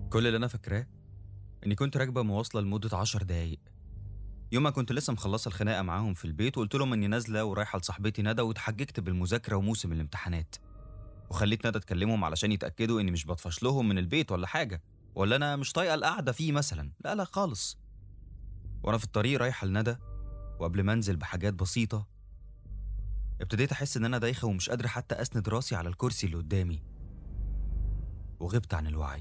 كل اللي انا فاكراه اني كنت راكبه مواصله لمده عشر دقايق يوم ما كنت لسه مخلصه الخناقه معاهم في البيت وقلت لهم اني نازله ورايحه لصاحبتي ندى واتحججت بالمذاكره وموسم الامتحانات وخليت ندى تكلمهم علشان يتاكدوا اني مش بطفش لهم من البيت ولا حاجه ولا انا مش طايقه القعده فيه مثلا لا لا خالص وانا في الطريق رايحه لندى وقبل ما انزل بحاجات بسيطه ابتديت احس ان انا دايخه ومش قادره حتى اسند راسي على الكرسي اللي قدامي وغبت عن الوعي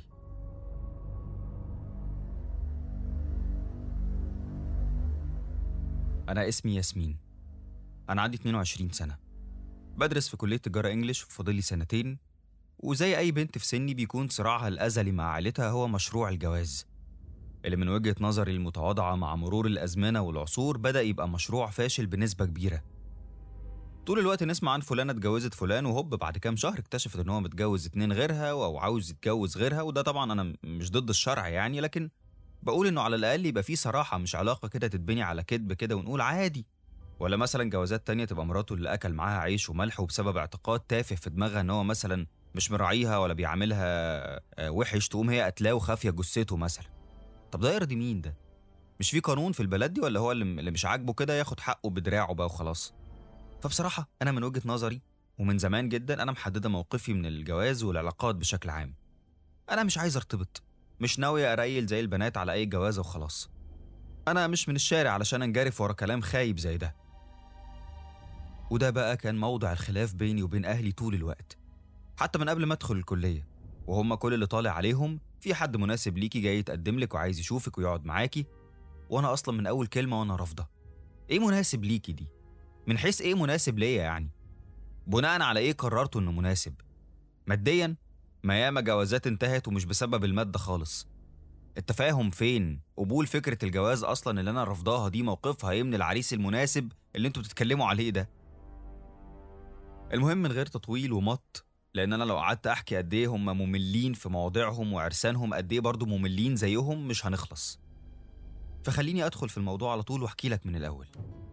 أنا اسمي ياسمين أنا عندي 22 سنة بدرس في كلية تجارة إنجليش وفاضلي سنتين وزي أي بنت في سني بيكون صراعها الأزلي مع عائلتها هو مشروع الجواز اللي من وجهة نظري المتواضعة مع مرور الأزمنة والعصور بدأ يبقى مشروع فاشل بنسبة كبيرة طول الوقت نسمع عن فلانة اتجوزت فلان وهوب بعد كام شهر اكتشفت ان هو متجوز اتنين غيرها او عاوز يتجوز غيرها وده طبعا انا مش ضد الشرع يعني لكن بقول انه على الاقل يبقى في صراحه مش علاقه كده تتبني على كذب كده ونقول عادي ولا مثلا جوازات تانية تبقى مراته اللي اكل معاها عيش وملح وبسبب اعتقاد تافه في دماغها ان هو مثلا مش مراعيها ولا بيعاملها آه، وحش تقوم هي قتلاه وخافيه جثته مثلا طب ده يرضي مين ده مش في قانون في البلد دي ولا هو اللي اللي مش عاجبه كده ياخد حقه بدراعه بقى وخلاص فبصراحه انا من وجهه نظري ومن زمان جدا انا محدده موقفي من الجواز والعلاقات بشكل عام انا مش عايز ارتبط مش ناوي اريل زي البنات على اي جوازه وخلاص انا مش من الشارع علشان انجرف ورا كلام خايب زي ده وده بقى كان موضع الخلاف بيني وبين اهلي طول الوقت حتى من قبل ما ادخل الكليه وهم كل اللي طالع عليهم في حد مناسب ليكي جاي يتقدم لك وعايز يشوفك ويقعد معاكي وانا اصلا من اول كلمه وانا رافضه ايه مناسب ليكي دي من حيث ايه مناسب ليا يعني بناء على ايه قررتوا انه مناسب ماديا ما ياما جوازات انتهت ومش بسبب المادة خالص التفاهم فين قبول فكرة الجواز أصلا اللي أنا رفضاها دي موقفها إيه من العريس المناسب اللي انتوا بتتكلموا عليه ده المهم من غير تطويل ومط لأن أنا لو قعدت أحكي قد إيه هم مملين في مواضيعهم وعرسانهم قد إيه برضه مملين زيهم مش هنخلص فخليني أدخل في الموضوع على طول وأحكي لك من الأول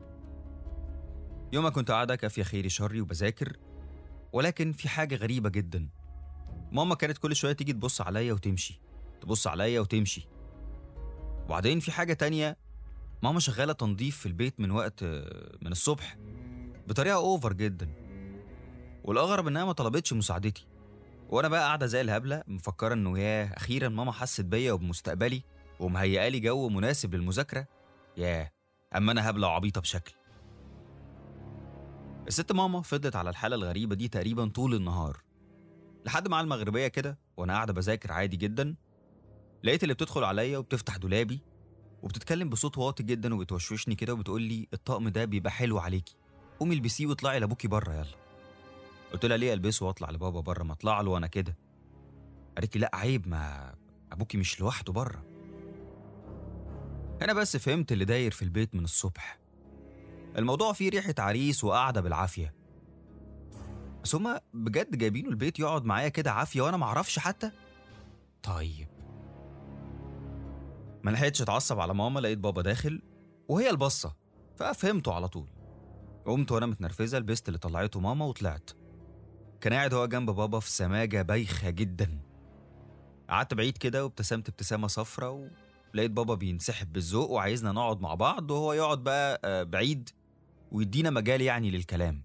يوم ما كنت قاعدة كافية خيري شري وبذاكر ولكن في حاجة غريبة جدا ماما كانت كل شويه تيجي تبص عليا وتمشي تبص عليا وتمشي وبعدين في حاجه تانية ماما شغاله تنظيف في البيت من وقت من الصبح بطريقه اوفر جدا والاغرب انها ما طلبتش مساعدتي وانا بقى قاعده زي الهبله مفكره انه ياه اخيرا ماما حست بيا وبمستقبلي ومهيئالي جو مناسب للمذاكره ياه اما انا هبله وعبيطه بشكل الست ماما فضلت على الحاله الغريبه دي تقريبا طول النهار لحد مع المغربيه كده وانا قاعده بذاكر عادي جدا لقيت اللي بتدخل عليا وبتفتح دولابي وبتتكلم بصوت واطي جدا وبتوشوشني كده وبتقول لي الطقم ده بيبقى حلو عليكي قومي البسيه واطلعي لابوكي بره يلا قلت لها ليه البسه واطلع لبابا بره ما اطلع له وانا كده قالت لي لا عيب ما ابوكي مش لوحده بره هنا بس فهمت اللي داير في البيت من الصبح الموضوع فيه ريحه عريس وقاعده بالعافيه بس هما بجد جايبينه البيت يقعد معايا كده عافيه وانا معرفش حتى طيب ما لحقتش اتعصب على ماما لقيت بابا داخل وهي البصه ففهمته على طول قمت وانا متنرفزه لبست اللي طلعته ماما وطلعت كان قاعد هو جنب بابا في سماجه بايخه جدا قعدت بعيد كده وابتسمت ابتسامه صفرة ولقيت بابا بينسحب بالذوق وعايزنا نقعد مع بعض وهو يقعد بقى آه، بعيد ويدينا مجال يعني للكلام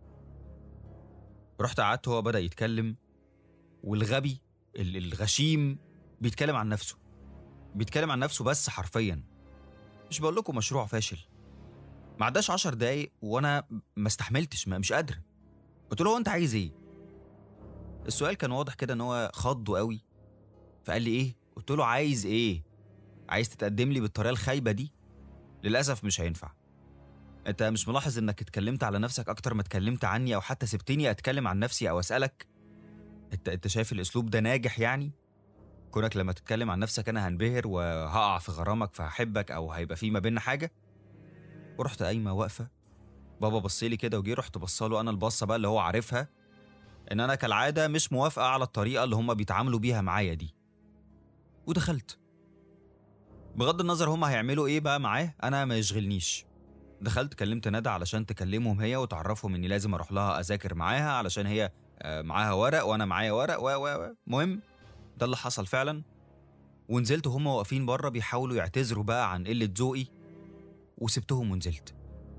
رحت قعدت هو بدأ يتكلم والغبي ال- الغشيم بيتكلم عن نفسه بيتكلم عن نفسه بس حرفيا مش بقول لكم مشروع فاشل ما عداش عشر دقايق وانا ما استحملتش ما مش قادر قلت له هو انت عايز ايه السؤال كان واضح كده ان هو خضه قوي فقال لي ايه قلت له عايز ايه عايز تتقدم لي بالطريقه الخايبه دي للاسف مش هينفع انت مش ملاحظ انك اتكلمت على نفسك اكتر ما اتكلمت عني او حتى سبتني اتكلم عن نفسي او اسالك انت انت شايف الاسلوب ده ناجح يعني كونك لما تتكلم عن نفسك انا هنبهر وهقع في غرامك فهحبك او هيبقى في ما بيننا حاجه ورحت قايمه واقفه بابا بصلي كده وجي رحت بصاله انا البصه بقى اللي هو عارفها ان انا كالعاده مش موافقه على الطريقه اللي هم بيتعاملوا بيها معايا دي ودخلت بغض النظر هم هيعملوا ايه بقى معاه انا ما يشغلنيش دخلت كلمت ندى علشان تكلمهم هي وتعرفهم اني لازم اروح لها اذاكر معاها علشان هي آه، معاها ورق وانا معايا ورق و و و مهم ده اللي حصل فعلا ونزلت وهم واقفين بره بيحاولوا يعتذروا بقى عن قلة ذوقي وسبتهم ونزلت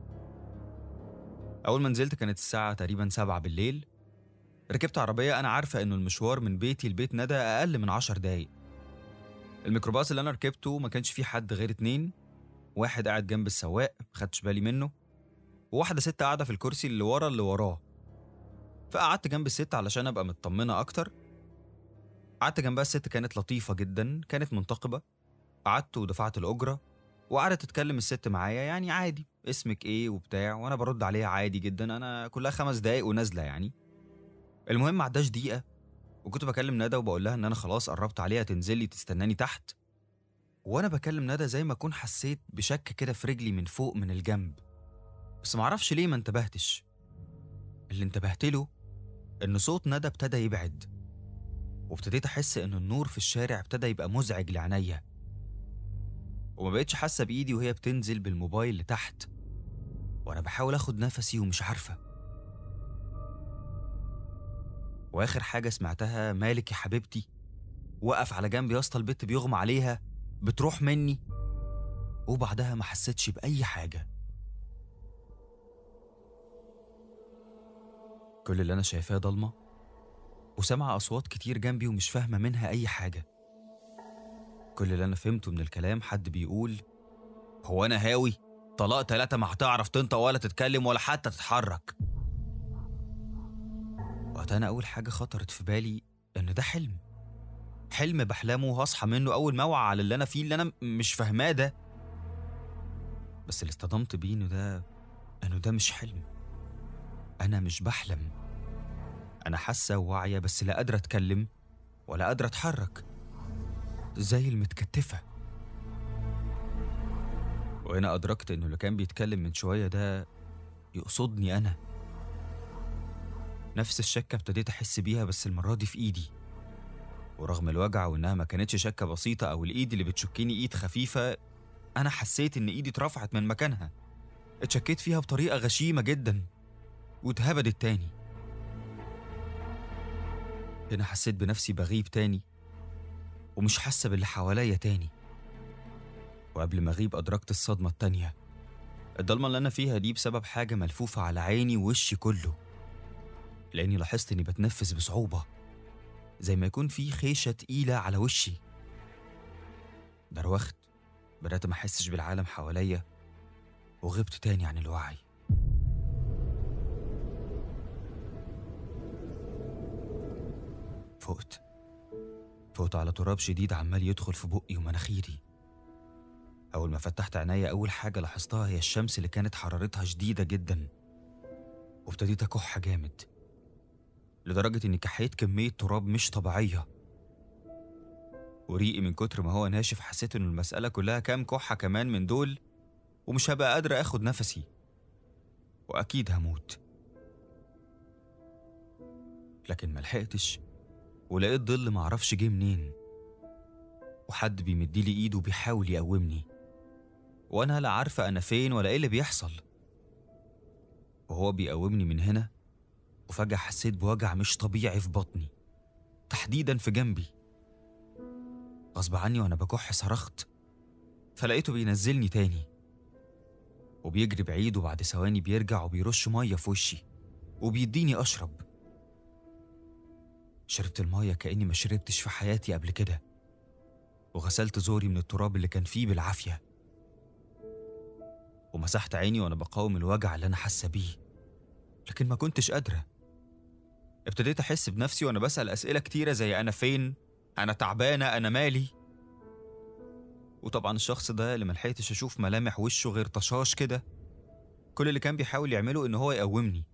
أول ما نزلت كانت الساعة تقريبا سبعة بالليل ركبت عربية أنا عارفة إنه المشوار من بيتي لبيت ندى أقل من عشر دقايق الميكروباص اللي أنا ركبته ما كانش فيه حد غير اتنين واحد قاعد جنب السواق مخدتش بالي منه وواحدة ست قاعدة في الكرسي اللي ورا اللي وراه فقعدت جنب الست علشان أبقى مطمنة أكتر قعدت جنبها الست كانت لطيفة جدا كانت منتقبة قعدت ودفعت الأجرة وقعدت تتكلم الست معايا يعني عادي اسمك ايه وبتاع وانا برد عليها عادي جدا انا كلها خمس دقايق ونازله يعني المهم ما عداش دقيقه وكنت بكلم ندى وبقول لها ان انا خلاص قربت عليها تنزل لي تستناني تحت وانا بكلم ندى زي ما اكون حسيت بشك كده في رجلي من فوق من الجنب بس معرفش ليه ما انتبهتش اللي انتبهت له ان صوت ندى ابتدى يبعد وابتديت احس ان النور في الشارع ابتدى يبقى مزعج لعينيا وما بقتش حاسه بايدي وهي بتنزل بالموبايل لتحت وانا بحاول اخد نفسي ومش عارفه واخر حاجه سمعتها مالك يا حبيبتي وقف على جنب يا اسطى البت بيغمى عليها بتروح مني وبعدها ما حسيتش باي حاجه كل اللي انا شايفاه ضلمه وسامعه اصوات كتير جنبي ومش فاهمه منها اي حاجه كل اللي انا فهمته من الكلام حد بيقول هو انا هاوي طلاق تلاتة ما هتعرف تنطق ولا تتكلم ولا حتى تتحرك وقتها انا اول حاجه خطرت في بالي ان ده حلم حلم بحلمه وهصحى منه اول ما اوعى على اللي انا فيه اللي انا مش فاهماه ده بس اللي اصطدمت بيه انه ده انه ده مش حلم انا مش بحلم انا حاسه وواعيه بس لا قادره اتكلم ولا قادره اتحرك زي المتكتفه وهنا ادركت انه اللي كان بيتكلم من شويه ده يقصدني انا نفس الشكه ابتديت احس بيها بس المره دي في ايدي ورغم الوجع وانها ما كانتش شكه بسيطه او الايد اللي بتشكني ايد خفيفه انا حسيت ان ايدي اترفعت من مكانها اتشكيت فيها بطريقه غشيمه جدا واتهبدت تاني هنا حسيت بنفسي بغيب تاني ومش حاسه باللي حواليا تاني وقبل ما اغيب ادركت الصدمه التانيه الضلمه اللي انا فيها دي بسبب حاجه ملفوفه على عيني ووشي كله لاني لاحظت اني بتنفس بصعوبه زي ما يكون في خيشه تقيله على وشي دروخت بدات ما احسش بالعالم حواليا وغبت تاني عن الوعي فقت فقت على تراب شديد عمال يدخل في بقي ومناخيري أول ما فتحت عينيا أول حاجة لاحظتها هي الشمس اللي كانت حرارتها شديدة جدا وابتديت أكح جامد لدرجة إني كحيت كمية تراب مش طبيعية وريقي من كتر ما هو ناشف حسيت إن المسألة كلها كام كحة كمان من دول ومش هبقى قادرة آخد نفسي وأكيد هموت لكن ملحقتش ولقيت ظل معرفش جه منين وحد بيمديلي ايده وبيحاول يقومني وانا لا عارفه انا فين ولا ايه اللي بيحصل وهو بيقومني من هنا وفجاه حسيت بوجع مش طبيعي في بطني تحديدا في جنبي غصب عني وانا بكح صرخت فلقيته بينزلني تاني وبيجري بعيد وبعد ثواني بيرجع وبيرش ميه في وشي وبيديني اشرب شربت المية كأني ما شربتش في حياتي قبل كده وغسلت زوري من التراب اللي كان فيه بالعافية ومسحت عيني وأنا بقاوم الوجع اللي أنا حاسة بيه لكن ما كنتش قادرة ابتديت أحس بنفسي وأنا بسأل أسئلة كتيرة زي أنا فين؟ أنا تعبانة؟ أنا مالي؟ وطبعا الشخص ده اللي ملحقتش أشوف ملامح وشه غير طشاش كده كل اللي كان بيحاول يعمله إن هو يقومني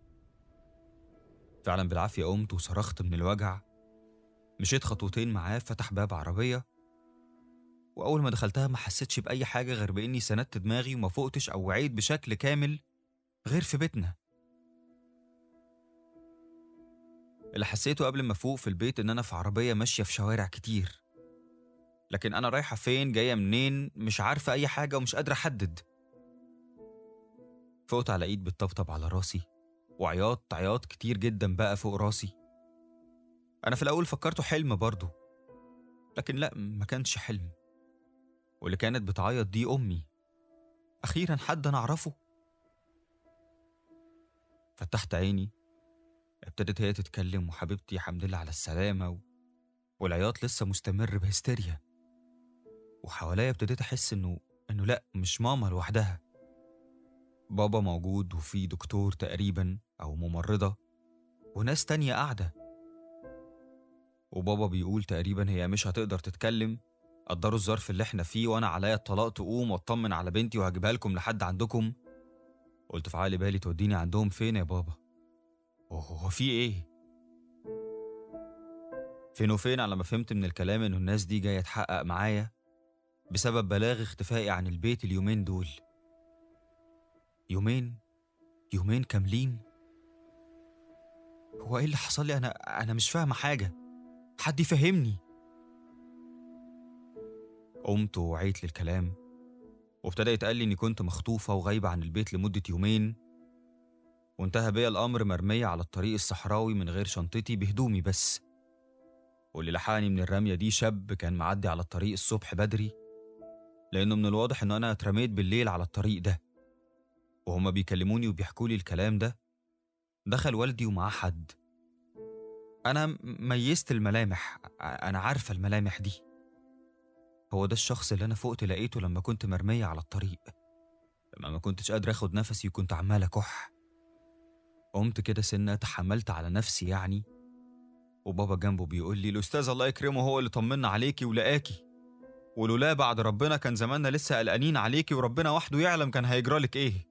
فعلا بالعافية قمت وصرخت من الوجع مشيت خطوتين معاه فتح باب عربية وأول ما دخلتها ما حسيتش بأي حاجة غير بإني سندت دماغي وما فقتش أو وعيت بشكل كامل غير في بيتنا اللي حسيته قبل ما أفوق في البيت إن أنا في عربية ماشية في شوارع كتير لكن أنا رايحة فين جاية منين مش عارفة أي حاجة ومش قادرة أحدد فقت على إيد بتطبطب على راسي وعياط عياط كتير جدا بقى فوق راسي أنا في الأول فكرته حلم برضه لكن لا ما كانش حلم واللي كانت بتعيط دي أمي أخيرا حد أنا أعرفه فتحت عيني ابتدت هي تتكلم وحبيبتي الحمد لله على السلامة و... والعياط لسه مستمر بهستيريا وحواليا ابتديت أحس إنه إنه لأ مش ماما لوحدها بابا موجود وفي دكتور تقريبا أو ممرضة وناس تانية قاعدة وبابا بيقول تقريبا هي مش هتقدر تتكلم قدروا الظرف اللي احنا فيه وانا عليا الطلاق تقوم واطمن على بنتي وهجيبها لكم لحد عندكم قلت في عقلي بالي توديني عندهم فين يا بابا هو في ايه فين وفين على ما فهمت من الكلام انه الناس دي جايه تحقق معايا بسبب بلاغ اختفائي عن البيت اليومين دول يومين يومين كاملين هو ايه اللي حصل لي انا انا مش فاهمه حاجه حد يفهمني قمت ووعيت للكلام وابتدى يتقال لي اني كنت مخطوفه وغايبه عن البيت لمده يومين وانتهى بيا الامر مرميه على الطريق الصحراوي من غير شنطتي بهدومي بس واللي لحقني من الرميه دي شاب كان معدي على الطريق الصبح بدري لانه من الواضح ان انا اترميت بالليل على الطريق ده وهما بيكلموني وبيحكوا لي الكلام ده دخل والدي ومعاه حد أنا ميزت الملامح أنا عارفة الملامح دي هو ده الشخص اللي أنا فقت لقيته لما كنت مرمية على الطريق لما ما كنتش قادر أخد نفسي وكنت عمال أكح قمت كده سنة تحملت على نفسي يعني وبابا جنبه بيقول لي الأستاذ الله يكرمه هو اللي طمنا عليكي ولقاكي ولولا بعد ربنا كان زماننا لسه قلقانين عليكي وربنا وحده يعلم كان هيجرالك إيه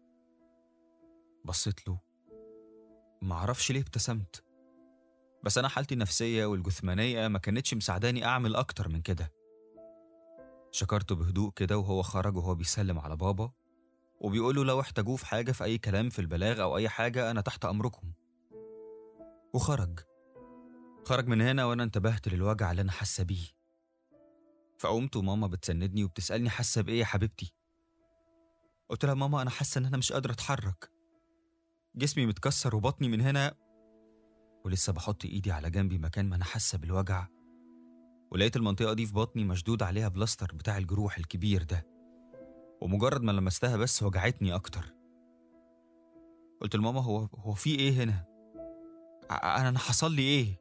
بصيت له معرفش ليه ابتسمت بس أنا حالتي النفسية والجثمانية ما كانتش مساعداني أعمل أكتر من كده شكرته بهدوء كده وهو خرج وهو بيسلم على بابا وبيقول له لو احتاجوه في حاجة في أي كلام في البلاغ أو أي حاجة أنا تحت أمركم وخرج خرج من هنا وأنا انتبهت للوجع اللي أنا حاسة بيه فقمت وماما بتسندني وبتسألني حاسة بإيه يا حبيبتي قلت لها ماما أنا حاسة إن أنا مش قادرة أتحرك جسمي متكسر وبطني من هنا ولسه بحط ايدي على جنبي مكان ما انا حاسه بالوجع ولقيت المنطقه دي في بطني مشدود عليها بلاستر بتاع الجروح الكبير ده ومجرد ما لمستها بس وجعتني اكتر قلت لماما هو هو في ايه هنا انا انا حصل لي ايه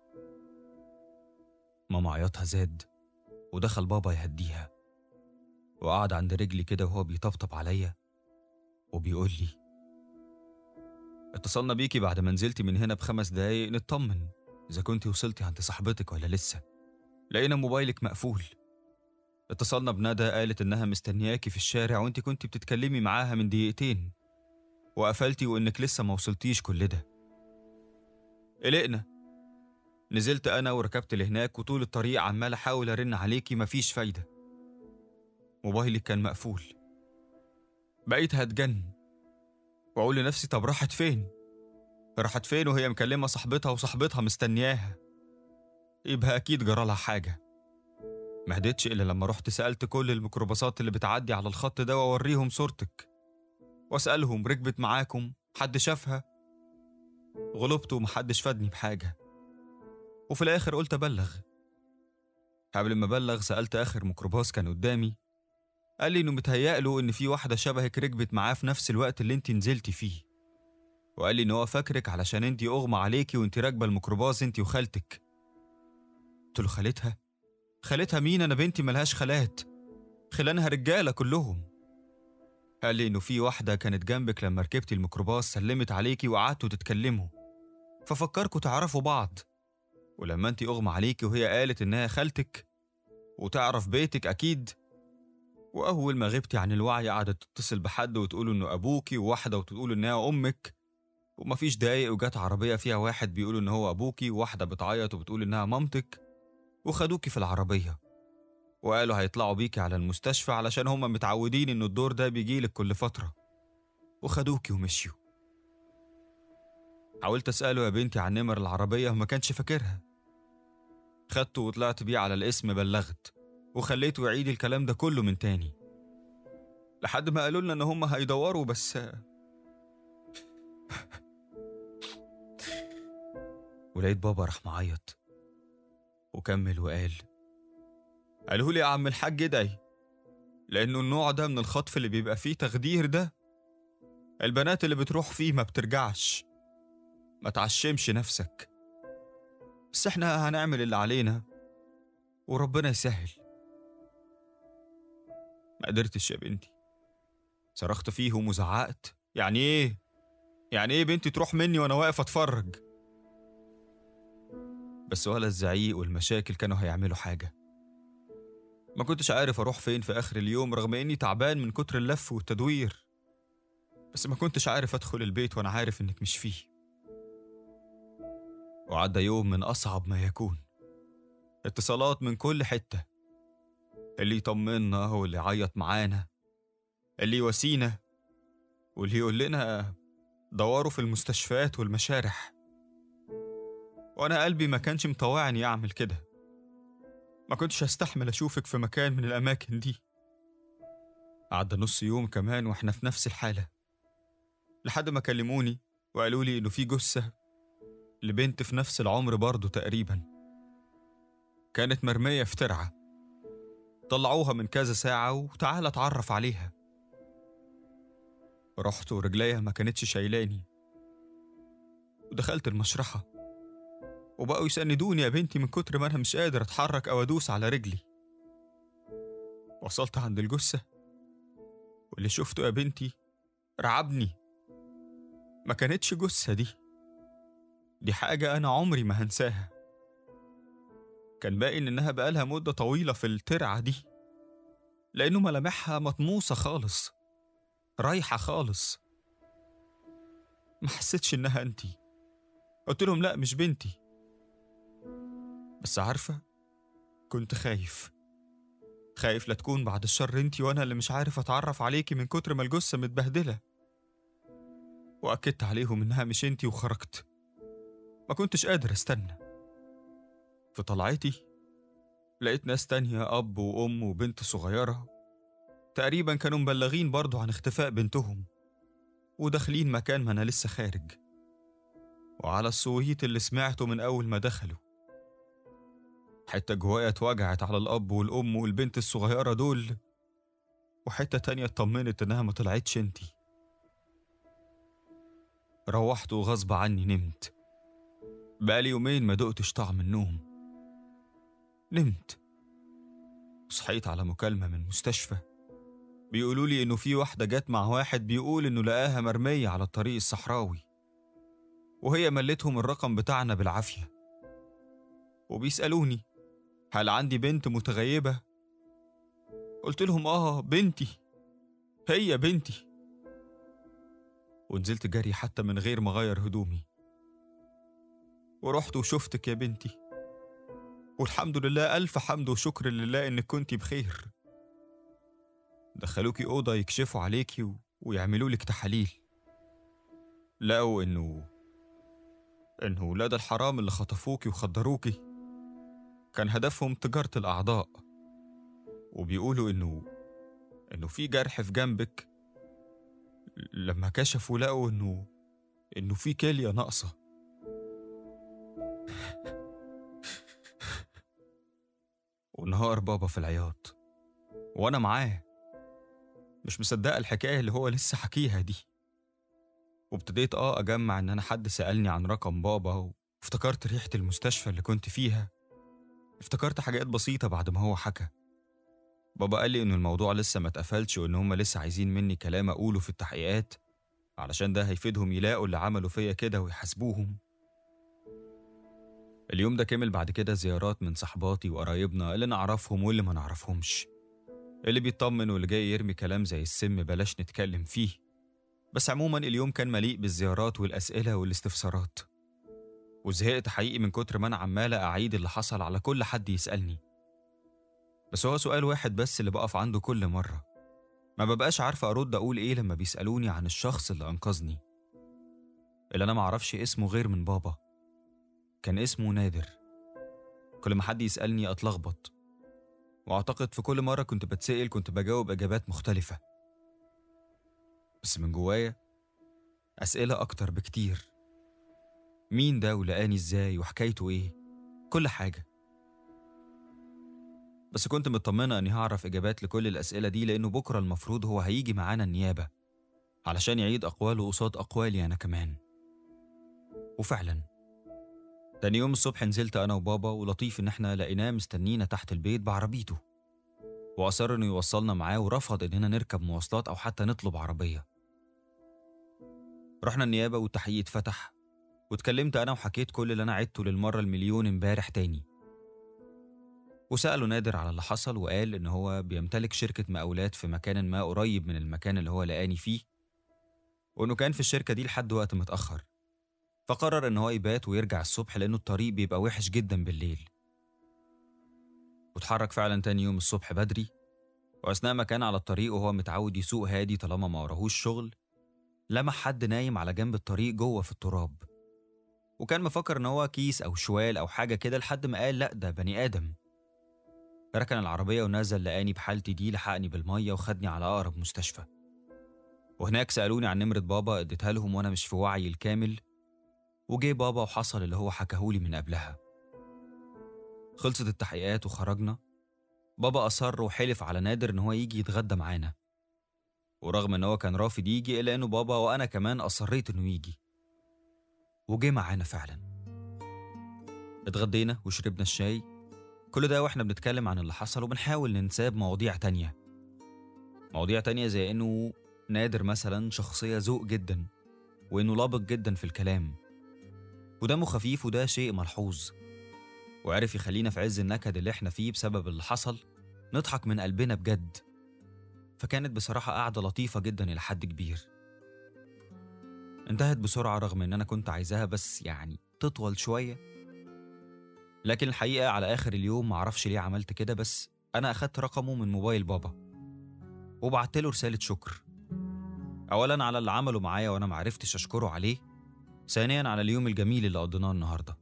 ماما عياطها زاد ودخل بابا يهديها وقعد عند رجلي كده وهو بيطبطب عليا وبيقول لي اتصلنا بيكي بعد ما نزلتي من هنا بخمس دقايق نطمن إذا كنتي وصلتي عند صاحبتك ولا لسه لقينا موبايلك مقفول اتصلنا بندى قالت إنها مستنياكي في الشارع وإنتي كنتي بتتكلمي معاها من دقيقتين وقفلتي وإنك لسه ما وصلتيش كل ده قلقنا نزلت أنا وركبت لهناك وطول الطريق عمال أحاول أرن عليكي مفيش فايدة موبايلك كان مقفول بقيت هتجن واقول لنفسي طب راحت فين راحت فين وهي مكلمه صاحبتها وصاحبتها مستنياها يبقى اكيد جرالها حاجه ما هديتش الا لما رحت سالت كل الميكروباصات اللي بتعدي على الخط ده واوريهم صورتك واسالهم ركبت معاكم حد شافها غلبت ومحدش فادني بحاجه وفي الاخر قلت ابلغ قبل ما ابلغ سالت اخر ميكروباص كان قدامي قال لي انه متهيأ ان في واحده شبهك ركبت معاه في نفس الوقت اللي انت نزلتي فيه وقال لي ان هو فاكرك علشان انت اغمى عليكي وانت راكبه الميكروباص انت وخالتك قلت له خالتها خالتها مين انا بنتي ملهاش خالات خلانها رجاله كلهم قال لي انه في واحده كانت جنبك لما ركبتي الميكروباص سلمت عليكي وقعدتوا تتكلموا ففكركوا تعرفوا بعض ولما انت اغمى عليكي وهي قالت انها خالتك وتعرف بيتك اكيد وأول ما غبتي عن الوعي قعدت تتصل بحد وتقول إنه أبوكي وواحدة وتقول إنها أمك ومفيش دقايق وجات عربية فيها واحد بيقول إن هو أبوكي وواحدة بتعيط وبتقول إنها مامتك وخدوكي في العربية وقالوا هيطلعوا بيكي على المستشفى علشان هما متعودين إن الدور ده بيجيلك كل فترة وخدوكي ومشيوا حاولت أسأله يا بنتي عن نمر العربية وما كانش فاكرها خدته وطلعت بيه على الاسم بلغت وخليته يعيد الكلام ده كله من تاني لحد ما قالوا لنا ان هم هيدوروا بس ولقيت بابا راح معيط وكمل وقال قالوا لي يا عم الحاج ادعي لأنه النوع ده من الخطف اللي بيبقى فيه تخدير ده البنات اللي بتروح فيه ما بترجعش ما تعشمش نفسك بس احنا هنعمل اللي علينا وربنا يسهل ما قدرتش يا بنتي صرخت فيهم وزعقت يعني ايه يعني ايه بنتي تروح مني وانا واقف اتفرج بس ولا الزعيق والمشاكل كانوا هيعملوا حاجة ما كنتش عارف أروح فين في آخر اليوم رغم إني تعبان من كتر اللف والتدوير بس ما كنتش عارف أدخل البيت وأنا عارف إنك مش فيه وعدى يوم من أصعب ما يكون اتصالات من كل حتة اللي يطمنا واللي يعيط معانا اللي يواسينا واللي يقول لنا دوروا في المستشفيات والمشارح وأنا قلبي ما كانش مطوعني أعمل كده ما كنتش هستحمل أشوفك في مكان من الأماكن دي عدى نص يوم كمان وإحنا في نفس الحالة لحد ما كلموني وقالوا لي إنه في جثة لبنت في نفس العمر برضه تقريبا كانت مرمية في ترعة طلعوها من كذا ساعة وتعالى اتعرف عليها رحت ورجليها ما كانتش شايلاني ودخلت المشرحة وبقوا يسندوني يا بنتي من كتر ما أنا مش قادر أتحرك أو أدوس على رجلي وصلت عند الجثة واللي شفته يا بنتي رعبني ما كانتش جثة دي دي حاجة أنا عمري ما هنساها كان باين إنها بقالها مدة طويلة في الترعة دي لأنه ملامحها مطموسة خالص رايحة خالص ما حسيتش إنها أنتي قلت لهم لا مش بنتي بس عارفة كنت خايف خايف لا تكون بعد الشر انتي وانا اللي مش عارف اتعرف عليكي من كتر ما الجثة متبهدلة وأكدت عليهم إنها مش انتي وخرجت ما كنتش قادر استنى في طلعتي لقيت ناس تانية أب وأم وبنت صغيرة تقريبا كانوا مبلغين برضو عن اختفاء بنتهم وداخلين مكان ما أنا لسه خارج وعلى الصويت اللي سمعته من أول ما دخلوا حتة جوايا اتوجعت على الأب والأم والبنت الصغيرة دول وحتة تانية اطمنت إنها ما طلعتش انتي روحت وغصب عني نمت بقالي يومين ما دقتش طعم النوم نمت صحيت على مكالمة من مستشفى بيقولوا لي إنه في واحدة جت مع واحد بيقول إنه لقاها مرمية على الطريق الصحراوي وهي ملتهم الرقم بتاعنا بالعافية وبيسألوني هل عندي بنت متغيبة؟ قلت لهم آه بنتي هي بنتي ونزلت جري حتى من غير ما أغير هدومي ورحت وشفتك يا بنتي والحمد لله ألف حمد وشكر لله إنك كنتي بخير دخلوكي أوضة يكشفوا عليكي و... ويعملوا لك تحاليل لقوا إنه إنه ولاد الحرام اللي خطفوكي وخدروكي كان هدفهم تجارة الأعضاء وبيقولوا إنه إنه في جرح في جنبك لما كشفوا لقوا إنه إنه في كلية ناقصة ونهار بابا في العياط وأنا معاه مش مصدقة الحكاية اللي هو لسه حكيها دي وابتديت اه أجمع إن أنا حد سألني عن رقم بابا وافتكرت ريحة المستشفى اللي كنت فيها افتكرت حاجات بسيطة بعد ما هو حكى بابا قال لي إن الموضوع لسه ما اتقفلش وإن هما لسه عايزين مني كلام أقوله في التحقيقات علشان ده هيفيدهم يلاقوا اللي عملوا فيا كده ويحاسبوهم اليوم ده كمل بعد كده زيارات من صحباتي وقرايبنا اللي نعرفهم واللي ما نعرفهمش اللي بيطمن واللي جاي يرمي كلام زي السم بلاش نتكلم فيه بس عموما اليوم كان مليء بالزيارات والأسئلة والاستفسارات وزهقت حقيقي من كتر ما أنا عمالة أعيد اللي حصل على كل حد يسألني بس هو سؤال واحد بس اللي بقف عنده كل مرة ما ببقاش عارفة أرد أقول إيه لما بيسألوني عن الشخص اللي أنقذني اللي أنا معرفش اسمه غير من بابا كان اسمه نادر كل ما حد يسألني أتلخبط وأعتقد في كل مرة كنت بتسأل كنت بجاوب إجابات مختلفة بس من جوايا أسئلة أكتر بكتير مين ده ولقاني إزاي وحكايته إيه كل حاجة بس كنت مطمنة إني هعرف إجابات لكل الأسئلة دي لأنه بكرة المفروض هو هيجي معانا النيابة علشان يعيد أقواله قصاد أقوالي أنا كمان وفعلا تاني يوم الصبح نزلت أنا وبابا ولطيف إن إحنا لقيناه مستنينا تحت البيت بعربيته وأصر إنه يوصلنا معاه ورفض إننا نركب مواصلات أو حتى نطلب عربية رحنا النيابة والتحقيق اتفتح واتكلمت أنا وحكيت كل اللي أنا عدته للمرة المليون امبارح تاني وسأله نادر على اللي حصل وقال إن هو بيمتلك شركة مقاولات في مكان ما قريب من المكان اللي هو لقاني فيه وإنه كان في الشركة دي لحد وقت متأخر فقرر إن هو يبات ويرجع الصبح لأنه الطريق بيبقى وحش جدا بالليل واتحرك فعلا تاني يوم الصبح بدري وأثناء ما كان على الطريق وهو متعود يسوق هادي طالما ما وراهوش شغل لمح حد نايم على جنب الطريق جوه في التراب وكان مفكر إن هو كيس أو شوال أو حاجة كده لحد ما قال لأ ده بني آدم ركن العربية ونزل لقاني بحالتي دي لحقني بالمية وخدني على أقرب مستشفى وهناك سألوني عن نمرة بابا اديتها لهم وأنا مش في وعي الكامل وجه بابا وحصل اللي هو حكاهولي من قبلها خلصت التحقيقات وخرجنا بابا أصر وحلف على نادر إن هو يجي يتغدى معانا ورغم إن هو كان رافض يجي إلا إنه بابا وأنا كمان أصريت إنه يجي وجه معانا فعلا اتغدينا وشربنا الشاي كل ده واحنا بنتكلم عن اللي حصل وبنحاول ننساه بمواضيع تانية مواضيع تانية زي إنه نادر مثلا شخصية ذوق جدا وإنه لابق جدا في الكلام ودمه خفيف وده شيء ملحوظ وعرف يخلينا في عز النكد اللي احنا فيه بسبب اللي حصل نضحك من قلبنا بجد فكانت بصراحة قعدة لطيفة جدا إلى حد كبير انتهت بسرعة رغم إن أنا كنت عايزاها بس يعني تطول شوية لكن الحقيقة على آخر اليوم معرفش ليه عملت كده بس أنا أخدت رقمه من موبايل بابا وبعت له رسالة شكر أولا على اللي عمله معايا وأنا معرفتش أشكره عليه ثانيا على اليوم الجميل اللي قضيناه النهارده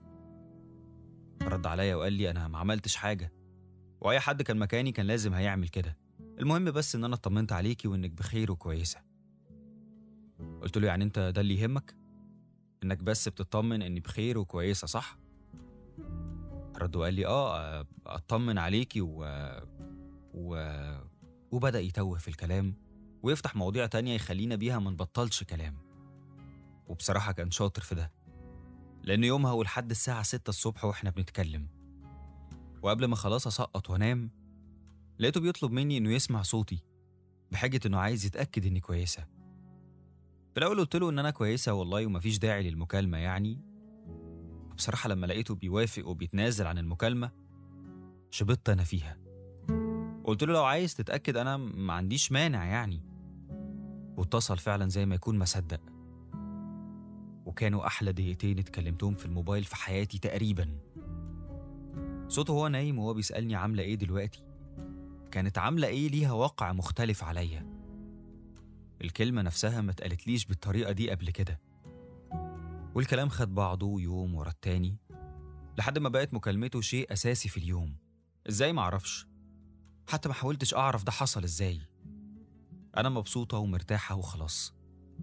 رد عليا وقال لي انا ما عملتش حاجه واي حد كان مكاني كان لازم هيعمل كده المهم بس ان انا اطمنت عليكي وانك بخير وكويسه قلت له يعني انت ده اللي يهمك انك بس بتطمن اني بخير وكويسه صح رد وقال لي اه اطمن عليكي و... و... وبدا يتوه في الكلام ويفتح مواضيع تانية يخلينا بيها ما نبطلش كلام وبصراحة كان شاطر في ده لأن يومها ولحد الساعة ستة الصبح وإحنا بنتكلم وقبل ما خلاص أسقط وأنام لقيته بيطلب مني إنه يسمع صوتي بحاجة إنه عايز يتأكد إني كويسة في الأول قلت له إن أنا كويسة والله ومفيش داعي للمكالمة يعني بصراحة لما لقيته بيوافق وبيتنازل عن المكالمة شبطت أنا فيها قلت له لو عايز تتأكد أنا ما عنديش مانع يعني واتصل فعلا زي ما يكون مصدق وكانوا أحلى دقيقتين اتكلمتهم في الموبايل في حياتي تقريبا صوته وهو نايم وهو بيسألني عاملة إيه دلوقتي كانت عاملة إيه ليها واقع مختلف عليا الكلمة نفسها ما اتقالتليش بالطريقة دي قبل كده والكلام خد بعضه يوم ورا التاني لحد ما بقت مكالمته شيء أساسي في اليوم إزاي معرفش حتى ما حاولتش أعرف ده حصل إزاي أنا مبسوطة ومرتاحة وخلاص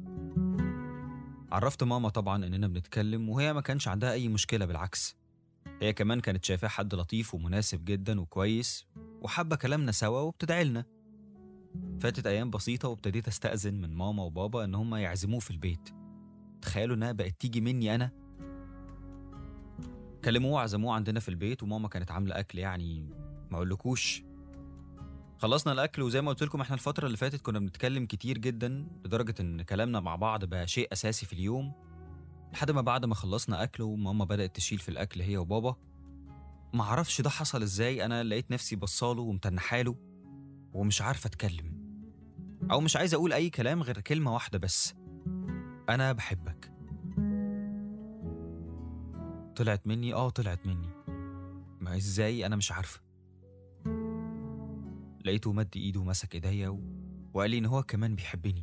عرفت ماما طبعا إننا بنتكلم وهي ما كانش عندها أي مشكلة بالعكس هي كمان كانت شايفاه حد لطيف ومناسب جدا وكويس وحابة كلامنا سوا وبتدعي لنا فاتت أيام بسيطة وابتديت أستأذن من ماما وبابا إن هما يعزموه في البيت تخيلوا إنها بقت تيجي مني أنا كلموه وعزموه عندنا في البيت وماما كانت عاملة أكل يعني ما أقولكوش خلصنا الأكل وزي ما قلت لكم إحنا الفترة اللي فاتت كنا بنتكلم كتير جدا لدرجة إن كلامنا مع بعض بقى شيء أساسي في اليوم لحد ما بعد ما خلصنا أكل وماما بدأت تشيل في الأكل هي وبابا معرفش ده حصل إزاي أنا لقيت نفسي بصاله ومتنحاله ومش عارفة أتكلم أو مش عايز أقول أي كلام غير كلمة واحدة بس أنا بحبك طلعت مني آه طلعت مني ما إزاي أنا مش عارفة لقيته مد إيده ومسك إيديا و... وقال لي إن هو كمان بيحبني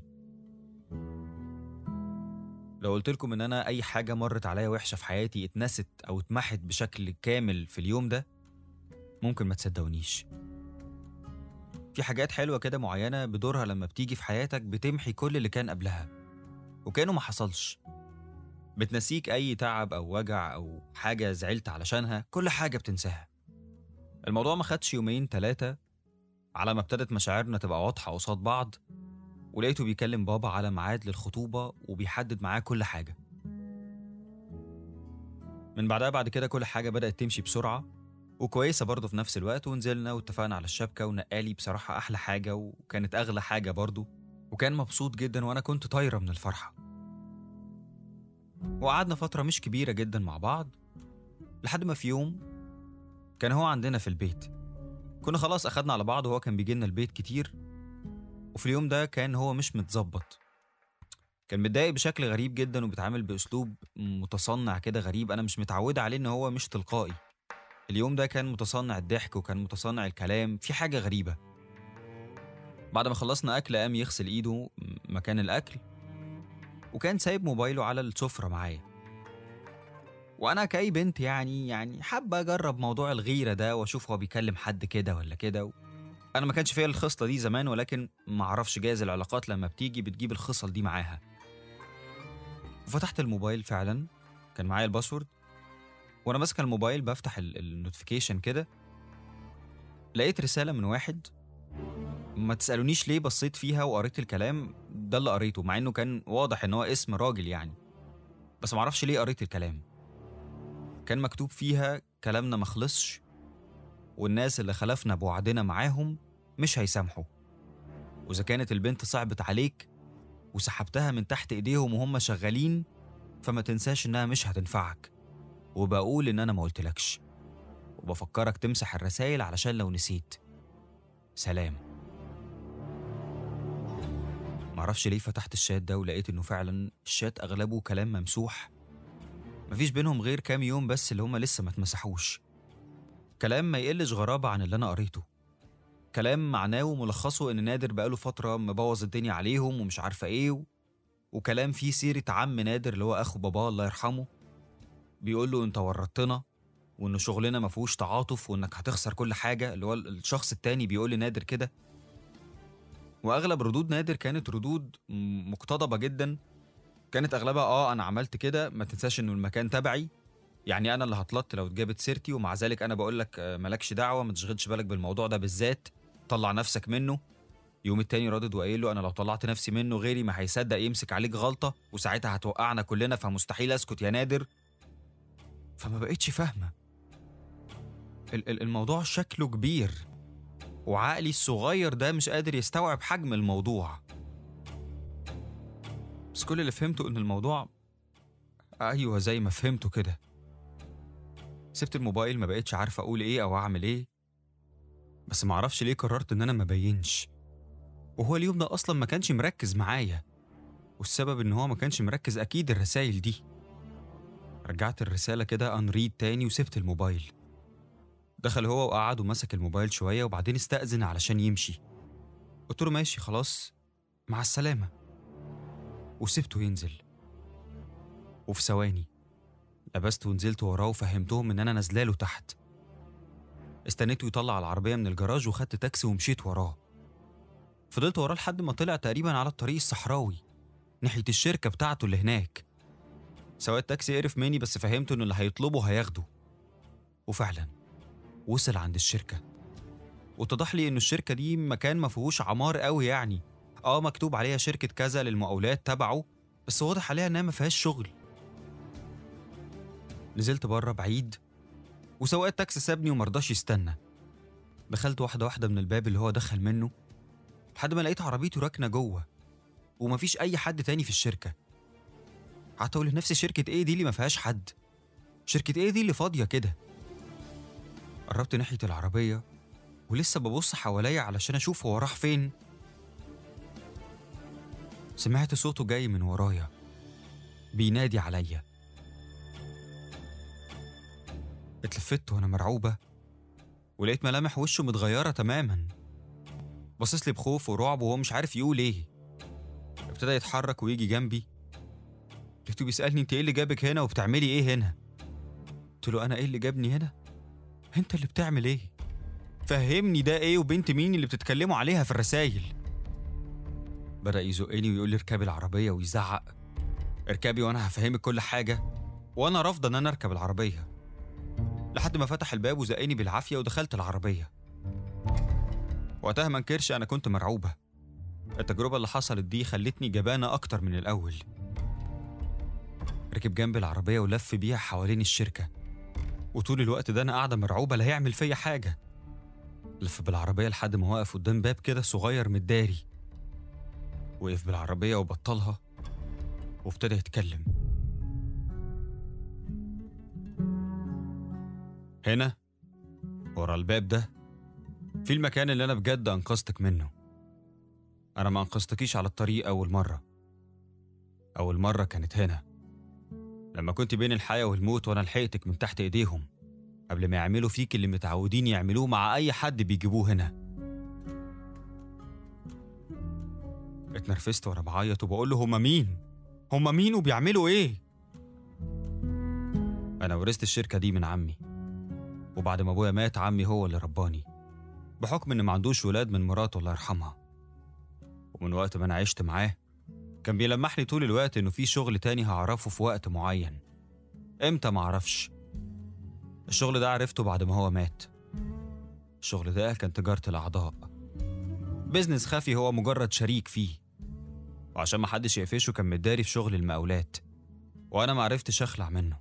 لو قلت لكم إن أنا أي حاجة مرت عليا وحشة في حياتي اتنست أو اتمحت بشكل كامل في اليوم ده ممكن ما تصدقونيش في حاجات حلوة كده معينة بدورها لما بتيجي في حياتك بتمحي كل اللي كان قبلها وكأنه ما حصلش بتنسيك أي تعب أو وجع أو حاجة زعلت علشانها كل حاجة بتنساها الموضوع ما خدش يومين تلاتة على ما ابتدت مشاعرنا تبقى واضحة قصاد بعض ولقيته بيكلم بابا على ميعاد للخطوبة وبيحدد معاه كل حاجة من بعدها بعد كده كل حاجة بدأت تمشي بسرعة وكويسة برضه في نفس الوقت ونزلنا واتفقنا على الشبكة ونقالي بصراحة أحلى حاجة وكانت أغلى حاجة برضه وكان مبسوط جدا وأنا كنت طايرة من الفرحة وقعدنا فترة مش كبيرة جدا مع بعض لحد ما في يوم كان هو عندنا في البيت كنا خلاص أخدنا على بعض وهو كان بيجي لنا البيت كتير وفي اليوم ده كان هو مش متظبط كان متضايق بشكل غريب جدا وبيتعامل بأسلوب متصنع كده غريب أنا مش متعودة عليه إن هو مش تلقائي اليوم ده كان متصنع الضحك وكان متصنع الكلام في حاجة غريبة بعد ما خلصنا أكل قام يغسل إيده مكان الأكل وكان سايب موبايله على السفرة معايا وأنا كأي بنت يعني يعني حابة أجرب موضوع الغيرة ده وأشوف هو بيكلم حد كده ولا كده أنا ما كانش فيا الخصلة دي زمان ولكن معرفش جايز العلاقات لما بتيجي بتجيب الخصل دي معاها وفتحت الموبايل فعلا كان معايا الباسورد وانا ماسك الموبايل بفتح النوتيفيكيشن كده لقيت رساله من واحد ما تسالونيش ليه بصيت فيها وقريت الكلام ده اللي قريته مع انه كان واضح ان هو اسم راجل يعني بس معرفش ليه قريت الكلام كان مكتوب فيها كلامنا مخلصش والناس اللي خلفنا بوعدنا معاهم مش هيسامحوا وإذا كانت البنت صعبت عليك وسحبتها من تحت إيديهم وهم شغالين فما تنساش إنها مش هتنفعك وبقول إن أنا ما قلتلكش وبفكرك تمسح الرسايل علشان لو نسيت سلام معرفش ليه فتحت الشات ده ولقيت إنه فعلا الشات أغلبه كلام ممسوح مفيش بينهم غير كام يوم بس اللي هما لسه ما اتمسحوش كلام ما يقلش غرابة عن اللي أنا قريته كلام معناه وملخصه إن نادر بقاله فترة مبوظ الدنيا عليهم ومش عارفة إيه و... وكلام فيه سيرة عم نادر اللي هو أخو باباه الله يرحمه بيقول له أنت ورطتنا وإن شغلنا ما فيهوش تعاطف وإنك هتخسر كل حاجة اللي هو الشخص التاني بيقول لنادر كده وأغلب ردود نادر كانت ردود مقتضبة جدا كانت أغلبها آه أنا عملت كده ما تنساش إنه المكان تبعي يعني انا اللي هتلط لو اتجابت سيرتي ومع ذلك انا بقول لك مالكش دعوه ما تشغلش بالك بالموضوع ده بالذات طلع نفسك منه يوم التاني رادد وقايل له انا لو طلعت نفسي منه غيري ما هيصدق يمسك عليك غلطه وساعتها هتوقعنا كلنا فمستحيل اسكت يا نادر فما بقتش فاهمه الموضوع شكله كبير وعقلي الصغير ده مش قادر يستوعب حجم الموضوع بس كل اللي فهمته ان الموضوع ايوه زي ما فهمته كده سبت الموبايل ما بقتش عارفه اقول ايه او اعمل ايه بس معرفش ليه قررت ان انا ما بينش وهو اليوم ده اصلا ما كانش مركز معايا والسبب ان هو ما كانش مركز اكيد الرسايل دي رجعت الرسالة كده انريد تاني وسبت الموبايل دخل هو وقعد ومسك الموبايل شوية وبعدين استأذن علشان يمشي قلت له ماشي خلاص مع السلامة وسبته ينزل وفي ثواني لبست ونزلت وراه وفهمتهم ان انا نازلاله تحت استنيته يطلع العربية من الجراج وخدت تاكسي ومشيت وراه فضلت وراه لحد ما طلع تقريبا على الطريق الصحراوي ناحية الشركة بتاعته اللي هناك سواق التاكسي عرف مني بس فهمته ان اللي هيطلبه هياخده وفعلا وصل عند الشركة واتضح لي ان الشركة دي مكان ما فيهوش عمار قوي يعني اه مكتوب عليها شركة كذا للمقاولات تبعه بس واضح عليها انها ما فيهاش شغل نزلت بره بعيد وسواق التاكسي سابني ومرضاش يستنى دخلت واحدة واحدة من الباب اللي هو دخل منه لحد ما لقيت عربيته راكنة جوه ومفيش أي حد تاني في الشركة قعدت أقول لنفسي شركة إيه دي اللي ما فيهاش حد شركة إيه دي اللي فاضية كده قربت ناحية العربية ولسه ببص حواليا علشان أشوف هو راح فين سمعت صوته جاي من ورايا بينادي عليا اتلفت وانا مرعوبة ولقيت ملامح وشه متغيرة تماما باصص لي بخوف ورعب وهو مش عارف يقول ايه ابتدى يتحرك ويجي جنبي لقيته بيسألني انت ايه اللي جابك هنا وبتعملي ايه هنا قلت له انا ايه اللي جابني هنا انت اللي بتعمل ايه فهمني ده ايه وبنت مين اللي بتتكلموا عليها في الرسايل بدأ يزقني ويقول لي اركبي العربية ويزعق اركبي وانا هفهمك كل حاجة وانا رافضة ان انا اركب العربية لحد ما فتح الباب وزقني بالعافية ودخلت العربية وقتها ما انكرش أنا كنت مرعوبة التجربة اللي حصلت دي خلتني جبانة أكتر من الأول ركب جنب العربية ولف بيها حوالين الشركة وطول الوقت ده أنا قاعدة مرعوبة لا هيعمل فيا حاجة لف بالعربية لحد ما وقف قدام باب كده صغير متداري وقف بالعربية وبطلها وابتدى يتكلم هنا ورا الباب ده في المكان اللي أنا بجد أنقذتك منه أنا ما أنقذتكيش على الطريق أول مرة أول مرة كانت هنا لما كنت بين الحياة والموت وأنا لحقتك من تحت إيديهم قبل ما يعملوا فيك اللي متعودين يعملوه مع أي حد بيجيبوه هنا اتنرفزت وأنا بعيط وبقول له هما مين؟ هما مين وبيعملوا إيه؟ أنا ورثت الشركة دي من عمي وبعد ما أبويا مات عمي هو اللي رباني بحكم إن ما عندوش ولاد من مراته الله يرحمها ومن وقت ما أنا عشت معاه كان بيلمحني طول الوقت إنه في شغل تاني هعرفه في وقت معين إمتى معرفش الشغل ده عرفته بعد ما هو مات الشغل ده كان تجارة الأعضاء بيزنس خفي هو مجرد شريك فيه وعشان ما حدش يقفشه كان متداري في شغل المقاولات وأنا معرفتش أخلع منه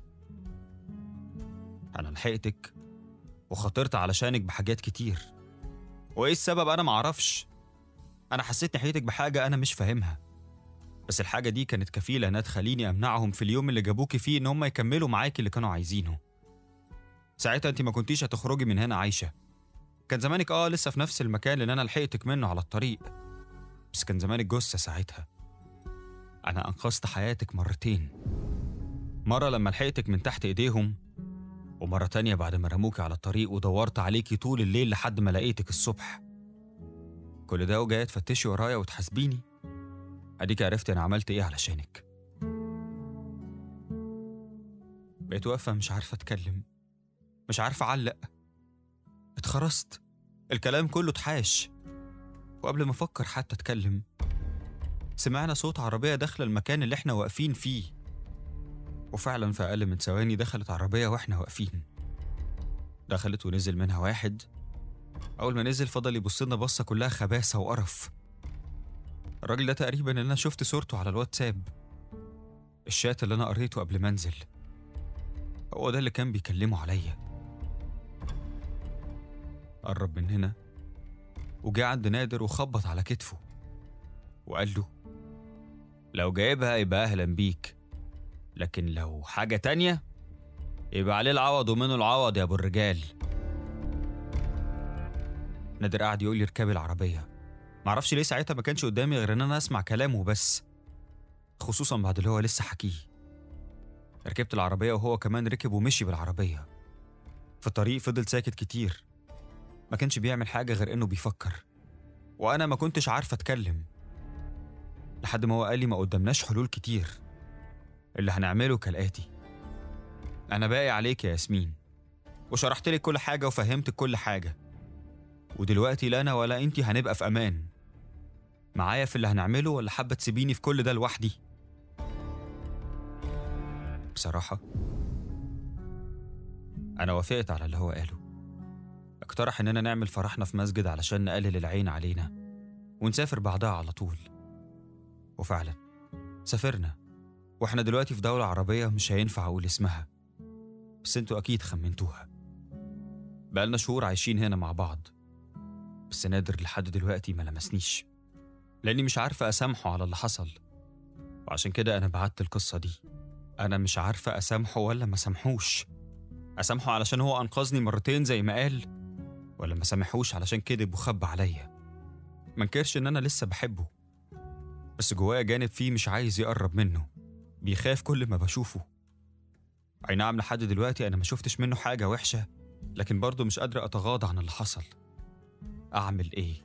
أنا لحقتك وخاطرت علشانك بحاجات كتير وإيه السبب أنا معرفش أنا حسيت ناحيتك بحاجة أنا مش فاهمها بس الحاجة دي كانت كفيلة إنها تخليني أمنعهم في اليوم اللي جابوكي فيه إن هم يكملوا معاكي اللي كانوا عايزينه ساعتها أنت ما كنتيش هتخرجي من هنا عايشة كان زمانك آه لسه في نفس المكان اللي أنا لحقتك منه على الطريق بس كان زمانك جثة ساعتها أنا أنقذت حياتك مرتين مرة لما لحقتك من تحت إيديهم ومرة تانية بعد ما رموكي على الطريق ودورت عليكي طول الليل لحد ما لقيتك الصبح كل ده وجاية تفتشي ورايا وتحاسبيني أديك عرفت أنا عملت إيه علشانك بقيت واقفة مش عارفة أتكلم مش عارفة أعلق اتخرست الكلام كله اتحاش وقبل ما أفكر حتى أتكلم سمعنا صوت عربية داخلة المكان اللي احنا واقفين فيه وفعلا في أقل من ثواني دخلت عربية واحنا واقفين دخلت ونزل منها واحد أول ما نزل فضل يبص لنا بصة كلها خباثة وقرف الراجل ده تقريبا اللي أنا شفت صورته على الواتساب الشات اللي أنا قريته قبل ما أنزل هو ده اللي كان بيكلمه عليا قرب من هنا وجه عند نادر وخبط على كتفه وقال له لو جايبها يبقى أهلا بيك لكن لو حاجة تانية يبقى عليه العوض ومنه العوض يا أبو الرجال نادر قعد يقول لي اركبي العربية معرفش ليه ساعتها ما كانش قدامي غير إن أنا أسمع كلامه بس خصوصا بعد اللي هو لسه حكيه ركبت العربية وهو كمان ركب ومشي بالعربية في الطريق فضل ساكت كتير ما كانش بيعمل حاجة غير إنه بيفكر وأنا ما كنتش عارفة أتكلم لحد ما هو قال لي ما قدامناش حلول كتير اللي هنعمله كالآتي أنا باقي عليك يا ياسمين وشرحت لك كل حاجة وفهمتك كل حاجة ودلوقتي لا أنا ولا أنتي هنبقى في أمان معايا في اللي هنعمله ولا حابة تسيبيني في كل ده لوحدي بصراحة أنا وافقت على اللي هو قاله اقترح إننا نعمل فرحنا في مسجد علشان نقلل العين علينا ونسافر بعدها على طول وفعلا سافرنا واحنا دلوقتي في دولة عربية مش هينفع أقول اسمها بس انتوا أكيد خمنتوها بقالنا شهور عايشين هنا مع بعض بس نادر لحد دلوقتي ما لمسنيش لأني مش عارفة أسامحه على اللي حصل وعشان كده أنا بعت القصة دي أنا مش عارفة أسامحه ولا ما سامحوش أسامحه علشان هو أنقذني مرتين زي ما قال ولا ما سامحوش علشان كذب وخبى عليا منكرش إن أنا لسه بحبه بس جوايا جانب فيه مش عايز يقرب منه بيخاف كل ما بشوفه أي نعم لحد دلوقتي أنا ما شفتش منه حاجة وحشة لكن برضه مش قادرة أتغاضى عن اللي حصل أعمل إيه؟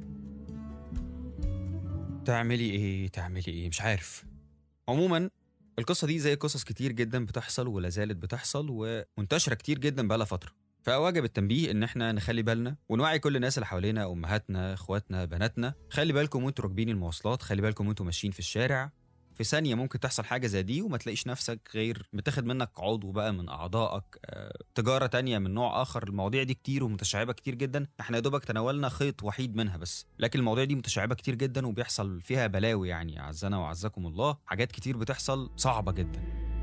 تعملي إيه؟ تعملي إيه؟ مش عارف عموما القصة دي زي قصص كتير جدا بتحصل ولا زالت بتحصل ومنتشرة كتير جدا بقالها فترة فواجب التنبيه ان احنا نخلي بالنا ونوعي كل الناس اللي حوالينا امهاتنا اخواتنا بناتنا خلي بالكم وانتوا راكبين المواصلات خلي بالكم وانتوا ماشيين في الشارع في ثانيه ممكن تحصل حاجه زي دي وما تلاقيش نفسك غير متاخد منك عضو بقى من اعضائك آه، تجاره تانية من نوع اخر المواضيع دي كتير ومتشعبه كتير جدا احنا يا دوبك تناولنا خيط وحيد منها بس لكن المواضيع دي متشعبه كتير جدا وبيحصل فيها بلاوي يعني اعزنا واعزكم الله حاجات كتير بتحصل صعبه جدا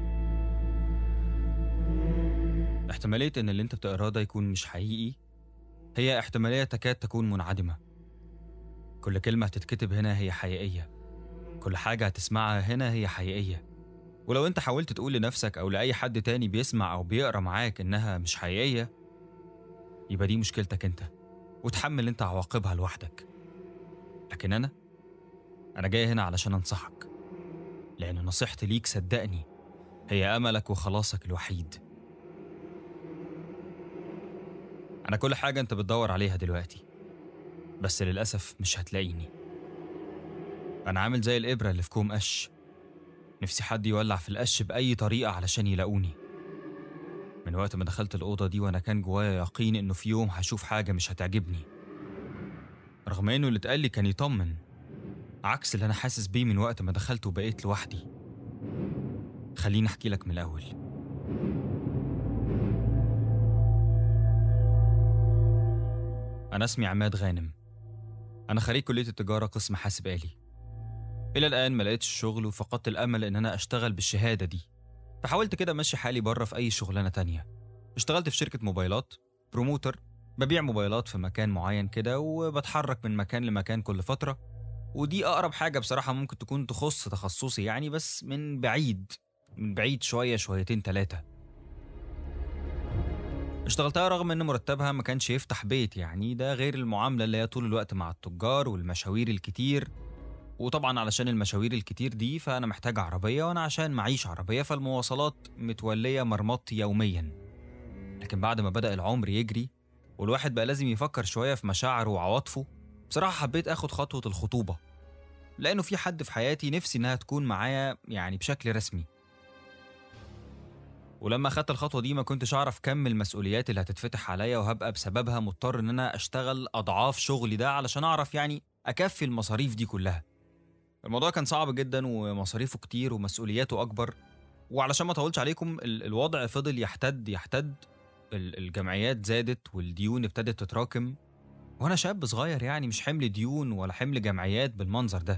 احتماليه ان اللي انت بتقراه ده يكون مش حقيقي هي احتماليه تكاد تكون منعدمه كل كلمه هتتكتب هنا هي حقيقيه كل حاجة هتسمعها هنا هي حقيقية ولو انت حاولت تقول لنفسك او لأي حد تاني بيسمع او بيقرا معاك انها مش حقيقية يبقى دي مشكلتك انت وتحمل انت عواقبها لوحدك لكن انا انا جاي هنا علشان انصحك لان نصيحتي ليك صدقني هي املك وخلاصك الوحيد انا كل حاجة انت بتدور عليها دلوقتي بس للأسف مش هتلاقيني أنا عامل زي الإبرة اللي في كوم قش نفسي حد يولع في القش بأي طريقة علشان يلاقوني من وقت ما دخلت الأوضة دي وأنا كان جوايا يقين إنه في يوم هشوف حاجة مش هتعجبني رغم إنه اللي اتقال لي كان يطمن عكس اللي أنا حاسس بيه من وقت ما دخلت وبقيت لوحدي خليني أحكي لك من الأول أنا اسمي عماد غانم أنا خريج كلية التجارة قسم حاسب آلي إلى الآن ما لقيتش شغل وفقدت الأمل إن أنا أشتغل بالشهادة دي فحاولت كده أمشي حالي بره في أي شغلانة تانية اشتغلت في شركة موبايلات بروموتر ببيع موبايلات في مكان معين كده وبتحرك من مكان لمكان كل فترة ودي أقرب حاجة بصراحة ممكن تكون تخص تخصصي يعني بس من بعيد من بعيد شوية شويتين تلاتة اشتغلتها رغم ان مرتبها ما كانش يفتح بيت يعني ده غير المعاملة اللي هي طول الوقت مع التجار والمشاوير الكتير وطبعا علشان المشاوير الكتير دي فأنا محتاج عربية وأنا عشان معيش عربية فالمواصلات متولية مرمطتي يوميا لكن بعد ما بدأ العمر يجري والواحد بقى لازم يفكر شوية في مشاعره وعواطفه بصراحة حبيت آخد خطوة الخطوبة لأنه في حد في حياتي نفسي إنها تكون معايا يعني بشكل رسمي ولما خدت الخطوة دي ما كنتش أعرف كم المسؤوليات اللي هتتفتح عليا وهبقى بسببها مضطر إن أنا أشتغل أضعاف شغلي ده علشان أعرف يعني أكفي المصاريف دي كلها الموضوع كان صعب جدا ومصاريفه كتير ومسؤولياته أكبر وعلشان ما أطولش عليكم ال- الوضع فضل يحتد يحتد ال- الجمعيات زادت والديون ابتدت تتراكم وأنا شاب صغير يعني مش حمل ديون ولا حمل جمعيات بالمنظر ده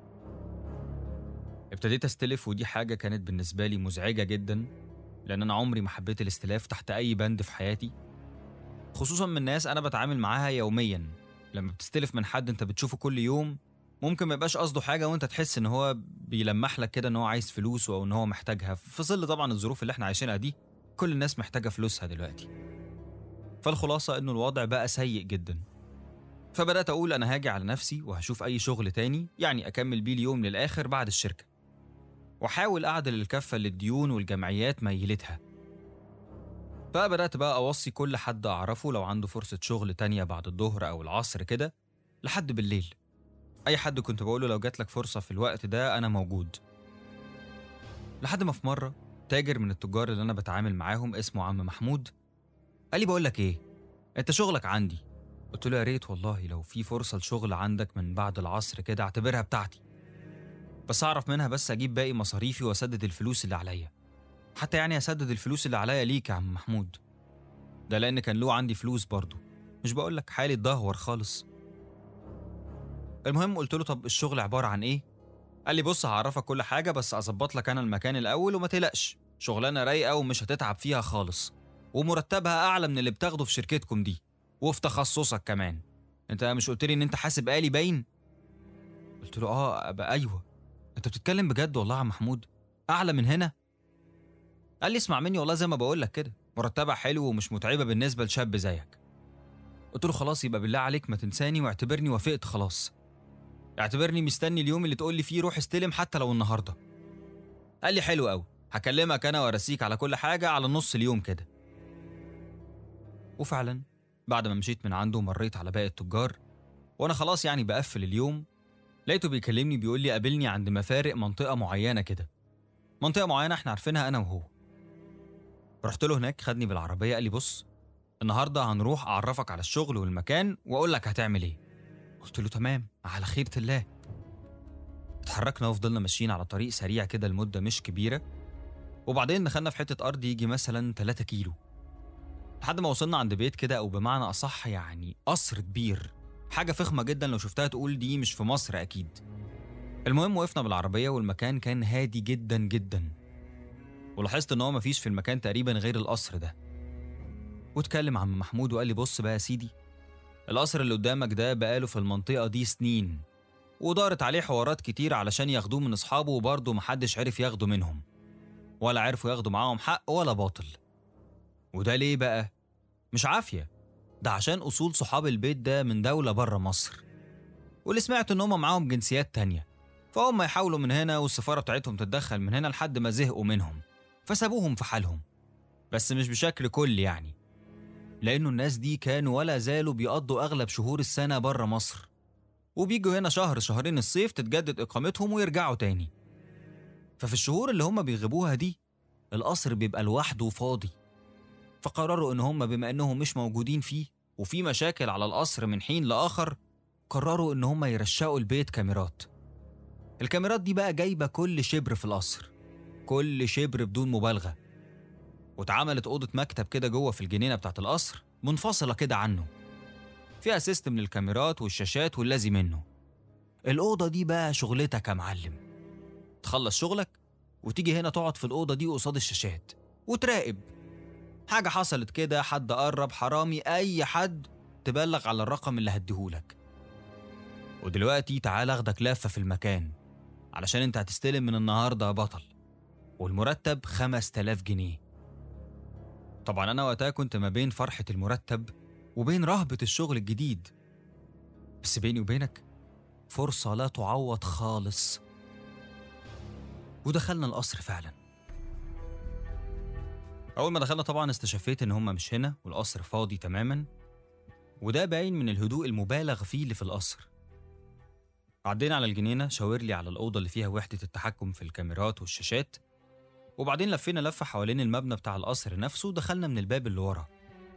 ابتديت استلف ودي حاجة كانت بالنسبة لي مزعجة جدا لأن أنا عمري ما حبيت الاستلاف تحت أي بند في حياتي خصوصا من ناس أنا بتعامل معاها يوميا لما بتستلف من حد أنت بتشوفه كل يوم ممكن ما يبقاش قصده حاجة وأنت تحس إن هو بيلمح لك كده إن هو عايز فلوس أو إن هو محتاجها في ظل طبعا الظروف اللي إحنا عايشينها دي كل الناس محتاجة فلوسها دلوقتي فالخلاصة إنه الوضع بقى سيء جدا فبدأت أقول أنا هاجي على نفسي وهشوف أي شغل تاني يعني أكمل بيه اليوم للآخر بعد الشركة وحاول أعدل الكفة اللي الديون والجمعيات ميلتها فبدأت بقى أوصي كل حد أعرفه لو عنده فرصة شغل تانية بعد الظهر أو العصر كده لحد بالليل أي حد كنت بقوله لو جاتلك فرصة في الوقت ده أنا موجود لحد ما في مرة تاجر من التجار اللي أنا بتعامل معاهم اسمه عم محمود قال لي بقول لك إيه أنت شغلك عندي قلت له يا ريت والله لو في فرصة لشغل عندك من بعد العصر كده اعتبرها بتاعتي بس أعرف منها بس أجيب باقي مصاريفي وأسدد الفلوس اللي عليا حتى يعني أسدد الفلوس اللي عليا ليك يا عم محمود ده لأن كان له عندي فلوس برضه مش بقولك حالي اتدهور خالص المهم قلت له طب الشغل عبارة عن إيه؟ قال لي بص هعرفك كل حاجة بس أظبط لك أنا المكان الأول وما تقلقش شغلانة رايقة ومش هتتعب فيها خالص ومرتبها أعلى من اللي بتاخده في شركتكم دي وفي تخصصك كمان أنت مش قلت لي إن أنت حاسب آلي باين؟ قلت له آه أبقى أيوه أنت بتتكلم بجد والله يا عم محمود أعلى من هنا؟ قال لي اسمع مني والله زي ما بقول لك كده مرتبها حلو ومش متعبة بالنسبة لشاب زيك قلت له خلاص يبقى بالله عليك ما تنساني واعتبرني وافقت خلاص اعتبرني مستني اليوم اللي تقول لي فيه روح استلم حتى لو النهارده قال لي حلو قوي هكلمك انا وارسيك على كل حاجه على نص اليوم كده وفعلا بعد ما مشيت من عنده ومريت على باقي التجار وانا خلاص يعني بقفل اليوم لقيته بيكلمني بيقول لي قابلني عند مفارق منطقه معينه كده منطقه معينه احنا عارفينها انا وهو رحت له هناك خدني بالعربيه قال لي بص النهارده هنروح اعرفك على الشغل والمكان واقول لك هتعمل ايه قلت له تمام على خيرة الله اتحركنا وفضلنا ماشيين على طريق سريع كده لمدة مش كبيرة وبعدين دخلنا في حتة أرض يجي مثلا 3 كيلو لحد ما وصلنا عند بيت كده أو بمعنى أصح يعني قصر كبير حاجة فخمة جدا لو شفتها تقول دي مش في مصر أكيد المهم وقفنا بالعربية والمكان كان هادي جدا جدا ولاحظت إن هو مفيش في المكان تقريبا غير القصر ده واتكلم عم محمود وقال لي بص بقى يا سيدي القصر اللي قدامك ده بقاله في المنطقة دي سنين ودارت عليه حوارات كتير علشان ياخدوه من أصحابه وبرضه محدش عرف ياخده منهم ولا عرفوا ياخدوا معاهم حق ولا باطل وده ليه بقى؟ مش عافية ده عشان أصول صحاب البيت ده من دولة بره مصر واللي سمعت إن هم معاهم جنسيات تانية فهم يحاولوا من هنا والسفارة بتاعتهم تتدخل من هنا لحد ما زهقوا منهم فسابوهم في حالهم بس مش بشكل كلي يعني لأنه الناس دي كانوا ولا زالوا بيقضوا أغلب شهور السنة بره مصر وبيجوا هنا شهر شهرين الصيف تتجدد إقامتهم ويرجعوا تاني ففي الشهور اللي هم بيغيبوها دي القصر بيبقى لوحده فاضي فقرروا إن هم بما إنهم مش موجودين فيه وفي مشاكل على القصر من حين لآخر قرروا إن هم يرشقوا البيت كاميرات الكاميرات دي بقى جايبة كل شبر في القصر كل شبر بدون مبالغة واتعملت أوضة مكتب كده جوه في الجنينة بتاعت القصر منفصلة كده عنه فيها سيستم للكاميرات والشاشات واللازم منه الأوضة دي بقى شغلتك يا معلم تخلص شغلك وتيجي هنا تقعد في الأوضة دي قصاد الشاشات وتراقب حاجة حصلت كده حد قرب حرامي أي حد تبلغ على الرقم اللي هديهولك ودلوقتي تعال اخدك لفة في المكان علشان انت هتستلم من النهاردة يا بطل والمرتب 5000 جنيه طبعا أنا وقتها كنت ما بين فرحة المرتب وبين رهبة الشغل الجديد بس بيني وبينك فرصة لا تعوض خالص ودخلنا القصر فعلا أول ما دخلنا طبعا استشفيت إن هما مش هنا والقصر فاضي تماما وده باين من الهدوء المبالغ فيه اللي في القصر عدينا على الجنينة شاور لي على الأوضة اللي فيها وحدة التحكم في الكاميرات والشاشات وبعدين لفينا لفة حوالين المبنى بتاع القصر نفسه ودخلنا من الباب اللي ورا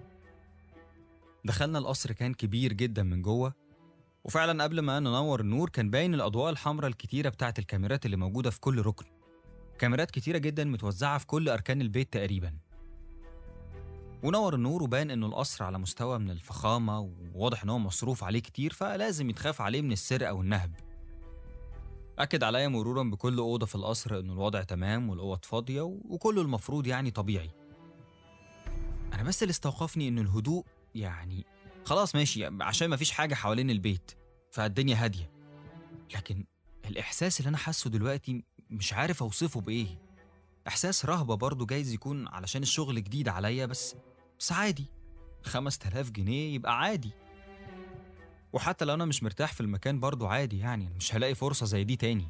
دخلنا القصر كان كبير جدا من جوه وفعلا قبل ما ننور النور كان باين الأضواء الحمراء الكتيرة بتاعت الكاميرات اللي موجودة في كل ركن كاميرات كتيرة جدا متوزعة في كل أركان البيت تقريبا ونور النور وبان إنه القصر على مستوى من الفخامة وواضح إن هو مصروف عليه كتير فلازم يتخاف عليه من السرقة والنهب أكد عليا مرورا بكل أوضة في القصر إنه الوضع تمام والأوض فاضية وكله المفروض يعني طبيعي أنا بس اللي استوقفني إنه الهدوء يعني خلاص ماشي عشان مفيش حاجة حوالين البيت فالدنيا هادية لكن الإحساس اللي أنا حاسه دلوقتي مش عارف أوصفه بإيه إحساس رهبة برضه جايز يكون علشان الشغل جديد عليا بس بس عادي خمس تلاف جنيه يبقى عادي وحتى لو أنا مش مرتاح في المكان برضه عادي يعني مش هلاقي فرصة زي دي تاني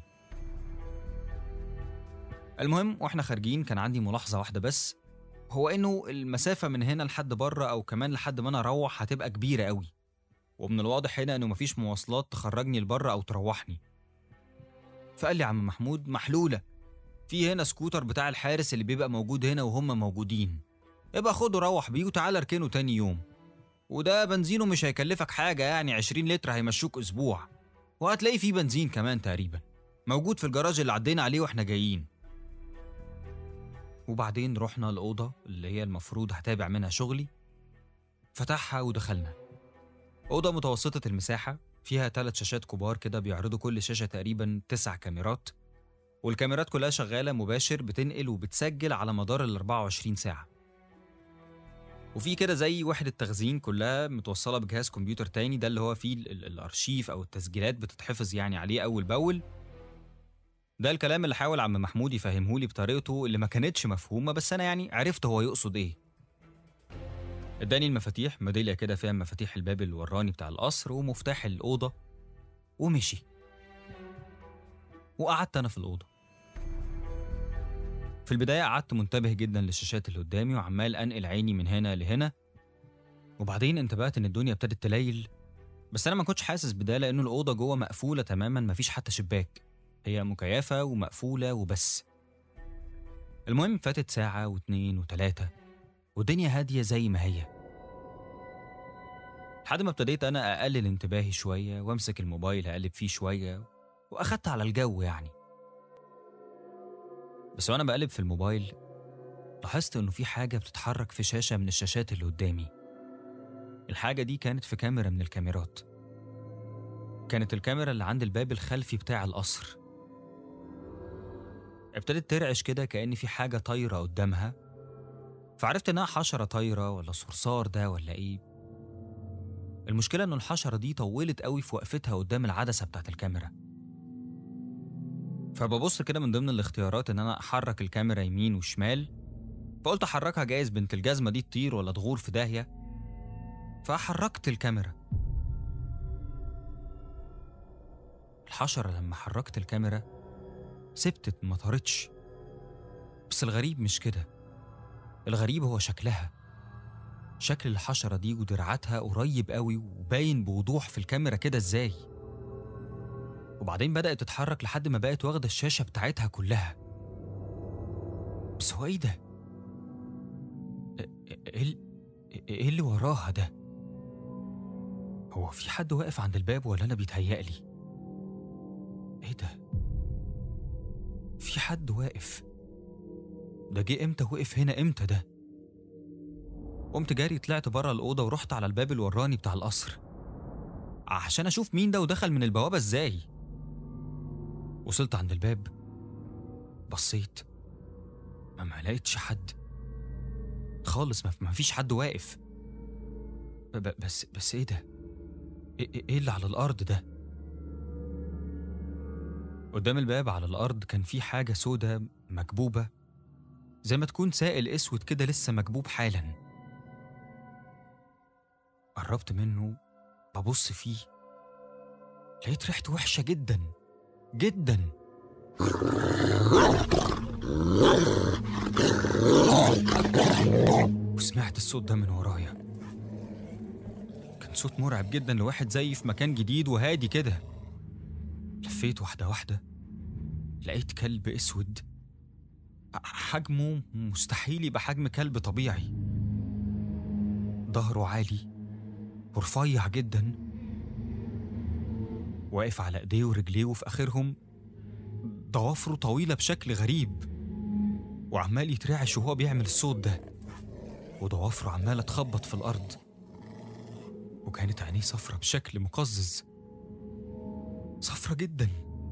المهم واحنا خارجين كان عندي ملاحظة واحدة بس هو انه المسافة من هنا لحد بره او كمان لحد ما انا اروح هتبقى كبيرة قوي ومن الواضح هنا انه مفيش مواصلات تخرجني لبره او تروحني فقال لي عم محمود محلولة في هنا سكوتر بتاع الحارس اللي بيبقى موجود هنا وهم موجودين ابقى خده روح بيه وتعالى اركنه تاني يوم وده بنزينه مش هيكلفك حاجة يعني 20 لتر هيمشوك أسبوع وهتلاقي فيه بنزين كمان تقريبا موجود في الجراج اللي عدينا عليه واحنا جايين وبعدين رحنا الأوضة اللي هي المفروض هتابع منها شغلي فتحها ودخلنا أوضة متوسطة المساحة فيها ثلاث شاشات كبار كده بيعرضوا كل شاشة تقريبا تسع كاميرات والكاميرات كلها شغالة مباشر بتنقل وبتسجل على مدار ال 24 ساعة وفي كده زي وحدة تخزين كلها متوصلة بجهاز كمبيوتر تاني ده اللي هو فيه ال- ال- الأرشيف أو التسجيلات بتتحفظ يعني عليه أول بأول ده الكلام اللي حاول عم محمود يفهمهولي بطريقته اللي ما كانتش مفهومة بس أنا يعني عرفت هو يقصد إيه اداني المفاتيح ميدالية كده فيها مفاتيح الباب اللي وراني بتاع القصر ومفتاح الأوضة ومشي وقعدت أنا في الأوضة في البداية قعدت منتبه جدا للشاشات اللي قدامي وعمال أنقل عيني من هنا لهنا وبعدين انتبهت إن الدنيا ابتدت تليل بس أنا ما كنتش حاسس بده لأنه الأوضة جوه مقفولة تماما مفيش حتى شباك هي مكيفة ومقفولة وبس المهم فاتت ساعة واتنين وتلاتة والدنيا هادية زي ما هي لحد ما ابتديت أنا أقلل انتباهي شوية وأمسك الموبايل أقلب فيه شوية وأخدت على الجو يعني بس وأنا بقلب في الموبايل لاحظت إنه في حاجة بتتحرك في شاشة من الشاشات اللي قدامي الحاجة دي كانت في كاميرا من الكاميرات كانت الكاميرا اللي عند الباب الخلفي بتاع القصر ابتدت ترعش كده كأن في حاجة طايرة قدامها فعرفت إنها حشرة طايرة ولا صرصار ده ولا إيه المشكلة إن الحشرة دي طولت قوي في وقفتها قدام العدسة بتاعت الكاميرا فببص كده من ضمن الاختيارات إن أنا أحرك الكاميرا يمين وشمال فقلت أحركها جايز بنت الجزمة دي تطير ولا تغور في داهية فحركت الكاميرا الحشرة لما حركت الكاميرا سبتت ما طارتش بس الغريب مش كده الغريب هو شكلها شكل الحشرة دي ودرعاتها قريب قوي وباين بوضوح في الكاميرا كده ازاي وبعدين بدأت تتحرك لحد ما بقت واخدة الشاشة بتاعتها كلها بس هو ايه ده؟ ايه ايه اللي وراها ده؟ هو في حد واقف عند الباب ولا انا بيتهيألي؟ ايه ده؟ في حد واقف ده جه امتى وقف هنا امتى ده؟ قمت جاري طلعت بره الأوضة ورحت على الباب الوراني بتاع القصر عشان أشوف مين ده ودخل من البوابة إزاي وصلت عند الباب بصيت ما ما لقيتش حد خالص ما ما فيش حد واقف ب- ب- بس بس ايه ده؟ ايه إيه- إيه اللي على الأرض ده؟ قدام الباب على الأرض كان في حاجة سودة مكبوبة زي ما تكون سائل أسود كده لسه مكبوب حالا قربت منه ببص فيه لقيت ريحته وحشة جدا جدا وسمعت الصوت ده من ورايا كان صوت مرعب جدا لواحد زيي في مكان جديد وهادي كده لفيت واحدة واحدة لقيت كلب اسود حجمه مستحيل يبقى حجم كلب طبيعي ظهره عالي ورفيع جدا واقف على ايديه ورجليه وفي اخرهم ضوافره طويله بشكل غريب وعمال يترعش وهو بيعمل الصوت ده وضوافره عماله تخبط في الارض وكانت عينيه صفرة بشكل مقزز صفرة جدا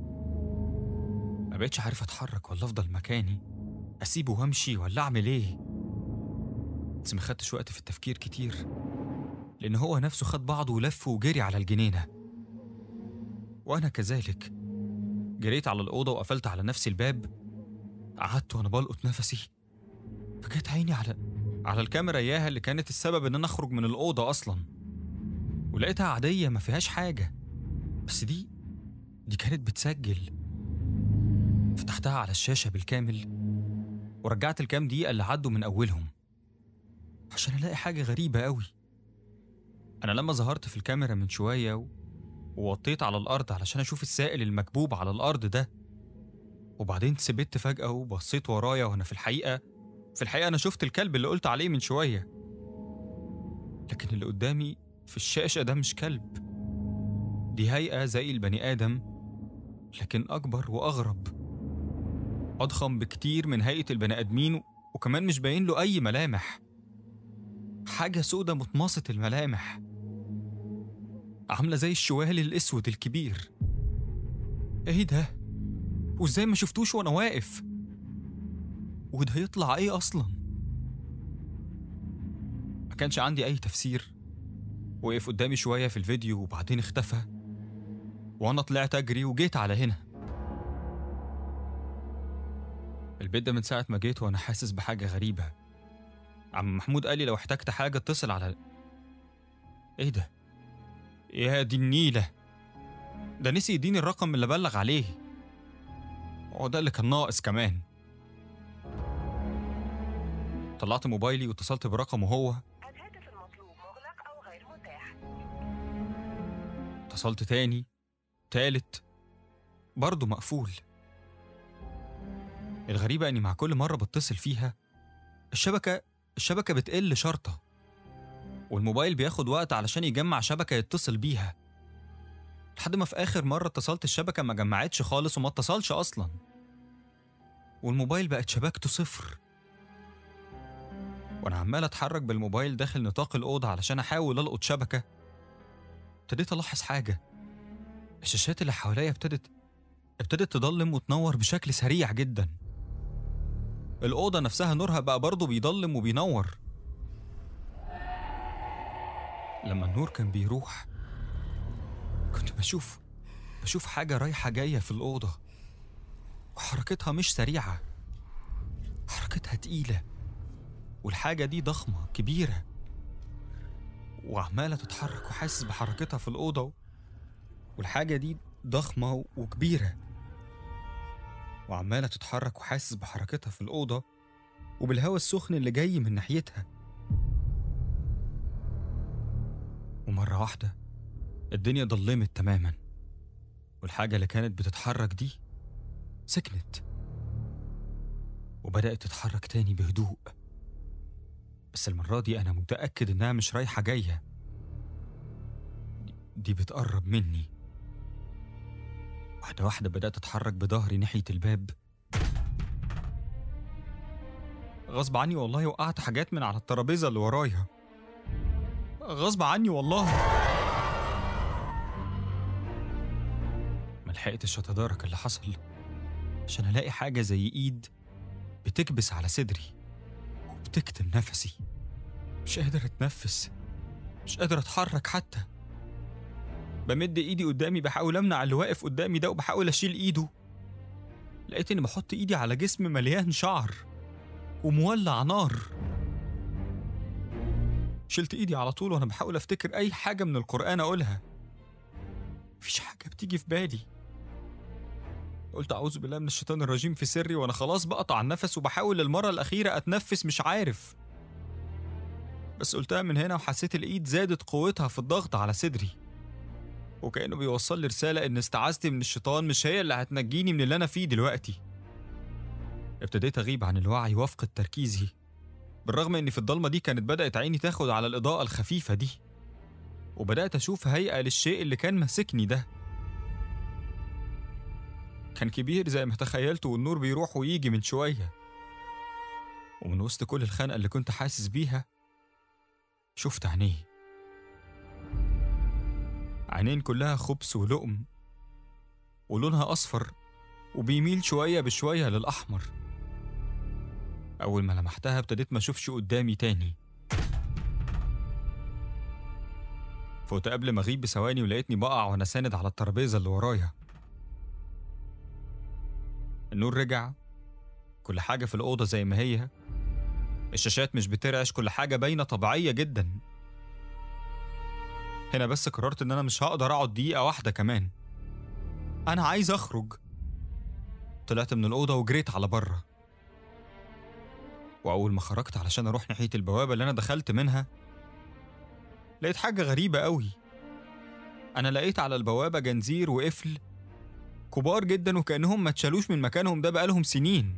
ما بقتش عارف اتحرك ولا افضل مكاني اسيبه وامشي ولا اعمل ايه بس ما خدتش وقت في التفكير كتير لان هو نفسه خد بعضه ولف وجري على الجنينه وانا كذلك جريت على الاوضه وقفلت على نفسي الباب قعدت وانا بلقط نفسي فجت عيني على على الكاميرا اياها اللي كانت السبب ان انا اخرج من الاوضه اصلا ولقيتها عاديه ما فيهاش حاجه بس دي دي كانت بتسجل فتحتها على الشاشه بالكامل ورجعت الكام دقيقه اللي عدوا من اولهم عشان الاقي حاجه غريبه قوي انا لما ظهرت في الكاميرا من شويه و... ووطيت على الارض علشان اشوف السائل المكبوب على الارض ده وبعدين سبت فجاه وبصيت ورايا وانا في الحقيقه في الحقيقه انا شفت الكلب اللي قلت عليه من شويه لكن اللي قدامي في الشاشه ده مش كلب دي هيئه زي البني ادم لكن اكبر واغرب اضخم بكتير من هيئه البني ادمين وكمان مش باين له اي ملامح حاجه سودة مطماسه الملامح عامله زي الشوال الاسود الكبير ايه ده وازاي ما شفتوش وانا واقف وده يطلع ايه اصلا ما كانش عندي اي تفسير وقف قدامي شويه في الفيديو وبعدين اختفى وانا طلعت اجري وجيت على هنا البيت ده من ساعه ما جيت وانا حاسس بحاجه غريبه عم محمود قال لي لو احتجت حاجه اتصل على ايه ده يا دي النيله ده نسي يديني الرقم اللي بلغ عليه هو ده اللي كان ناقص كمان طلعت موبايلي واتصلت برقمه هو الهاتف المطلوب مغلق أو غير متاح اتصلت تاني تالت برضه مقفول الغريبة إني مع كل مرة بتصل فيها الشبكة الشبكة بتقل شرطة والموبايل بياخد وقت علشان يجمع شبكة يتصل بيها لحد ما في آخر مرة اتصلت الشبكة ما جمعتش خالص وما اتصلش أصلا والموبايل بقت شبكته صفر وأنا عمال أتحرك بالموبايل داخل نطاق الأوضة علشان أحاول ألقط شبكة ابتديت ألاحظ حاجة الشاشات اللي حواليا ابتدت ابتدت تضلم وتنور بشكل سريع جدا الأوضة نفسها نورها بقى برضه بيضلم وبينور لما النور كان بيروح كنت بشوف بشوف حاجة رايحة جاية في الأوضة وحركتها مش سريعة حركتها تقيلة والحاجة دي ضخمة كبيرة وعمالة تتحرك وحاسس بحركتها في الأوضة والحاجة دي ضخمة وكبيرة وعمالة تتحرك وحاسس بحركتها في الأوضة وبالهواء السخن اللي جاي من ناحيتها ومرة واحدة الدنيا ضلمت تماما والحاجة اللي كانت بتتحرك دي سكنت وبدأت تتحرك تاني بهدوء بس المرة دي أنا متأكد إنها مش رايحة جاية دي بتقرب مني واحدة واحدة بدأت أتحرك بظهري ناحية الباب غصب عني والله وقعت حاجات من على الترابيزة اللي ورايا غصب عني والله ملحقتش أتدارك اللي حصل عشان ألاقي حاجة زي إيد بتكبس على صدري وبتكتم نفسي مش قادر أتنفس مش قادر أتحرك حتى بمد ايدي قدامي بحاول امنع اللي واقف قدامي ده وبحاول اشيل ايده لقيت اني بحط ايدي على جسم مليان شعر ومولع نار شلت ايدي على طول وانا بحاول افتكر اي حاجه من القران اقولها مفيش حاجه بتيجي في بالي قلت اعوذ بالله من الشيطان الرجيم في سري وانا خلاص بقطع النفس وبحاول للمره الاخيره اتنفس مش عارف بس قلتها من هنا وحسيت الايد زادت قوتها في الضغط على صدري وكأنه بيوصل لي رسالة إن استعاذتي من الشيطان مش هي اللي هتنجيني من اللي أنا فيه دلوقتي. ابتديت أغيب عن الوعي وأفقد تركيزي بالرغم إن في الضلمة دي كانت بدأت عيني تاخد على الإضاءة الخفيفة دي وبدأت أشوف هيئة للشيء اللي كان ماسكني ده كان كبير زي ما تخيلت والنور بيروح ويجي من شوية ومن وسط كل الخنقة اللي كنت حاسس بيها شفت عينيه عينين كلها خبز ولقم ولونها أصفر وبيميل شوية بشوية للأحمر أول ما لمحتها ابتديت ما أشوفش قدامي تاني فوت قبل ما أغيب بثواني ولقيتني بقع وأنا ساند على الترابيزة اللي ورايا النور رجع كل حاجة في الأوضة زي ما هي الشاشات مش بترعش كل حاجة باينة طبيعية جدا هنا بس قررت إن أنا مش هقدر أقعد دقيقة واحدة كمان أنا عايز أخرج طلعت من الأوضة وجريت على بره وأول ما خرجت علشان أروح ناحية البوابة اللي أنا دخلت منها لقيت حاجة غريبة قوي أنا لقيت على البوابة جنزير وقفل كبار جدا وكأنهم ما اتشالوش من مكانهم ده بقالهم سنين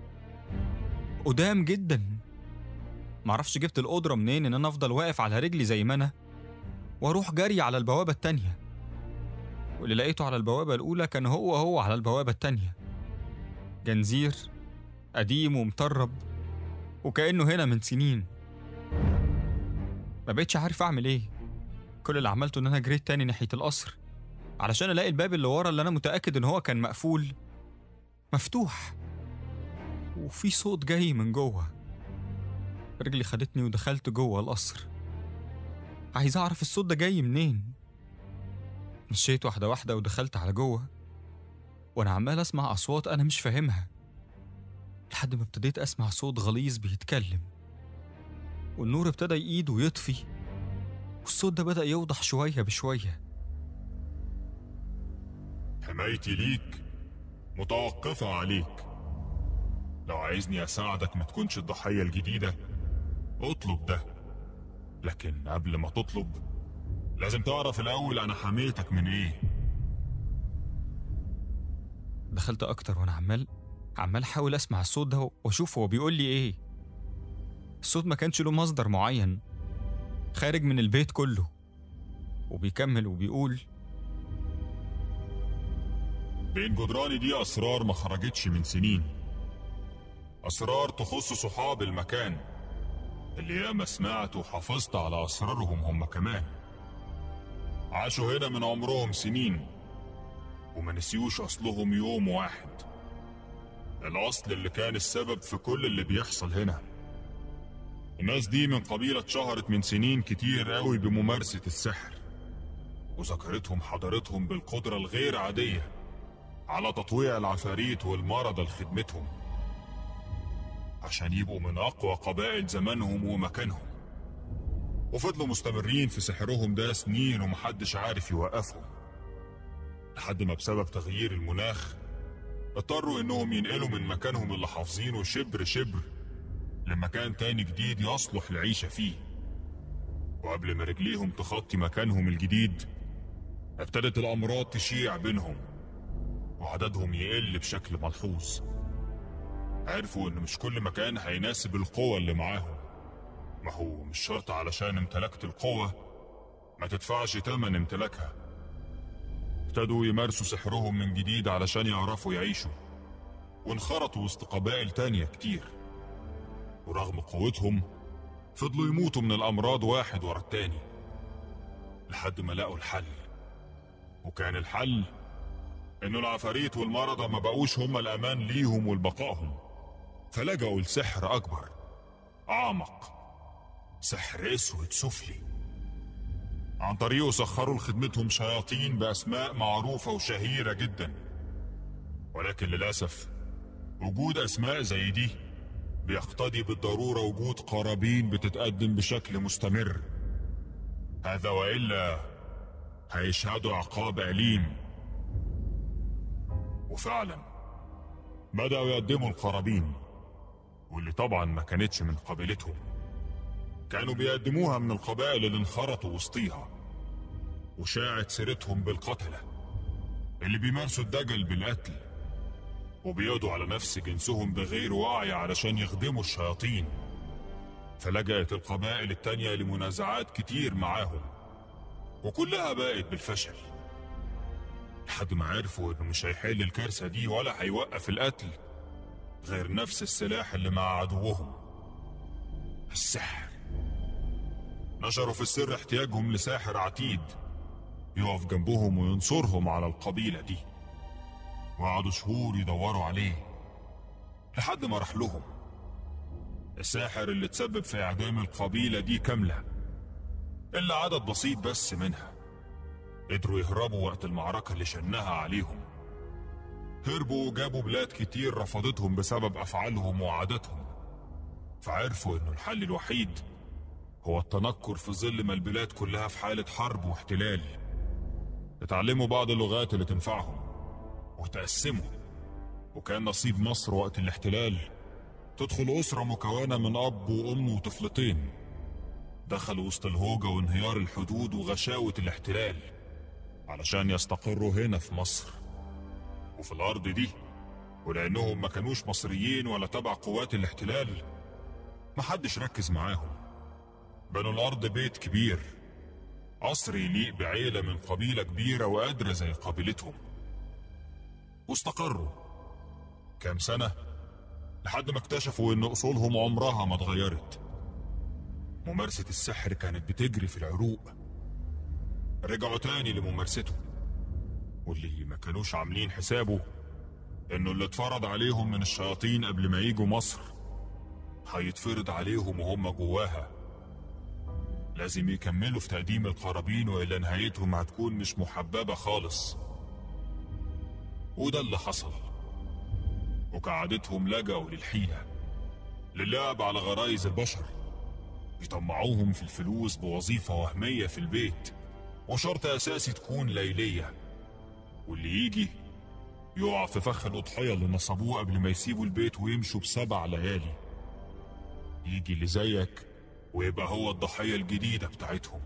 قدام جدا معرفش جبت القدرة منين إن أنا أفضل واقف على رجلي زي ما أنا وأروح جري على البوابة التانية واللي لقيته على البوابة الأولى كان هو هو على البوابة التانية جنزير قديم ومطرب وكأنه هنا من سنين ما بقتش عارف أعمل إيه كل اللي عملته إن أنا جريت تاني ناحية القصر علشان ألاقي الباب اللي ورا اللي أنا متأكد إن هو كان مقفول مفتوح وفي صوت جاي من جوه رجلي خدتني ودخلت جوه القصر عايز أعرف الصوت ده جاي منين مشيت واحدة واحدة ودخلت على جوه وأنا عمال أسمع أصوات أنا مش فاهمها لحد ما ابتديت أسمع صوت غليظ بيتكلم والنور ابتدى يقيد ويطفي والصوت ده بدأ يوضح شوية بشوية حمايتي ليك متوقفة عليك لو عايزني أساعدك ما تكونش الضحية الجديدة اطلب ده لكن قبل ما تطلب لازم تعرف الأول أنا حميتك من إيه دخلت أكتر وأنا عمال عمال أحاول أسمع الصوت ده وأشوف هو بيقول لي إيه الصوت ما كانش له مصدر معين خارج من البيت كله وبيكمل وبيقول بين جدراني دي أسرار ما خرجتش من سنين أسرار تخص صحاب المكان اللي ياما سمعت وحافظت على أسرارهم هم كمان عاشوا هنا من عمرهم سنين وما نسيوش أصلهم يوم واحد الأصل اللي كان السبب في كل اللي بيحصل هنا الناس دي من قبيلة اتشهرت من سنين كتير قوي بممارسة السحر وذكرتهم حضرتهم بالقدرة الغير عادية على تطويع العفاريت والمرضى لخدمتهم عشان يبقوا من أقوى قبائل زمانهم ومكانهم وفضلوا مستمرين في سحرهم ده سنين ومحدش عارف يوقفهم لحد ما بسبب تغيير المناخ اضطروا انهم ينقلوا من مكانهم اللي حافظينه شبر شبر لمكان تاني جديد يصلح العيشة فيه وقبل ما رجليهم تخطي مكانهم الجديد ابتدت الأمراض تشيع بينهم وعددهم يقل بشكل ملحوظ عرفوا إن مش كل مكان هيناسب القوة اللي معاهم ما هو مش شرط علشان امتلكت القوة ما تدفعش تمن امتلاكها ابتدوا يمارسوا سحرهم من جديد علشان يعرفوا يعيشوا وانخرطوا وسط قبائل تانية كتير ورغم قوتهم فضلوا يموتوا من الأمراض واحد ورا التاني لحد ما لقوا الحل وكان الحل إنه العفاريت والمرضى ما بقوش هما الأمان ليهم ولبقائهم فلجأوا لسحر أكبر أعمق سحر أسود سفلي عن طريقه سخروا لخدمتهم شياطين بأسماء معروفة وشهيرة جدا ولكن للأسف وجود أسماء زي دي بيقتضي بالضرورة وجود قرابين بتتقدم بشكل مستمر هذا وإلا هيشهدوا عقاب أليم وفعلا بدأوا يقدموا القرابين واللي طبعا ما كانتش من قبيلتهم كانوا بيقدموها من القبائل اللي انخرطوا وسطيها وشاعت سيرتهم بالقتلة اللي بيمارسوا الدجل بالقتل وبيقضوا على نفس جنسهم بغير وعي علشان يخدموا الشياطين فلجأت القبائل التانية لمنازعات كتير معاهم وكلها باءت بالفشل لحد ما عرفوا انه مش هيحل الكارثة دي ولا هيوقف القتل غير نفس السلاح اللي مع عدوهم السحر نشروا في السر احتياجهم لساحر عتيد يقف جنبهم وينصرهم على القبيلة دي وقعدوا شهور يدوروا عليه لحد ما راح لهم الساحر اللي تسبب في إعدام القبيلة دي كاملة إلا عدد بسيط بس منها قدروا يهربوا وقت المعركة اللي شنها عليهم هربوا وجابوا بلاد كتير رفضتهم بسبب أفعالهم وعاداتهم فعرفوا إنه الحل الوحيد هو التنكر في ظل ما البلاد كلها في حالة حرب واحتلال اتعلموا بعض اللغات اللي تنفعهم وتقسموا وكان نصيب مصر وقت الاحتلال تدخل أسرة مكونة من أب وأم وطفلتين دخلوا وسط الهوجة وانهيار الحدود وغشاوة الاحتلال علشان يستقروا هنا في مصر وفي الأرض دي ولأنهم ما كانوش مصريين ولا تبع قوات الاحتلال محدش ركز معاهم بنوا الأرض بيت كبير قصر يليق بعيلة من قبيلة كبيرة وقادرة زي قبيلتهم واستقروا كام سنة لحد ما اكتشفوا ان اصولهم عمرها ما اتغيرت ممارسة السحر كانت بتجري في العروق رجعوا تاني لممارسته واللي ما كانوش عاملين حسابه انه اللي اتفرض عليهم من الشياطين قبل ما يجوا مصر هيتفرض عليهم وهم جواها لازم يكملوا في تقديم القرابين والا نهايتهم هتكون مش محببة خالص وده اللي حصل وكعادتهم لجأوا للحيلة للعب على غرايز البشر يطمعوهم في الفلوس بوظيفة وهمية في البيت وشرط أساسي تكون ليلية واللي يجي يقع في فخ الأضحية اللي نصبوه قبل ما يسيبوا البيت ويمشوا بسبع ليالي يجي اللي زيك ويبقى هو الضحية الجديدة بتاعتهم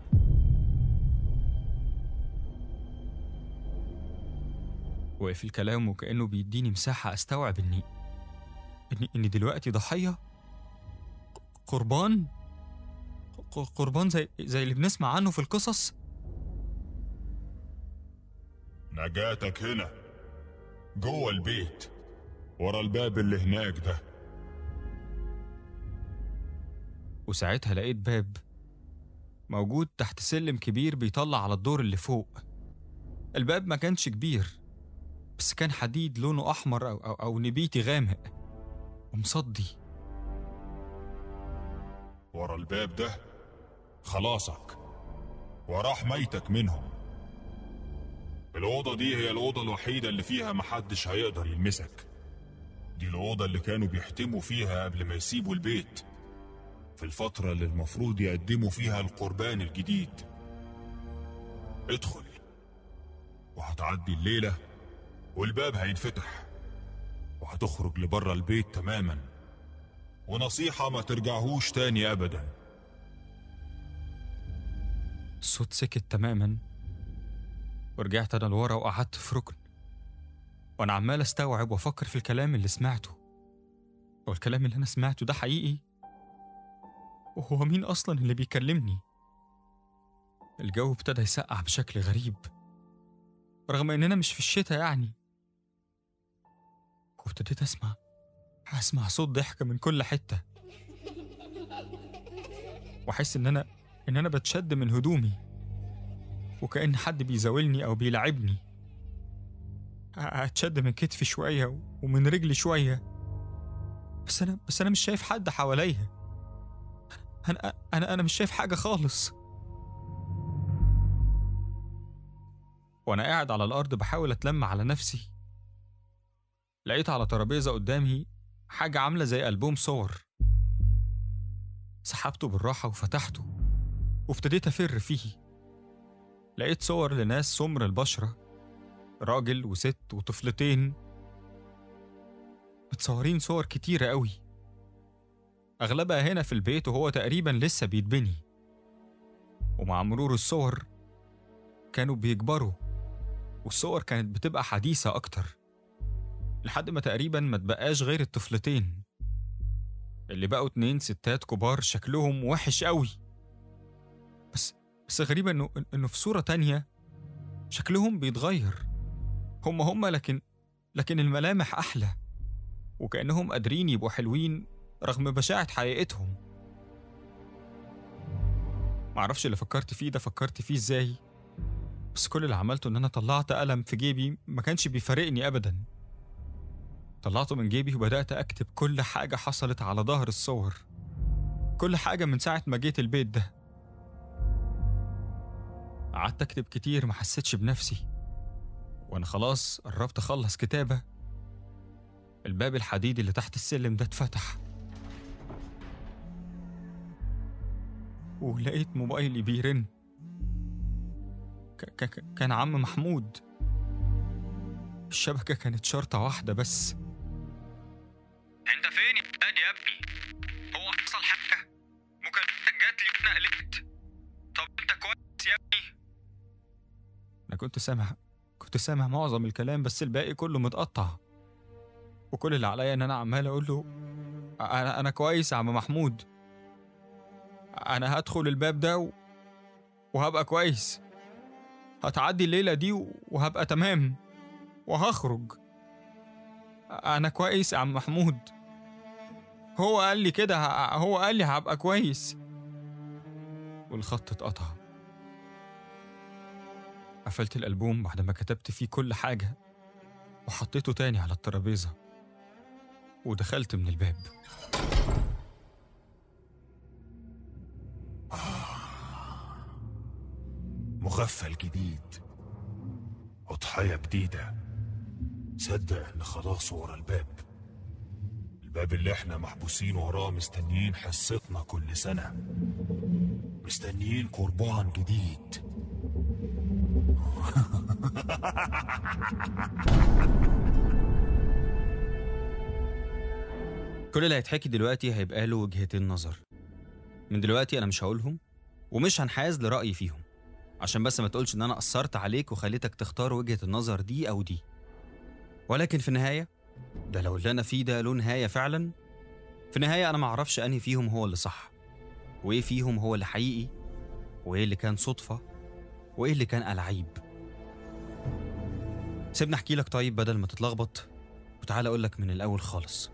وقف الكلام وكأنه بيديني مساحة أستوعب إني إني إني دلوقتي ضحية ق- قربان ق- قربان زي زي اللي بنسمع عنه في القصص نجاتك هنا جوه البيت ورا الباب اللي هناك ده وساعتها لقيت باب موجود تحت سلم كبير بيطلع على الدور اللي فوق الباب ما كانش كبير بس كان حديد لونه أحمر أو, أو, أو نبيتي غامق ومصدي ورا الباب ده خلاصك وراه حمايتك منهم الأوضة دي هي الأوضة الوحيدة اللي فيها محدش هيقدر يلمسك دي الأوضة اللي كانوا بيحتموا فيها قبل ما يسيبوا البيت في الفترة اللي المفروض يقدموا فيها القربان الجديد ادخل وهتعدي الليلة والباب هينفتح وهتخرج لبره البيت تماما ونصيحة ما ترجعهوش تاني أبدا الصوت سكت تماما ورجعت أنا لورا وقعدت في ركن وأنا عمال أستوعب وأفكر في الكلام اللي سمعته هو الكلام اللي أنا سمعته ده حقيقي وهو مين أصلا اللي بيكلمني الجو ابتدى يسقع بشكل غريب رغم إننا مش في الشتاء يعني وابتديت أسمع أسمع صوت ضحك من كل حتة وأحس إن أنا إن أنا بتشد من هدومي وكأن حد بيزاولني أو بيلعبني أتشد من كتفي شوية ومن رجلي شوية بس أنا بس أنا مش شايف حد حواليا أنا أنا أنا مش شايف حاجة خالص وأنا قاعد على الأرض بحاول أتلم على نفسي لقيت على ترابيزة قدامي حاجة عاملة زي ألبوم صور سحبته بالراحة وفتحته وابتديت أفر فيه لقيت صور لناس سمر البشرة راجل وست وطفلتين متصورين صور كتيرة قوي أغلبها هنا في البيت وهو تقريبا لسه بيتبني ومع مرور الصور كانوا بيكبروا والصور كانت بتبقى حديثة أكتر لحد ما تقريبا ما تبقاش غير الطفلتين اللي بقوا اتنين ستات كبار شكلهم وحش قوي بس بس غريب انه انه في صورة تانية شكلهم بيتغير هم هم لكن لكن الملامح أحلى وكأنهم قادرين يبقوا حلوين رغم بشاعة حقيقتهم معرفش اللي فكرت فيه ده فكرت فيه ازاي بس كل اللي عملته ان انا طلعت قلم في جيبي ما كانش بيفارقني ابدا طلعته من جيبي وبدأت أكتب كل حاجة حصلت على ظهر الصور كل حاجة من ساعة ما جيت البيت ده قعدت أكتب كتير ما حسيتش بنفسي وأنا خلاص قربت أخلص كتابة الباب الحديدي اللي تحت السلم ده اتفتح ولقيت موبايلي بيرن ك- ك- كان عم محمود الشبكة كانت شرطة واحدة بس انت فين يا فؤاد يا ابني هو حصل حاجة مكالمتك جات لي وانا قلقت طب انت كويس يا ابني انا كنت سامع كنت سامع معظم الكلام بس الباقي كله متقطع وكل اللي عليا ان انا عمال اقول له انا انا كويس يا عم محمود انا هدخل الباب ده و... وهبقى كويس هتعدي الليلة دي وهبقى تمام وهخرج أنا كويس يا عم محمود هو قال لي كده ه- هو قال لي هبقى كويس والخط اتقطع قفلت الألبوم بعد ما كتبت فيه كل حاجة وحطيته تاني على الترابيزة ودخلت من الباب مغفل جديد أضحية جديدة صدق إن خلاص ورا الباب الباب اللي احنا محبوسين وراه مستنيين حصتنا كل سنة مستنيين قربان جديد كل اللي هيتحكي دلوقتي هيبقى له وجهتين نظر من دلوقتي انا مش هقولهم ومش هنحاز لرأيي فيهم عشان بس ما تقولش ان انا قصرت عليك وخليتك تختار وجهة النظر دي او دي ولكن في النهاية ده لو اللي انا فيه ده له نهاية فعلا في النهاية انا معرفش انهي فيهم هو اللي صح وايه فيهم هو اللي حقيقي وايه اللي كان صدفة وايه اللي كان ألعيب سيبني احكي لك طيب بدل ما تتلخبط وتعالى اقول لك من الاول خالص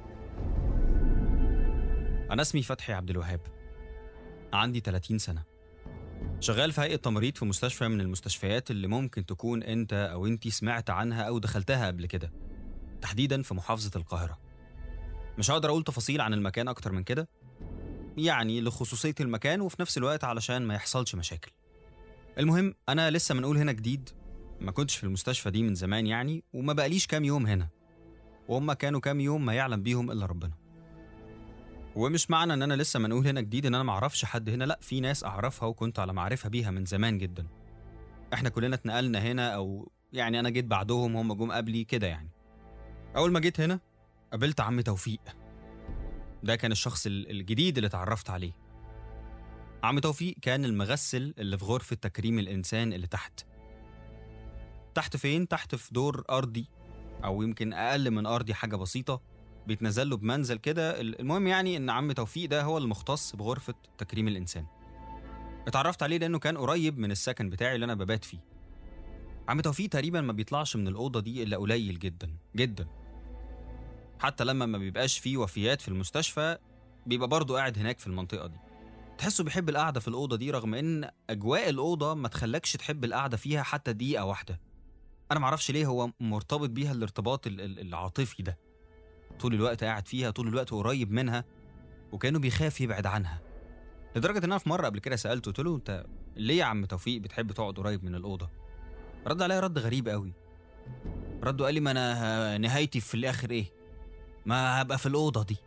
انا اسمي فتحي عبد الوهاب عندي 30 سنه شغال في هيئه تمريض في مستشفى من المستشفيات اللي ممكن تكون انت او انتي سمعت عنها او دخلتها قبل كده تحديدا في محافظه القاهره مش هقدر اقول تفاصيل عن المكان اكتر من كده يعني لخصوصيه المكان وفي نفس الوقت علشان ما يحصلش مشاكل المهم انا لسه منقول هنا جديد ما كنتش في المستشفى دي من زمان يعني وما بقاليش كام يوم هنا وهم كانوا كام يوم ما يعلم بيهم الا ربنا ومش معنى ان انا لسه منقول هنا جديد ان انا ما اعرفش حد هنا لا في ناس اعرفها وكنت على معرفه بيها من زمان جدا احنا كلنا اتنقلنا هنا او يعني انا جيت بعدهم هم جم قبلي كده يعني اول ما جيت هنا قابلت عم توفيق ده كان الشخص ال- الجديد اللي اتعرفت عليه عم توفيق كان المغسل اللي في غرفة تكريم الإنسان اللي تحت تحت فين؟ تحت في دور أرضي أو يمكن أقل من أرضي حاجة بسيطة بيتنزل له بمنزل كده ال- المهم يعني إن عم توفيق ده هو المختص بغرفة تكريم الإنسان اتعرفت عليه لأنه كان قريب من السكن بتاعي اللي أنا ببات فيه عم توفيق تقريبا ما بيطلعش من الأوضة دي إلا قليل جدا جدا حتى لما ما بيبقاش فيه وفيات في المستشفى بيبقى برضه قاعد هناك في المنطقة دي تحسه بيحب القعدة في الأوضة دي رغم إن أجواء الأوضة ما تخلكش تحب القعدة فيها حتى دقيقة واحدة أنا معرفش ليه هو مرتبط بيها الارتباط ال- ال- العاطفي ده طول الوقت قاعد فيها طول الوقت قريب منها وكانه بيخاف يبعد عنها لدرجة إن أنا في مرة قبل كده سألته قلت له أنت ليه يا عم توفيق بتحب تقعد قريب من الأوضة؟ رد عليا رد غريب قوي رد وقال لي ما أنا نهايتي في الآخر إيه؟ ما هبقى في الأوضة دي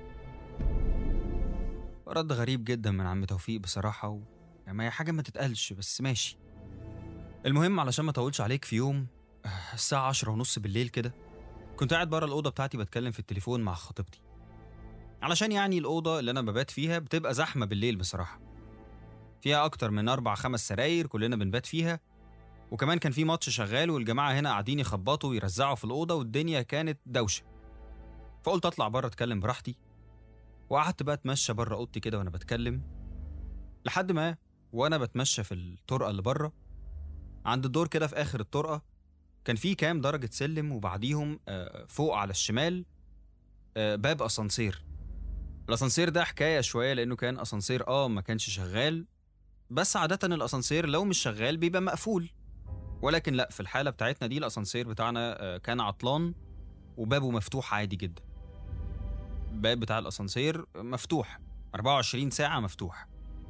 رد غريب جدا من عم توفيق بصراحة و... يعني ما هي حاجة ما تتقالش بس ماشي المهم علشان ما اطولش عليك في يوم آه، الساعة عشرة ونص بالليل كده كنت قاعد بره الأوضة بتاعتي بتكلم في التليفون مع خطيبتي علشان يعني الأوضة اللي أنا ببات فيها بتبقى زحمة بالليل بصراحة فيها أكتر من أربع خمس سراير كلنا بنبات فيها وكمان كان في ماتش شغال والجماعة هنا قاعدين يخبطوا ويرزعوا في الأوضة والدنيا كانت دوشة فقلت أطلع بره أتكلم براحتي وقعدت بقى اتمشى بره اوضتي كده وانا بتكلم لحد ما وانا بتمشى في الطرقه اللي بره عند الدور كده في اخر الطرقه كان في كام درجه سلم وبعديهم آه، فوق على الشمال آه، باب اسانسير الاسانسير ده حكايه شويه لانه كان اسانسير اه ما كانش شغال بس عاده الاسانسير لو مش شغال بيبقى مقفول ولكن لا في الحاله بتاعتنا دي الاسانسير بتاعنا آه، كان عطلان وبابه مفتوح عادي جدا الباب بتاع الاسانسير مفتوح 24 ساعة مفتوح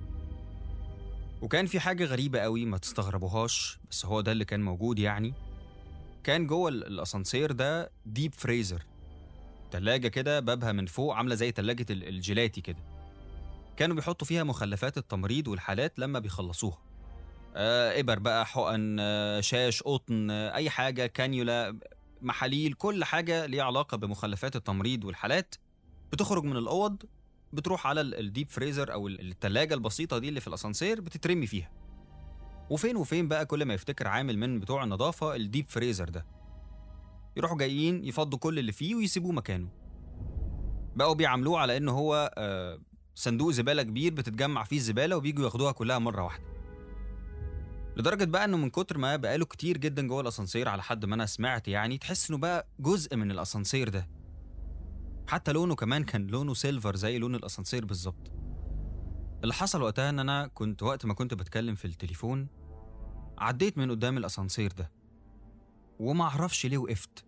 وكان في حاجة غريبة قوي ما تستغربوهاش بس هو ده اللي كان موجود يعني كان جوه ال- الاسانسير ده ديب فريزر تلاجة كده بابها من فوق عاملة زي تلاجة ال- الجيلاتي كده كانوا بيحطوا فيها مخلفات التمريض والحالات لما بيخلصوها آه إبر بقى حقن آه شاش قطن آه أي حاجة كانيولا محاليل كل حاجة ليها علاقة بمخلفات التمريض والحالات بتخرج من الاوض بتروح على ال- الديب فريزر او ال- التلاجة البسيطة دي اللي في الاسانسير بتترمي فيها وفين وفين بقى كل ما يفتكر عامل من بتوع النظافة الديب فريزر ده يروحوا جايين يفضوا كل اللي فيه ويسيبوه مكانه بقوا بيعاملوه على انه هو آه، صندوق زبالة كبير بتتجمع فيه الزبالة وبيجوا ياخدوها كلها مرة واحدة لدرجة بقى انه من كتر ما بقاله كتير جدا جوه الاسانسير على حد ما انا سمعت يعني تحس انه بقى جزء من الاسانسير ده حتى لونه كمان كان لونه سيلفر زي لون الاسانسير بالظبط اللي حصل وقتها ان انا كنت وقت ما كنت بتكلم في التليفون عديت من قدام الاسانسير ده وما اعرفش ليه وقفت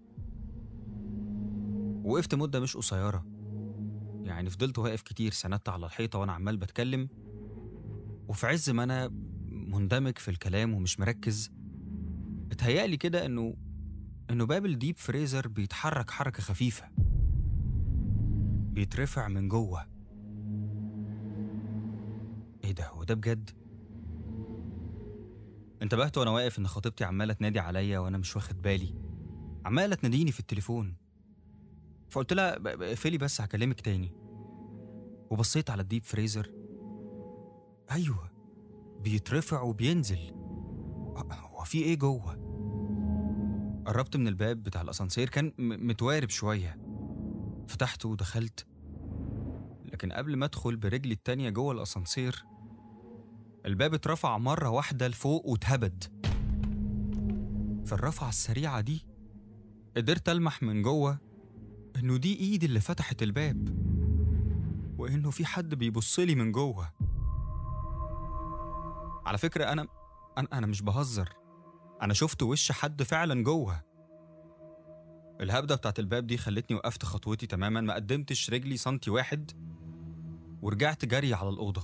وقفت مده مش قصيره يعني فضلت واقف كتير سندت على الحيطه وانا عمال بتكلم وفي عز ما انا مندمج في الكلام ومش مركز اتهيألي كده انه انه باب الديب فريزر بيتحرك حركه خفيفه بيترفع من جوه ايه ده هو ده بجد انتبهت وانا واقف ان خطيبتي عماله تنادي عليا وانا مش واخد بالي عماله تناديني في التليفون فقلت لها ب- ب- اقفلي بس هكلمك تاني وبصيت على الديب فريزر ايوه بيترفع وبينزل ه- هو في ايه جوه قربت من الباب بتاع الاسانسير كان م- متوارب شويه فتحته ودخلت لكن قبل ما ادخل برجلي التانية جوه الاسانسير الباب اترفع مرة واحدة لفوق واتهبد في الرفعة السريعة دي قدرت ألمح من جوه إنه دي إيدي اللي فتحت الباب وإنه في حد بيبصلي من جوه على فكرة أنا أنا أنا مش بهزر أنا شفت وش حد فعلا جوه الهبدة بتاعت الباب دي خلتني وقفت خطوتي تماما ما قدمتش رجلي سنتي واحد ورجعت جري على الأوضة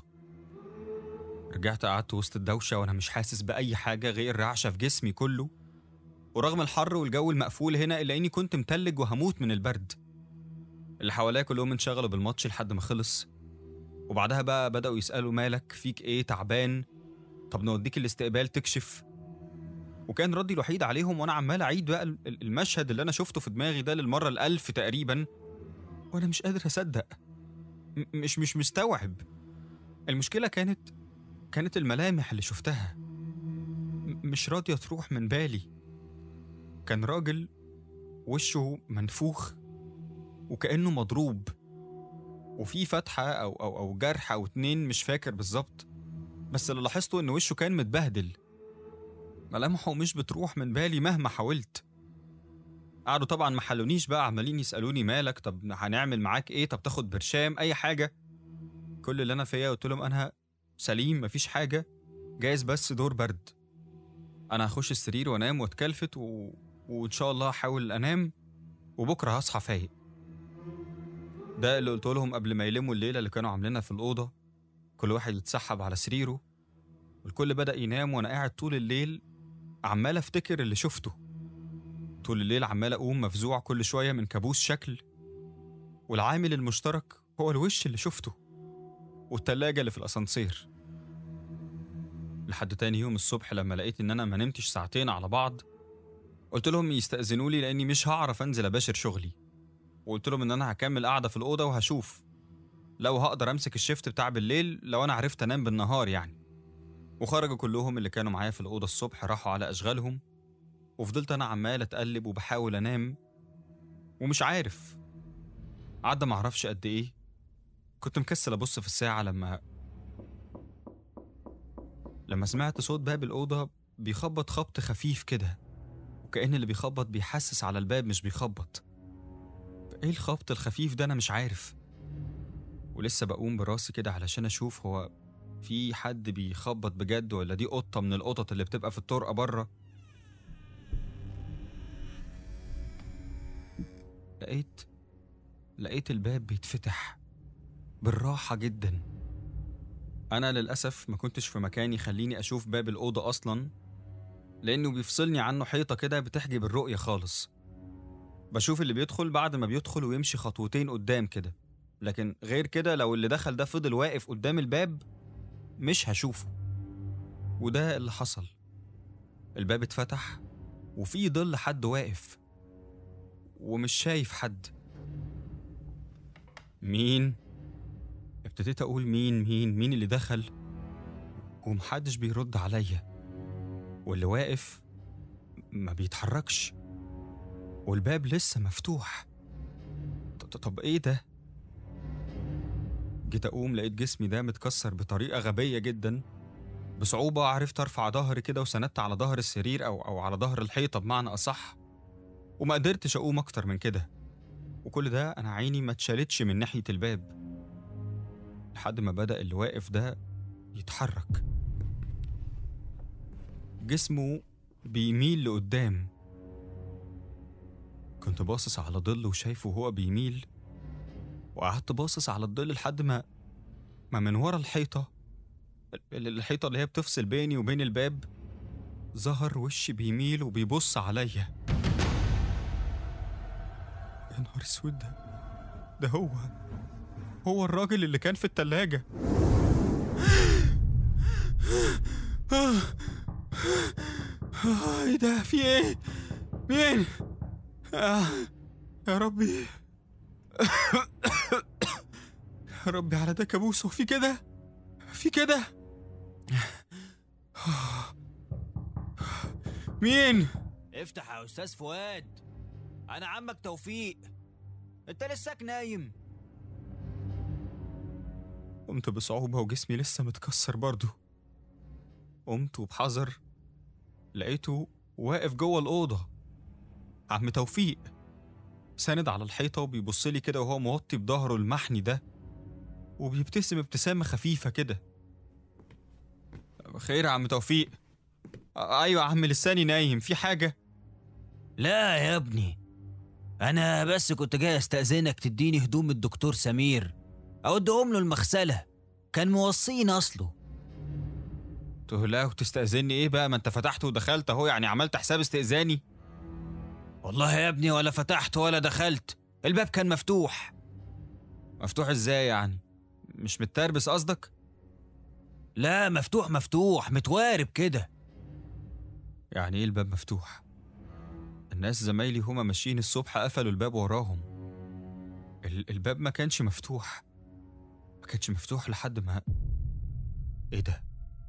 رجعت قعدت وسط الدوشة وأنا مش حاسس بأي حاجة غير رعشة في جسمي كله ورغم الحر والجو المقفول هنا إلا إني كنت متلج وهموت من البرد اللي حواليا كلهم انشغلوا بالماتش لحد ما خلص وبعدها بقى بدأوا يسألوا مالك فيك إيه تعبان طب نوديك الاستقبال تكشف وكان ردي الوحيد عليهم وأنا عمال أعيد بقى ال- ال- المشهد اللي أنا شفته في دماغي ده للمرة الألف تقريبا وأنا مش قادر أصدق م- مش مش مستوعب المشكلة كانت كانت الملامح اللي شفتها م- مش راضية تروح من بالي كان راجل وشه منفوخ وكأنه مضروب وفي فتحة أو أو أو جرح أو اتنين مش فاكر بالظبط بس اللي لاحظته إن وشه كان متبهدل ملامحه مش بتروح من بالي مهما حاولت قعدوا طبعا ما حلونيش بقى عمالين يسألوني مالك طب هنعمل معاك ايه طب تاخد برشام اي حاجة كل اللي انا فيا قلت لهم انا سليم مفيش حاجة جايز بس دور برد انا هخش السرير وانام واتكلفت و... وان شاء الله هحاول انام وبكره هصحى فايق ده اللي قلت لهم قبل ما يلموا الليله اللي كانوا عاملينها في الاوضه كل واحد يتسحب على سريره والكل بدا ينام وانا قاعد طول الليل عمال افتكر اللي شفته طول الليل عمال اقوم مفزوع كل شويه من كابوس شكل والعامل المشترك هو الوش اللي شفته والتلاجة اللي في الأسانسير لحد تاني يوم الصبح لما لقيت إن أنا ما نمتش ساعتين على بعض قلت لهم يستأذنوا لي لأني مش هعرف أنزل أباشر شغلي وقلت لهم إن أنا هكمل قاعدة في الأوضة وهشوف لو هقدر أمسك الشيفت بتاع بالليل لو أنا عرفت أنام بالنهار يعني وخرجوا كلهم اللي كانوا معايا في الأوضة الصبح راحوا على أشغالهم وفضلت أنا عمال أتقلب وبحاول أنام ومش عارف عدى معرفش قد إيه كنت مكسل أبص في الساعة لما لما سمعت صوت باب الأوضة بيخبط خبط خفيف كده وكأن اللي بيخبط بيحسس على الباب مش بيخبط ايه الخبط الخفيف ده انا مش عارف ولسه بقوم براسي كده علشان اشوف هو في حد بيخبط بجد ولا دي قطة من القطط اللي بتبقى في الطرقة بره لقيت لقيت الباب بيتفتح بالراحة جدا أنا للأسف ما كنتش في مكان يخليني أشوف باب الأوضة أصلا لأنه بيفصلني عنه حيطة كده بتحجب الرؤية خالص بشوف اللي بيدخل بعد ما بيدخل ويمشي خطوتين قدام كده لكن غير كده لو اللي دخل ده فضل واقف قدام الباب مش هشوفه وده اللي حصل الباب اتفتح وفي ظل حد واقف ومش شايف حد مين ابتديت اقول مين مين مين اللي دخل ومحدش بيرد عليا واللي واقف ما بيتحركش والباب لسه مفتوح ط- ط- طب ايه ده جيت اقوم لقيت جسمي ده متكسر بطريقه غبيه جدا بصعوبه عرفت ارفع ظهري كده وسندت على ظهر السرير او او على ظهر الحيطه بمعنى اصح وما قدرتش اقوم اكتر من كده وكل ده انا عيني ما اتشالتش من ناحيه الباب لحد ما بدا اللي واقف ده يتحرك جسمه بيميل لقدام كنت باصص على ظل وشايفه هو بيميل وقعدت باصص على الظل لحد ما ما من ورا الحيطة ال- الحيطة اللي هي بتفصل بيني وبين الباب ظهر وش بيميل وبيبص عليا يا نهار اسود ده ده هو هو الراجل اللي كان في التلاجة آه. آه، ايه ده في ايه مين آه. يا ربي يا ربي على ده كابوس وفي كده في كده مين افتح يا استاذ فؤاد انا عمك توفيق انت لساك نايم قمت بصعوبة وجسمي لسه متكسر برضه قمت وبحذر لقيته واقف جوه الأوضة عم توفيق ساند على الحيطة وبيبص لي كده وهو موطي بظهره المحني ده وبيبتسم ابتسامة خفيفة كده خير يا عم توفيق أيوة يا عم لساني نايم في حاجة لا يا ابني انا بس كنت جاي استاذنك تديني هدوم الدكتور سمير اوديهم له المغسله كان موصيني اصله تقول لا وتستأذني ايه بقى ما انت فتحت ودخلت اهو يعني عملت حساب استئذاني والله يا ابني ولا فتحت ولا دخلت الباب كان مفتوح مفتوح ازاي يعني مش متربس قصدك لا مفتوح مفتوح متوارب كده يعني ايه الباب مفتوح الناس زمايلي هما ماشيين الصبح قفلوا الباب وراهم ال- الباب ما كانش مفتوح ما كانش مفتوح لحد ما ايه ده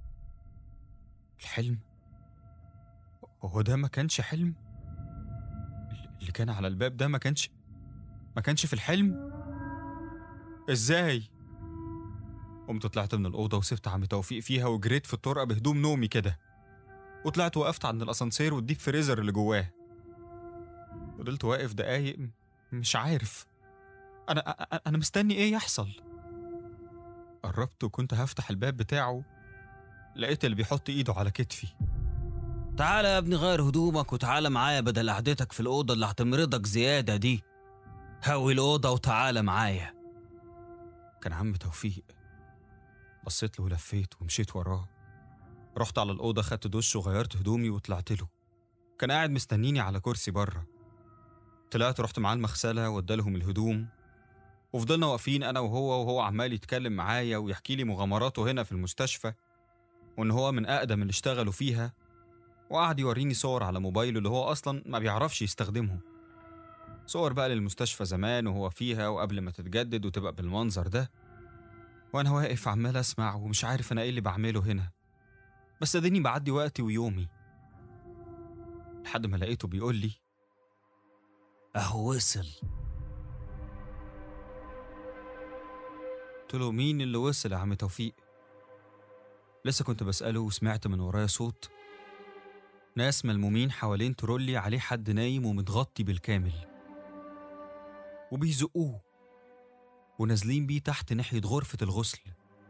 الحلم هو ده ما كانش حلم ال- اللي كان على الباب ده ما كانش ما كانش في الحلم ازاي قمت طلعت من الأوضة وسبت عم توفيق فيها وجريت في الطرقة بهدوم نومي كده وطلعت وقفت عند الأسانسير والديب فريزر اللي جواه فضلت واقف دقايق م- مش عارف أنا أ- أنا مستني إيه يحصل قربت وكنت هفتح الباب بتاعه لقيت اللي بيحط إيده على كتفي تعالى يا ابني غير هدومك وتعالى معايا بدل قعدتك في الأوضة اللي هتمرضك زيادة دي هوي الأوضة وتعالى معايا كان عم توفيق بصيت له ولفيت ومشيت وراه رحت على الأوضة خدت دش وغيرت هدومي وطلعت له كان قاعد مستنيني على كرسي بره طلعت رحت معاه المغسلة وادالهم الهدوم وفضلنا واقفين أنا وهو وهو عمال يتكلم معايا ويحكي لي مغامراته هنا في المستشفى وإن هو من أقدم اللي اشتغلوا فيها وقعد يوريني صور على موبايله اللي هو أصلا ما بيعرفش يستخدمه صور بقى للمستشفى زمان وهو فيها وقبل ما تتجدد وتبقى بالمنظر ده وانا واقف عمال اسمع ومش عارف انا ايه اللي بعمله هنا بس اديني بعدي وقتي ويومي لحد ما لقيته بيقول لي أهو وصل قلت له مين اللي وصل يا عم توفيق لسه كنت بسأله وسمعت من ورايا صوت ناس ملمومين حوالين ترولي عليه حد نايم ومتغطي بالكامل وبيزقوه ونازلين بيه تحت ناحية غرفة الغسل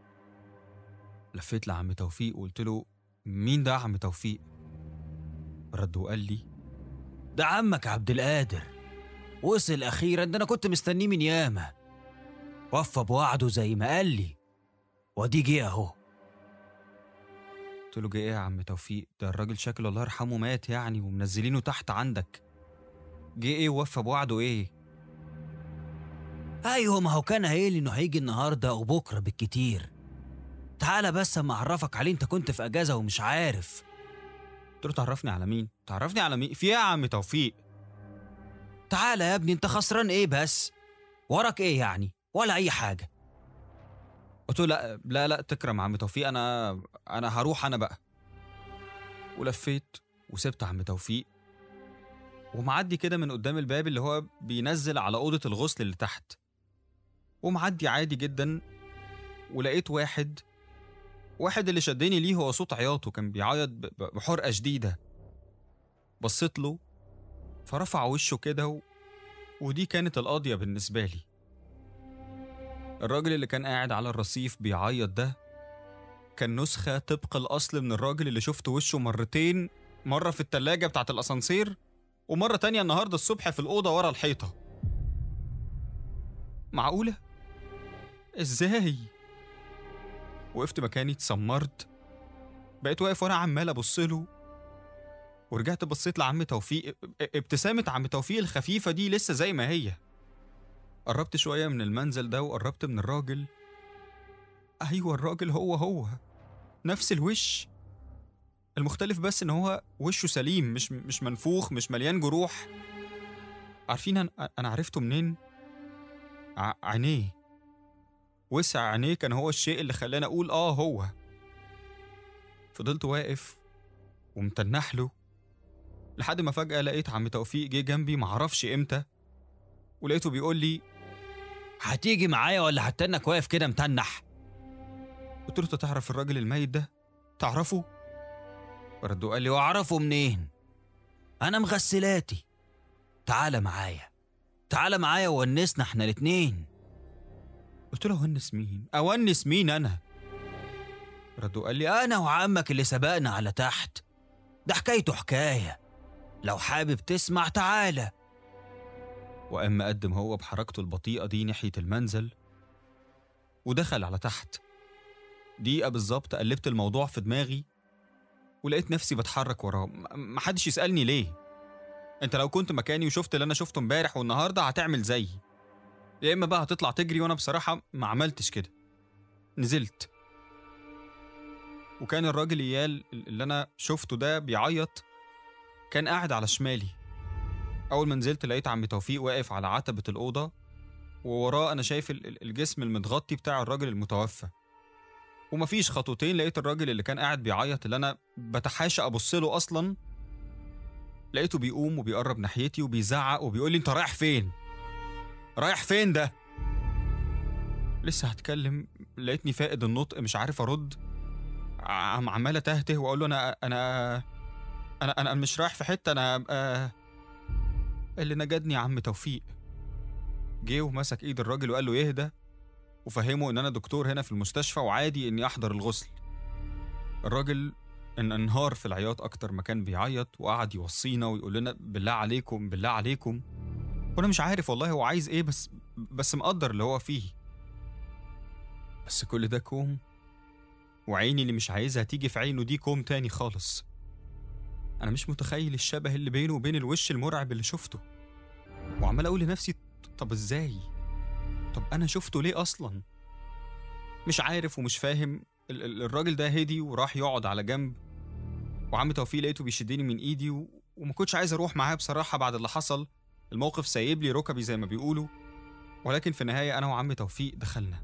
لفيت لعم توفيق وقلت له مين ده يا عم توفيق رد وقال لي ده عمك عبد القادر وصل أخيرا ده أنا كنت مستنيه من ياما وفى بوعده زي ما قال لي ودي جه أهو قلت له جه ايه يا عم توفيق ده الراجل شكله الله يرحمه مات يعني ومنزلينه تحت عندك جه ايه ووفى بوعده ايه أيوه ما هو كان قايل إنه هيجي النهاردة أو بكرة بالكتير تعالى بس أما أعرفك عليه أنت كنت في أجازة ومش عارف قلت له تعرفني على مين تعرفني على مين في ايه يا عم توفيق تعالى يا ابني أنت خسران إيه بس وراك إيه يعني ولا أي حاجة قلت له لا لا لا تكرم عم توفيق انا انا هروح انا بقى ولفيت وسبت عم توفيق ومعدي كده من قدام الباب اللي هو بينزل على اوضه الغسل اللي تحت ومعدي عادي جدا ولقيت واحد واحد اللي شدني ليه هو صوت عياطه كان بيعيط ب- ب- بحرقه شديده بصيت له فرفع وشه كده و... ودي كانت القاضيه بالنسبه لي الراجل اللي كان قاعد على الرصيف بيعيط ده كان نسخة طبق الأصل من الراجل اللي شفت وشه مرتين مرة في التلاجة بتاعت الأسانسير ومرة تانية النهاردة الصبح في الأوضة ورا الحيطة معقولة؟ إزاي؟ وقفت مكاني اتسمرت بقيت واقف وأنا عمال أبصله ورجعت بصيت لعم توفيق ابتسامة عم توفيق الخفيفة دي لسه زي ما هي قربت شوية من المنزل ده وقربت من الراجل أيوة الراجل هو هو نفس الوش المختلف بس إن هو وشه سليم مش مش منفوخ مش مليان جروح عارفين أنا, أنا عرفته منين؟ ع- عينيه وسع عينيه كان هو الشيء اللي خلاني أقول آه هو فضلت واقف ومتنح له لحد ما فجأة لقيت عم توفيق جه جنبي معرفش إمتى ولقيته بيقول لي هتيجي معايا ولا هتنك واقف كده متنح قلت له "أنت تعرف الراجل الميت ده تعرفه رد وقال لي واعرفه منين انا مغسلاتي تعالى معايا تعالى معايا وونسنا احنا الاتنين قلت له ونس مين اونس مين انا رد وقال لي انا وعمك اللي سبقنا على تحت ده حكايته حكايه لو حابب تسمع تعالى وقام مقدم هو بحركته البطيئة دي ناحية المنزل ودخل على تحت دقيقة بالظبط قلبت الموضوع في دماغي ولقيت نفسي بتحرك وراه م- محدش يسألني ليه انت لو كنت مكاني وشفت اللي انا شفته امبارح والنهارده هتعمل زيي يا اما بقى هتطلع تجري وانا بصراحة ما عملتش كده نزلت وكان الراجل ايال اللي انا شفته ده بيعيط كان قاعد على شمالي أول ما نزلت لقيت عم توفيق واقف على عتبة الأوضة ووراه أنا شايف ال- ال- الجسم المتغطي بتاع الراجل المتوفى ومفيش خطوتين لقيت الراجل اللي كان قاعد بيعيط اللي أنا بتحاشى أبص له أصلا لقيته بيقوم وبيقرب ناحيتي وبيزعق وبيقول لي أنت رايح فين؟ رايح فين ده؟ لسه هتكلم لقيتني فاقد النطق مش عارف أرد عم عمال أتهته وأقول له أنا أنا أنا أنا مش رايح في حتة أنا آه اللي نجدني عم توفيق جه ومسك ايد الراجل وقال له يهدى وفهمه ان انا دكتور هنا في المستشفى وعادي اني احضر الغسل الراجل ان انهار في العياط اكتر ما كان بيعيط وقعد يوصينا ويقول لنا بالله عليكم بالله عليكم وانا مش عارف والله هو عايز ايه بس بس مقدر اللي هو فيه بس كل ده كوم وعيني اللي مش عايزها تيجي في عينه دي كوم تاني خالص أنا مش متخيل الشبه اللي بينه وبين الوش المرعب اللي شفته وعمال أقول لنفسي طب إزاي؟ طب أنا شفته ليه أصلا؟ مش عارف ومش فاهم ال- ال- الراجل ده هدي وراح يقعد على جنب وعم توفيق لقيته بيشدني من إيدي و... وما كنتش عايز أروح معاه بصراحة بعد اللي حصل الموقف سايب لي ركبي زي ما بيقولوا ولكن في النهاية أنا وعم توفيق دخلنا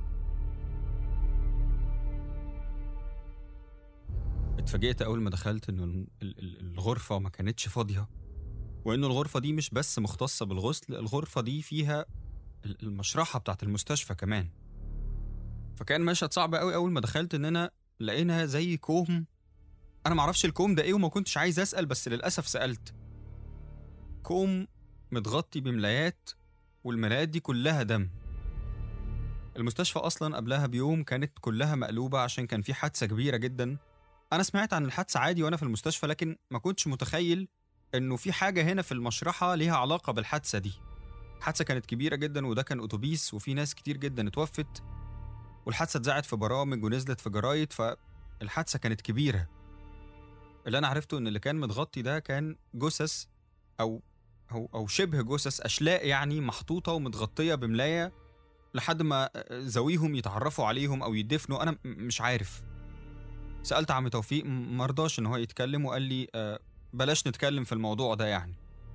اتفاجئت أول ما دخلت إنه ال- ال- الغرفة ما كانتش فاضية وإنه الغرفة دي مش بس مختصة بالغسل الغرفة دي فيها ال- المشرحة بتاعت المستشفى كمان فكان مشهد صعب قوي أول ما دخلت إننا لقينا زي كوم أنا معرفش الكوم ده إيه وما كنتش عايز أسأل بس للأسف سألت كوم متغطي بملايات والملايات دي كلها دم المستشفى أصلا قبلها بيوم كانت كلها مقلوبة عشان كان في حادثة كبيرة جدا أنا سمعت عن الحادثة عادي وأنا في المستشفى لكن ما كنتش متخيل إنه في حاجة هنا في المشرحة ليها علاقة بالحادثة دي. الحادثة كانت كبيرة جدا وده كان أتوبيس وفي ناس كتير جدا اتوفت والحادثة اتذاعت في برامج ونزلت في جرايد فالحادثة كانت كبيرة. اللي أنا عرفته إن اللي كان متغطي ده كان جثث أو أو أو شبه جثث أشلاء يعني محطوطة ومتغطية بملاية لحد ما ذويهم يتعرفوا عليهم أو يدفنوا أنا م- مش عارف. سألت عم توفيق م- مرضاش إن هو يتكلم وقال لي آه بلاش نتكلم في الموضوع ده يعني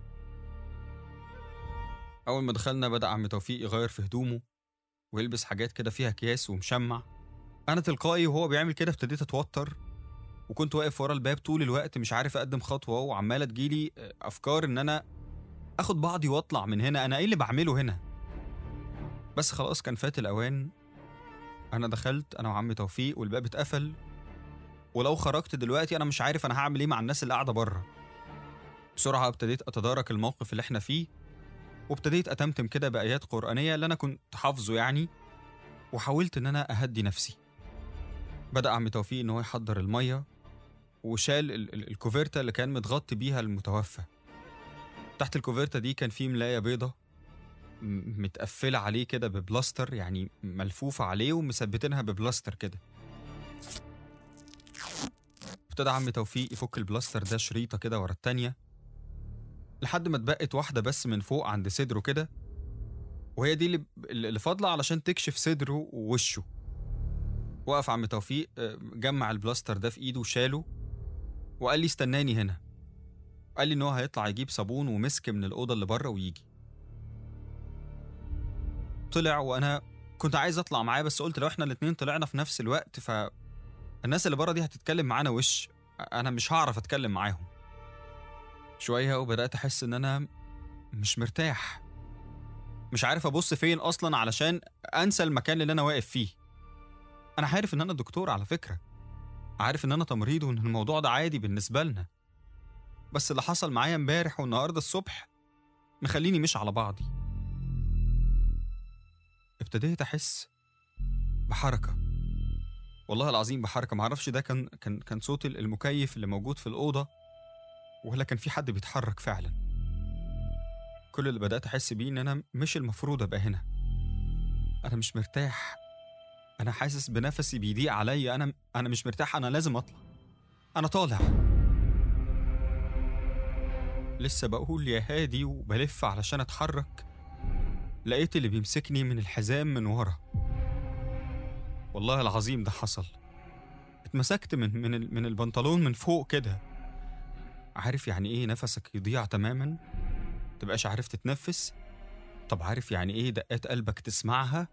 أول ما دخلنا بدأ عم توفيق يغير في هدومه ويلبس حاجات كده فيها أكياس ومشمع أنا تلقائي وهو بيعمل كده ابتديت أتوتر وكنت واقف ورا الباب طول الوقت مش عارف أقدم خطوة وعمالة تجيلي آه، أفكار إن أنا أخد بعضي وأطلع من هنا أنا إيه اللي بعمله هنا بس خلاص كان فات الأوان أنا دخلت أنا وعم توفيق والباب اتقفل ولو خرجت دلوقتي انا مش عارف انا هعمل ايه مع الناس اللي قاعده بره بسرعه ابتديت اتدارك الموقف اللي احنا فيه وابتديت اتمتم كده بايات قرانيه اللي انا كنت حافظه يعني وحاولت ان انا اهدي نفسي بدا عم توفيق ان هو يحضر الميه وشال ال- ال- الكوفرتا اللي كان متغطي بيها المتوفى تحت الكوفرتا دي كان في ملايه بيضه م- متقفله عليه كده ببلاستر يعني ملفوفه عليه ومثبتينها ببلاستر كده ابتدى عم توفيق يفك البلاستر ده شريطة كده ورا التانية لحد ما اتبقت واحدة بس من فوق عند صدره كده وهي دي اللي اللي فاضلة علشان تكشف صدره ووشه وقف عم توفيق آه، جمع البلاستر ده في ايده وشاله وقال لي استناني هنا قال لي ان هو هيطلع يجيب صابون ومسك من الأوضة اللي بره ويجي طلع وانا كنت عايز اطلع معاه بس قلت لو احنا الاتنين طلعنا في نفس الوقت ف الناس اللي بره دي هتتكلم معانا وش انا مش هعرف اتكلم معاهم شويه وبدات احس ان انا مش مرتاح مش عارف ابص فين اصلا علشان انسى المكان اللي انا واقف فيه انا عارف ان انا دكتور على فكره عارف ان انا تمريض وان الموضوع ده عادي بالنسبه لنا بس اللي حصل معايا امبارح والنهارده الصبح مخليني مش على بعضي ابتديت احس بحركه والله العظيم بحركه معرفش ده كان كان كان صوت المكيف اللي موجود في الاوضه ولا كان في حد بيتحرك فعلا كل اللي بدات احس بيه ان انا مش المفروض ابقى هنا انا مش مرتاح انا حاسس بنفسي بيضيق عليا انا انا مش مرتاح انا لازم اطلع انا طالع لسه بقول يا هادي وبلف علشان اتحرك لقيت اللي بيمسكني من الحزام من ورا والله العظيم ده حصل اتمسكت من من ال- من البنطلون من فوق كده عارف يعني ايه نفسك يضيع تماما تبقاش عارف تتنفس طب عارف يعني ايه دقات قلبك تسمعها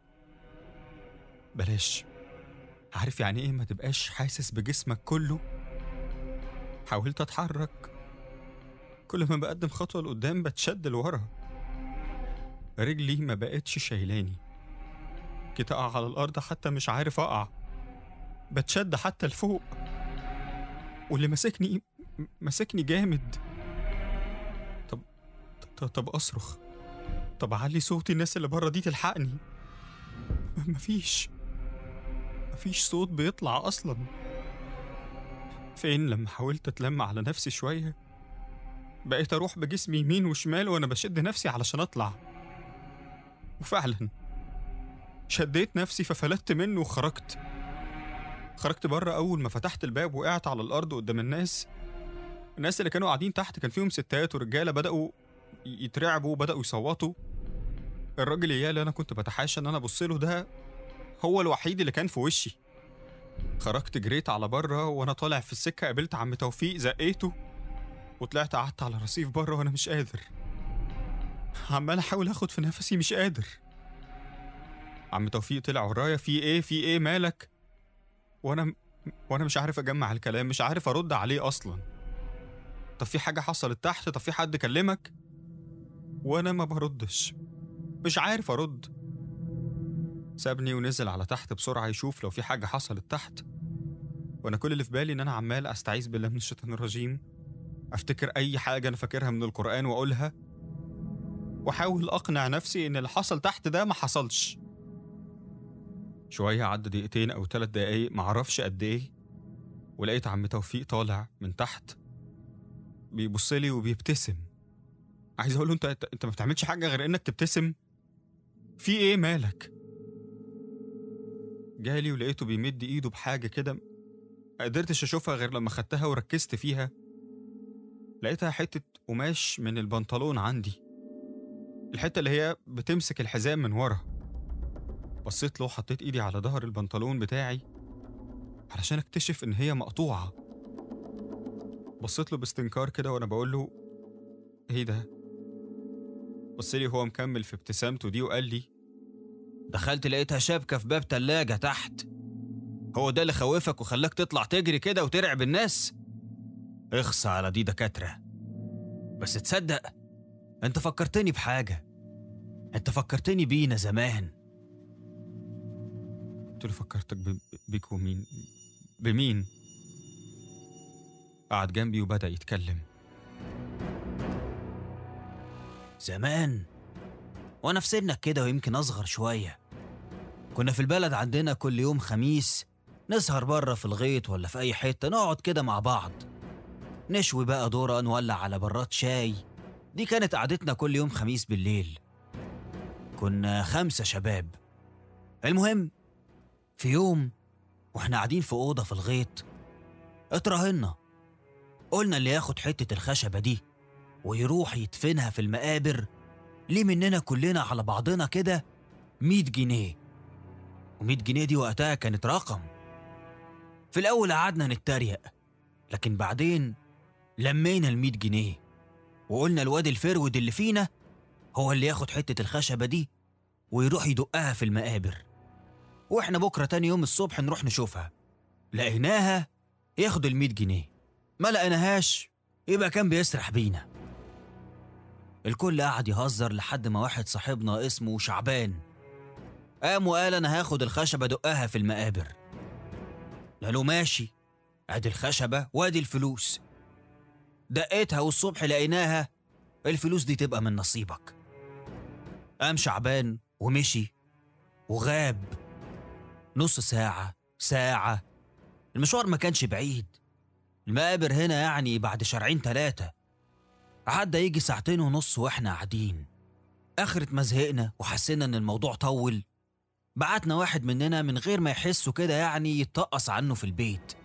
بلاش عارف يعني ايه ما تبقاش حاسس بجسمك كله حاولت اتحرك كل ما بقدم خطوة لقدام بتشد لورا رجلي ما بقتش شايلاني كنت أقع على الأرض حتى مش عارف أقع بتشد حتى لفوق واللي ماسكني م- ماسكني جامد طب طب, طب أصرخ طب أعلي صوتي الناس اللي بره دي تلحقني م- مفيش مفيش صوت بيطلع أصلا فين لما حاولت أتلم على نفسي شوية بقيت أروح بجسمي يمين وشمال وأنا بشد نفسي علشان أطلع وفعلا شديت نفسي ففلتت منه وخرجت خرجت بره أول ما فتحت الباب وقعت على الأرض قدام الناس الناس اللي كانوا قاعدين تحت كان فيهم ستات ورجالة بدأوا يترعبوا وبدأوا يصوتوا الراجل إياه اللي أنا كنت بتحاشى إن أنا أبص له ده هو الوحيد اللي كان في وشي خرجت جريت على بره وأنا طالع في السكة قابلت عم توفيق زقيته وطلعت قعدت على الرصيف بره وانا مش قادر عمال احاول اخد في نفسي مش قادر عم توفيق طلع ورايا في ايه في ايه مالك وانا وانا مش عارف اجمع الكلام مش عارف ارد عليه اصلا طب في حاجه حصلت تحت طب في حد كلمك وانا ما بردش مش عارف ارد سابني ونزل على تحت بسرعه يشوف لو في حاجه حصلت تحت وانا كل اللي في بالي ان انا عمال استعيذ بالله من الشيطان الرجيم افتكر اي حاجه انا فاكرها من القران واقولها واحاول اقنع نفسي ان اللي حصل تحت ده ما حصلش شويه عدى دقيقتين او ثلاث دقايق معرفش قد ايه ولقيت عم توفيق طالع من تحت بيبص لي وبيبتسم عايز اقول له انت انت أنت ما بتعملش حاجه غير انك تبتسم في ايه مالك جالي ولقيته بيمد ايده بحاجه كده ما قدرتش اشوفها غير لما خدتها وركزت فيها لقيتها حتة قماش من البنطلون عندي الحتة اللي هي بتمسك الحزام من ورا بصيت له حطيت ايدي على ظهر البنطلون بتاعي علشان اكتشف ان هي مقطوعة بصيت له باستنكار كده وانا بقول له ايه ده بص لي هو مكمل في ابتسامته دي وقال لي دخلت لقيتها شابكة في باب تلاجة تحت هو ده اللي خوفك وخلاك تطلع تجري كده وترعب الناس اخصى على دي دكاترة بس تصدق انت فكرتني بحاجة انت فكرتني بينا زمان قلت له فكرتك ب- بيك ومين بمين قعد جنبي وبدأ يتكلم زمان وانا في سنك كده ويمكن اصغر شوية كنا في البلد عندنا كل يوم خميس نسهر بره في الغيط ولا في اي حتة نقعد كده مع بعض نشوي بقى ذرة نولع على براد شاي دي كانت قعدتنا كل يوم خميس بالليل كنا خمسة شباب المهم في يوم واحنا قاعدين في أوضة في الغيط اتراهنا قلنا اللي ياخد حتة الخشبة دي ويروح يدفنها في المقابر ليه مننا كلنا على بعضنا كده 100 جنيه و100 جنيه دي وقتها كانت رقم في الأول قعدنا نتريق لكن بعدين لمينا ال 100 جنيه وقلنا الواد الفرود اللي فينا هو اللي ياخد حتة الخشبة دي ويروح يدقها في المقابر واحنا بكرة تاني يوم الصبح نروح نشوفها لقيناها ياخد ال 100 جنيه ما لقيناهاش يبقى كان بيسرح بينا الكل قعد يهزر لحد ما واحد صاحبنا اسمه شعبان قام وقال انا هاخد الخشبة دقها في المقابر قالوا ماشي ادي الخشبة وادي الفلوس دقيتها والصبح لقيناها الفلوس دي تبقى من نصيبك قام شعبان ومشي وغاب نص ساعة ساعة المشوار ما كانش بعيد المقابر هنا يعني بعد شارعين تلاتة عدى يجي ساعتين ونص واحنا قاعدين آخرة ما زهقنا وحسينا إن الموضوع طول بعتنا واحد مننا من غير ما يحسوا كده يعني يتطقص عنه في البيت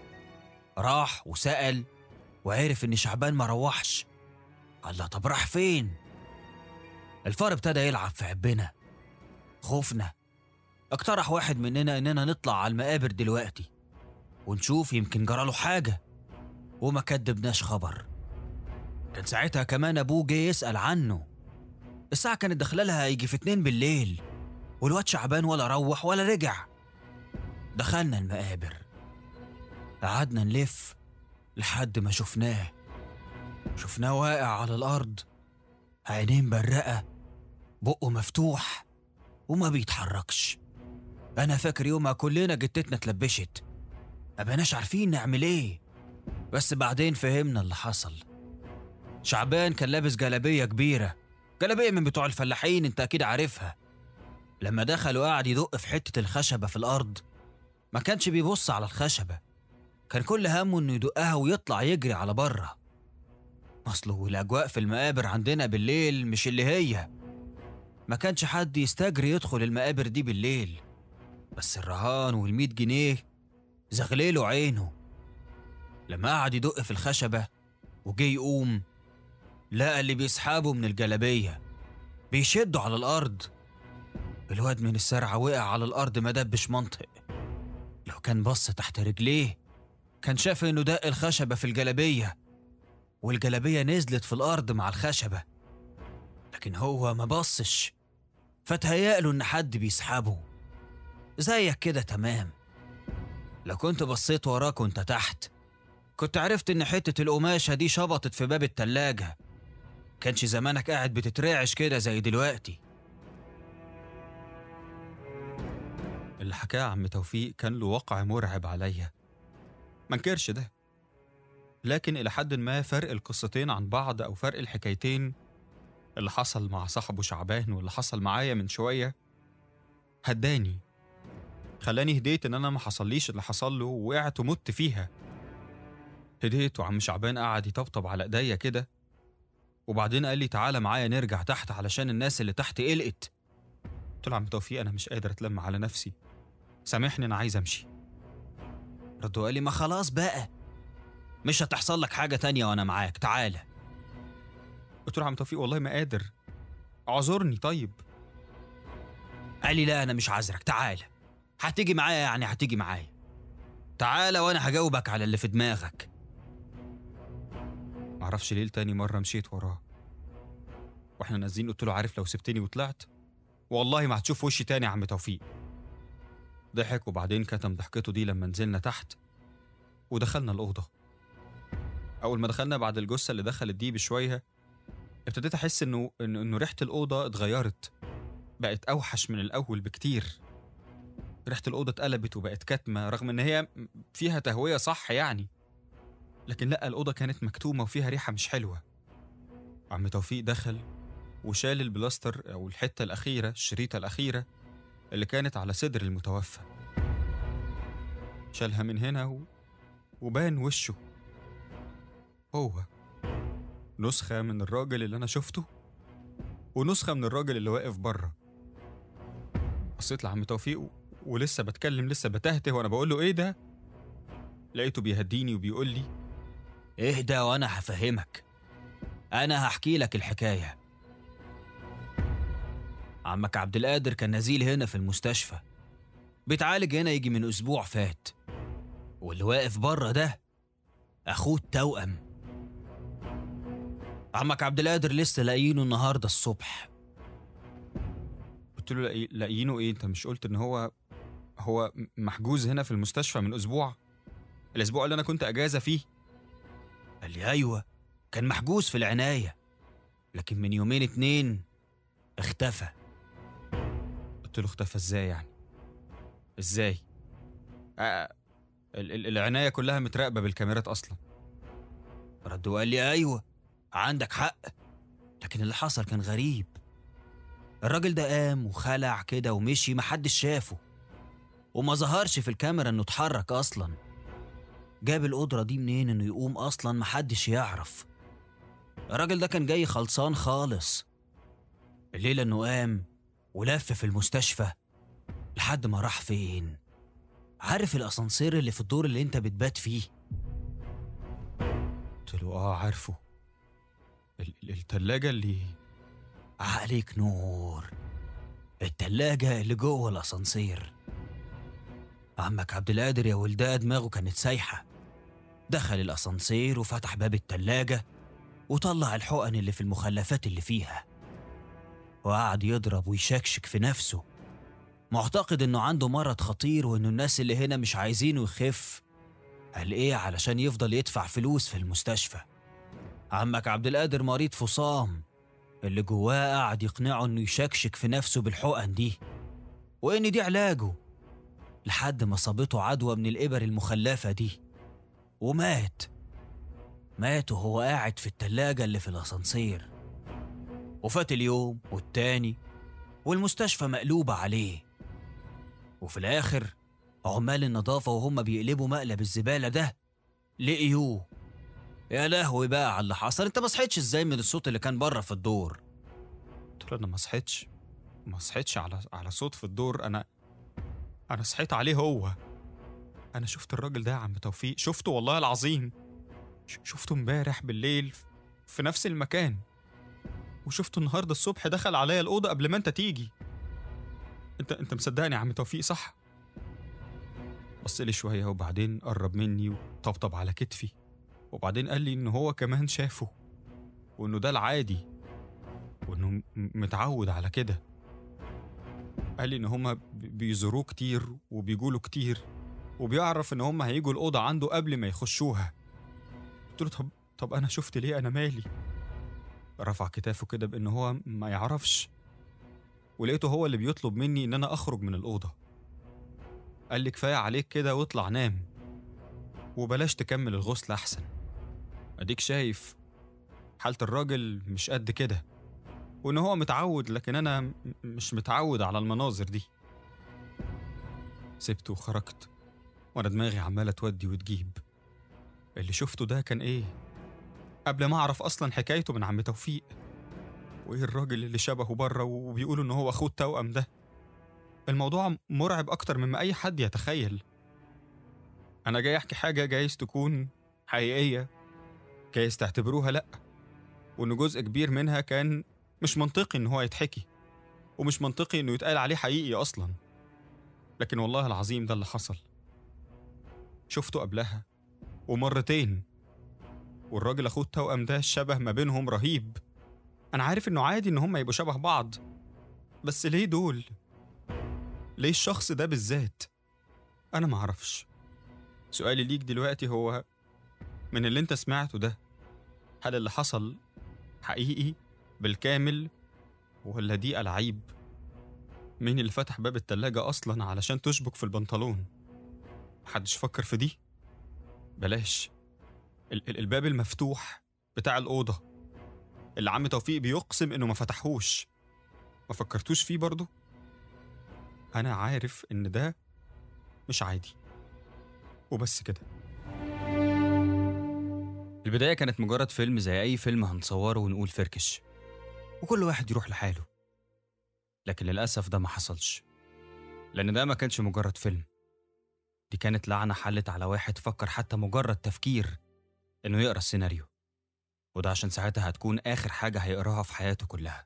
راح وسأل وعرف إن شعبان ما روحش قال له طب راح فين؟ الفار ابتدى يلعب في عبنا خوفنا اقترح واحد مننا إننا نطلع على المقابر دلوقتي ونشوف يمكن جراله حاجة وما كدبناش خبر كان ساعتها كمان أبوه جه يسأل عنه الساعة كانت داخلة لها يجي في اتنين بالليل والواد شعبان ولا روح ولا رجع دخلنا المقابر قعدنا نلف لحد ما شفناه شفناه واقع على الأرض عينين برقة بقه مفتوح وما بيتحركش أنا فاكر يومها كلنا جتتنا اتلبشت مبقناش عارفين نعمل ايه بس بعدين فهمنا اللي حصل شعبان كان لابس جلابية كبيرة جلابية من بتوع الفلاحين انت أكيد عارفها لما دخل وقعد يدق في حتة الخشبة في الأرض ما كانش بيبص على الخشبة كان كل همه إنه يدقها ويطلع يجري على بره أصله الأجواء في المقابر عندنا بالليل مش اللي هي ما كانش حد يستجري يدخل المقابر دي بالليل بس الرهان والمية جنيه زغليله عينه لما قعد يدق في الخشبة وجه يقوم لقى اللي بيسحبه من الجلابية بيشده على الأرض الواد من السرعة وقع على الأرض ما دبش منطق لو كان بص تحت رجليه كان شاف إنه دق الخشبة في الجلابية والجلابية نزلت في الأرض مع الخشبة لكن هو ما بصش فتهيأله إن حد بيسحبه زيك كده تمام لو كنت بصيت وراك وانت تحت كنت عرفت إن حتة القماشة دي شبطت في باب التلاجة كانش زمانك قاعد بتترعش كده زي دلوقتي اللي حكاه عم توفيق كان له وقع مرعب عليا منكرش ده لكن إلى حد ما فرق القصتين عن بعض أو فرق الحكايتين اللي حصل مع صاحبه شعبان واللي حصل معايا من شوية هداني خلاني هديت إن أنا ما حصليش اللي حصل له ووقعت ومت فيها هديت وعم شعبان قعد يطبطب على ايديا كده وبعدين قال لي تعالى معايا نرجع تحت علشان الناس اللي تحت قلقت قلت له عم توفيق انا مش قادر اتلم على نفسي سامحني انا عايز امشي رد وقال لي ما خلاص بقى مش هتحصل لك حاجة تانية وأنا معاك تعالى قلت له عم توفيق والله ما قادر اعذرني طيب قال لي لا أنا مش عذرك تعالى هتيجي معايا يعني هتيجي معايا تعالى وأنا هجاوبك على اللي في دماغك معرفش ليه تاني مرة مشيت وراه واحنا نازلين قلت له عارف لو سبتني وطلعت والله ما هتشوف وشي تاني يا عم توفيق ضحك وبعدين كتم ضحكته دي لما نزلنا تحت ودخلنا الأوضة أول ما دخلنا بعد الجثة اللي دخلت دي بشوية ابتديت أحس إنه إنه إنه ريحة الأوضة اتغيرت بقت أوحش من الأول بكتير ريحة الأوضة اتقلبت وبقت كتمة رغم إن هي فيها تهوية صح يعني لكن لأ الأوضة كانت مكتومة وفيها ريحة مش حلوة عم توفيق دخل وشال البلاستر أو الحتة الأخيرة الشريطة الأخيرة اللي كانت على صدر المتوفى شالها من هنا و... وبان وشه هو نسخة من الراجل اللي أنا شفته ونسخة من الراجل اللي واقف بره بصيت لعم توفيق و... ولسه بتكلم لسه بتهته وأنا بقول له إيه ده؟ لقيته بيهديني وبيقول لي اهدى وأنا هفهمك أنا هحكي لك الحكاية عمك عبد القادر كان نزيل هنا في المستشفى بيتعالج هنا يجي من أسبوع فات واللي واقف بره ده أخوه التوأم عمك عبد القادر لسه لاقيينه النهارده الصبح قلت له لاقي- لاقيينه إيه؟ أنت مش قلت إن هو هو م- محجوز هنا في المستشفى من أسبوع؟ الأسبوع اللي أنا كنت أجازة فيه قال لي أيوة كان محجوز في العناية لكن من يومين اتنين اختفى قلت له اختفى ازاي يعني ازاي آه ال- ال- العناية كلها متراقبة بالكاميرات أصلا رد وقال لي أيوة عندك حق لكن اللي حصل كان غريب الراجل ده قام وخلع كده ومشي محدش شافه وما ظهرش في الكاميرا انه اتحرك اصلا جاب القدرة دي منين انه يقوم اصلا محدش يعرف الراجل ده كان جاي خلصان خالص الليلة انه قام ولف في المستشفى لحد ما راح فين عارف الاسانسير اللي في الدور اللي انت بتبات فيه قلت له اه عارفه ال- ال- التلاجة اللي عليك نور التلاجة اللي جوه الأسانسير عمك عبد القادر يا ولدها دماغه كانت سايحة دخل الأسانسير وفتح باب التلاجة وطلع الحقن اللي في المخلفات اللي فيها وقعد يضرب ويشكشك في نفسه معتقد انه عنده مرض خطير وانه الناس اللي هنا مش عايزينه يخف قال ايه علشان يفضل يدفع فلوس في المستشفى عمك عبد القادر مريض فصام اللي جواه قعد يقنعه انه يشكشك في نفسه بالحقن دي وان دي علاجه لحد ما صابته عدوى من الإبر المخلفة دي ومات مات وهو قاعد في التلاجة اللي في الأسانسير وفات اليوم والتاني والمستشفى مقلوبة عليه وفي الآخر عمال النظافة وهم بيقلبوا مقلب الزبالة ده لقيوه يا لهوي بقى على اللي حصل انت ما صحيتش ازاي من الصوت اللي كان بره في الدور قلت له انا ما صحيتش ما صحيتش على على صوت في الدور انا انا صحيت عليه هو انا شفت الراجل ده يا عم توفيق شفته والله العظيم ش- شفته امبارح بالليل ف- في نفس المكان وشفته النهارده الصبح دخل عليا الاوضه قبل ما انت تيجي انت انت مصدقني يا عم توفيق صح بص لي شويه وبعدين قرب مني وطبطب على كتفي وبعدين قال لي ان هو كمان شافه وانه ده العادي وانه م- متعود على كده قال لي ان هما ب- بيزوروه كتير وبيجوله كتير وبيعرف ان هما هيجوا الاوضه عنده قبل ما يخشوها قلت له طب طب انا شفت ليه انا مالي رفع كتافه كده بان هو ما يعرفش ولقيته هو اللي بيطلب مني ان انا اخرج من الاوضه قال لي كفايه عليك كده واطلع نام وبلاش تكمل الغسل احسن اديك شايف حالة الراجل مش قد كده وإن هو متعود لكن أنا م- مش متعود على المناظر دي سبته وخرجت وأنا دماغي عمالة تودي وتجيب اللي شفته ده كان إيه؟ قبل ما أعرف أصلا حكايته من عم توفيق وإيه الراجل اللي شبهه بره وبيقولوا إن هو أخوه التوأم ده الموضوع مرعب أكتر مما أي حد يتخيل أنا جاي أحكي حاجة جايز تكون حقيقية جايز تعتبروها لأ وإن جزء كبير منها كان مش منطقي إن هو يتحكي ومش منطقي إنه يتقال عليه حقيقي أصلا لكن والله العظيم ده اللي حصل شفته قبلها ومرتين والراجل أخوه التوأم ده الشبه ما بينهم رهيب أنا عارف إنه عادي إن هما يبقوا شبه بعض بس ليه دول؟ ليه الشخص ده بالذات؟ أنا معرفش سؤالي ليك دلوقتي هو من اللي انت سمعته ده هل اللي حصل حقيقي بالكامل ولا دي ألعيب مين اللي فتح باب التلاجة أصلا علشان تشبك في البنطلون محدش فكر في دي بلاش ال- ال- الباب المفتوح بتاع الأوضة اللي عم توفيق بيقسم إنه ما فتحوش ما فكرتوش فيه برضه أنا عارف إن ده مش عادي وبس كده البداية كانت مجرد فيلم زي أي فيلم هنصوره ونقول فركش وكل واحد يروح لحاله لكن للأسف ده ما حصلش لأن ده ما كانش مجرد فيلم دي كانت لعنة حلت على واحد فكر حتى مجرد تفكير إنه يقرأ السيناريو وده عشان ساعتها هتكون آخر حاجة هيقراها في حياته كلها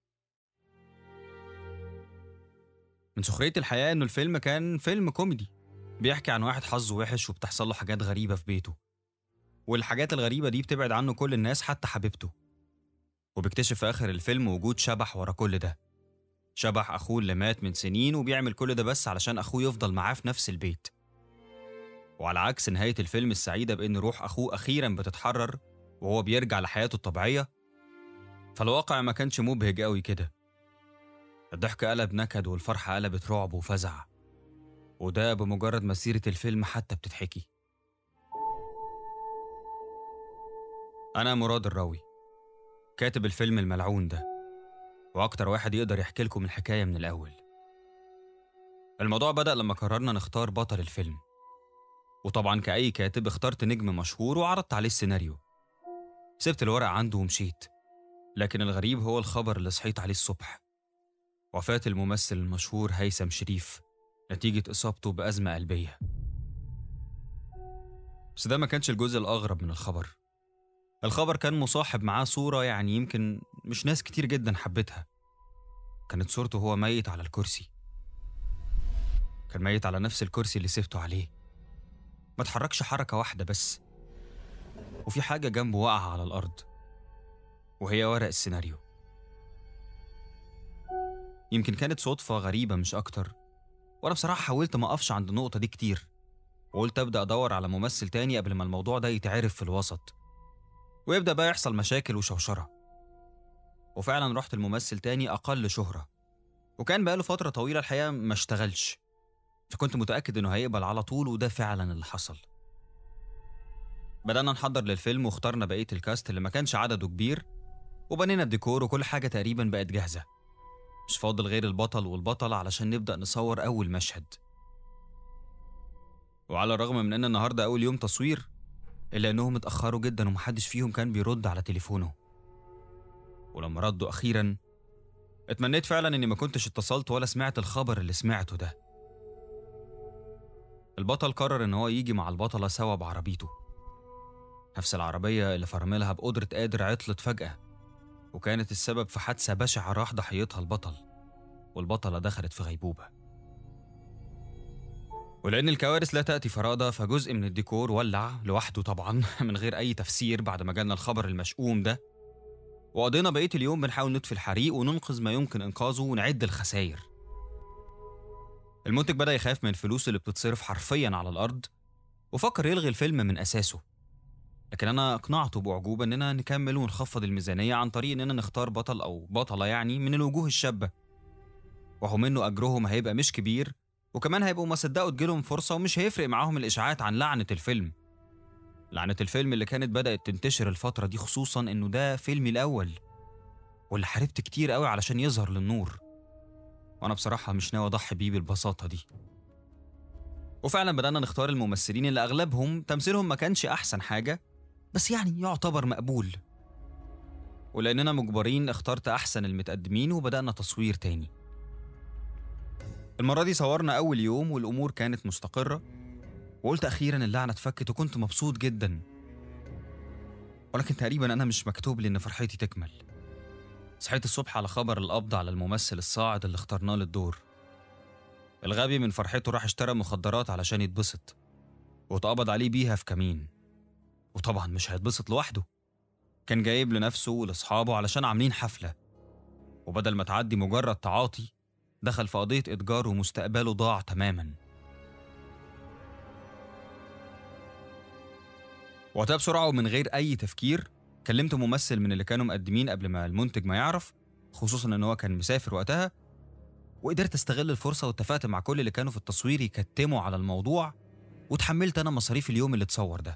من سخرية الحياة إنه الفيلم كان فيلم كوميدي بيحكي عن واحد حظه وحش وبتحصل له حاجات غريبة في بيته والحاجات الغريبة دي بتبعد عنه كل الناس حتى حبيبته وبيكتشف في آخر الفيلم وجود شبح ورا كل ده شبح أخوه اللي مات من سنين وبيعمل كل ده بس علشان أخوه يفضل معاه في نفس البيت وعلى عكس نهاية الفيلم السعيدة بإن روح أخوه أخيرا بتتحرر وهو بيرجع لحياته الطبيعية فالواقع ما كانش مبهج قوي كده الضحك قلب نكد والفرحة قلبت رعب وفزع وده بمجرد مسيرة الفيلم حتى بتتحكي أنا مراد الراوي كاتب الفيلم الملعون ده وأكتر واحد يقدر يحكي لكم الحكاية من الأول الموضوع بدأ لما قررنا نختار بطل الفيلم وطبعا كأي كاتب اخترت نجم مشهور وعرضت عليه السيناريو سبت الورق عنده ومشيت لكن الغريب هو الخبر اللي صحيت عليه الصبح وفاة الممثل المشهور هيثم شريف نتيجة إصابته بأزمة قلبية بس ده ما كانش الجزء الأغرب من الخبر الخبر كان مصاحب معاه صورة يعني يمكن مش ناس كتير جدا حبتها كانت صورته وهو ميت على الكرسي كان ميت على نفس الكرسي اللي سبته عليه ما اتحركش حركة واحدة بس وفي حاجة جنبه واقعة على الأرض وهي ورق السيناريو يمكن كانت صدفة غريبة مش أكتر وأنا بصراحة حاولت ما أقفش عند النقطة دي كتير وقلت أبدأ أدور على ممثل تاني قبل ما الموضوع ده يتعرف في الوسط ويبدأ بقى يحصل مشاكل وشوشرة وفعلا رحت الممثل تاني أقل شهرة وكان بقاله فترة طويلة الحقيقة ما اشتغلش فكنت متأكد إنه هيقبل على طول وده فعلا اللي حصل بدأنا نحضر للفيلم واخترنا بقية الكاست اللي ما كانش عدده كبير وبنينا الديكور وكل حاجة تقريبا بقت جاهزة مش فاضل غير البطل والبطلة علشان نبدأ نصور أول مشهد وعلى الرغم من إن النهاردة أول يوم تصوير إلا إنهم اتأخروا جدا ومحدش فيهم كان بيرد على تليفونه ولما ردوا أخيرا اتمنيت فعلا إني ما كنتش اتصلت ولا سمعت الخبر اللي سمعته ده البطل قرر إن هو يجي مع البطلة سوا بعربيته نفس العربية اللي فرملها بقدرة قادر عطلت فجأة وكانت السبب في حادثة بشعة راح ضحيتها البطل والبطلة دخلت في غيبوبة ولأن الكوارث لا تأتي فرادى فجزء من الديكور ولع لوحده طبعا من غير أي تفسير بعد ما جالنا الخبر المشؤوم ده وقضينا بقية اليوم بنحاول نطفي الحريق وننقذ ما يمكن إنقاذه ونعد الخسائر المنتج بدأ يخاف من الفلوس اللي بتتصرف حرفيا على الأرض وفكر يلغي الفيلم من أساسه لكن أنا أقنعته بأعجوبة إننا نكمل ونخفض الميزانية عن طريق إننا نختار بطل أو بطلة يعني من الوجوه الشابة وهو منه أجرهم هيبقى مش كبير وكمان هيبقوا ما صدقوا تجيلهم فرصة ومش هيفرق معاهم الإشاعات عن لعنة الفيلم لعنة الفيلم اللي كانت بدأت تنتشر الفترة دي خصوصا إنه ده فيلمي الأول واللي حاربت كتير قوي علشان يظهر للنور وأنا بصراحة مش ناوي أضحي بيه بالبساطة دي وفعلا بدأنا نختار الممثلين اللي أغلبهم تمثيلهم ما كانش أحسن حاجة بس يعني يعتبر مقبول ولأننا مجبرين اخترت أحسن المتقدمين وبدأنا تصوير تاني المرة دي صورنا أول يوم والأمور كانت مستقرة وقلت أخيرا اللعنة اتفكت وكنت مبسوط جدا ولكن تقريبا أنا مش مكتوب لي إن فرحتي تكمل صحيت الصبح على خبر القبض على الممثل الصاعد اللي اخترناه للدور الغبي من فرحته راح اشترى مخدرات علشان يتبسط واتقبض عليه بيها في كمين وطبعا مش هيتبسط لوحده كان جايب لنفسه ولأصحابه علشان عاملين حفلة وبدل ما تعدي مجرد تعاطي دخل في قضية إتجار ومستقبله ضاع تماما وقتها بسرعة ومن غير أي تفكير كلمت ممثل من اللي كانوا مقدمين قبل ما المنتج ما يعرف خصوصا إن هو كان مسافر وقتها وقدرت استغل الفرصة واتفقت مع كل اللي كانوا في التصوير يكتموا على الموضوع وتحملت أنا مصاريف اليوم اللي اتصور ده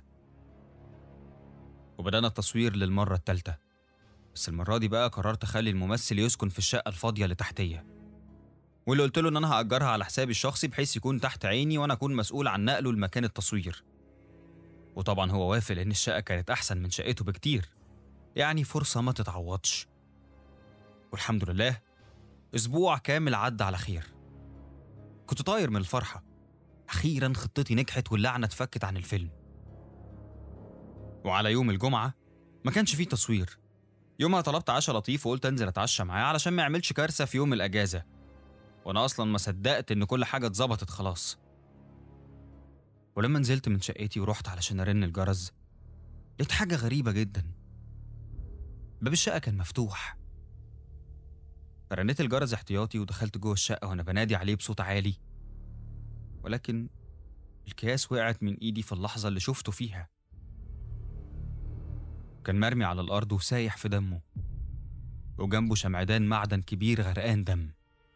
وبدأنا التصوير للمرة التالتة بس المرة دي بقى قررت أخلي الممثل يسكن في الشقة الفاضية اللي تحتية واللي قلت له إن أنا هأجرها على حسابي الشخصي بحيث يكون تحت عيني وأنا أكون مسؤول عن نقله لمكان التصوير وطبعا هو وافق لأن الشقة كانت أحسن من شقته بكتير يعني فرصة ما تتعوضش والحمد لله أسبوع كامل عدى على خير كنت طاير من الفرحة أخيرا خطتي نجحت واللعنة اتفكت عن الفيلم وعلى يوم الجمعة ما كانش فيه تصوير يومها طلبت عشاء لطيف وقلت انزل اتعشى معاه علشان ما يعملش كارثة في يوم الأجازة وأنا أصلا ما صدقت إن كل حاجة اتظبطت خلاص ولما نزلت من شقتي ورحت علشان أرن الجرس لقيت حاجة غريبة جدا باب الشقة كان مفتوح فرنيت الجرس احتياطي ودخلت جوه الشقة وأنا بنادي عليه بصوت عالي ولكن الكياس وقعت من إيدي في اللحظة اللي شفته فيها كان مرمي على الأرض وسايح في دمه وجنبه شمعدان معدن كبير غرقان دم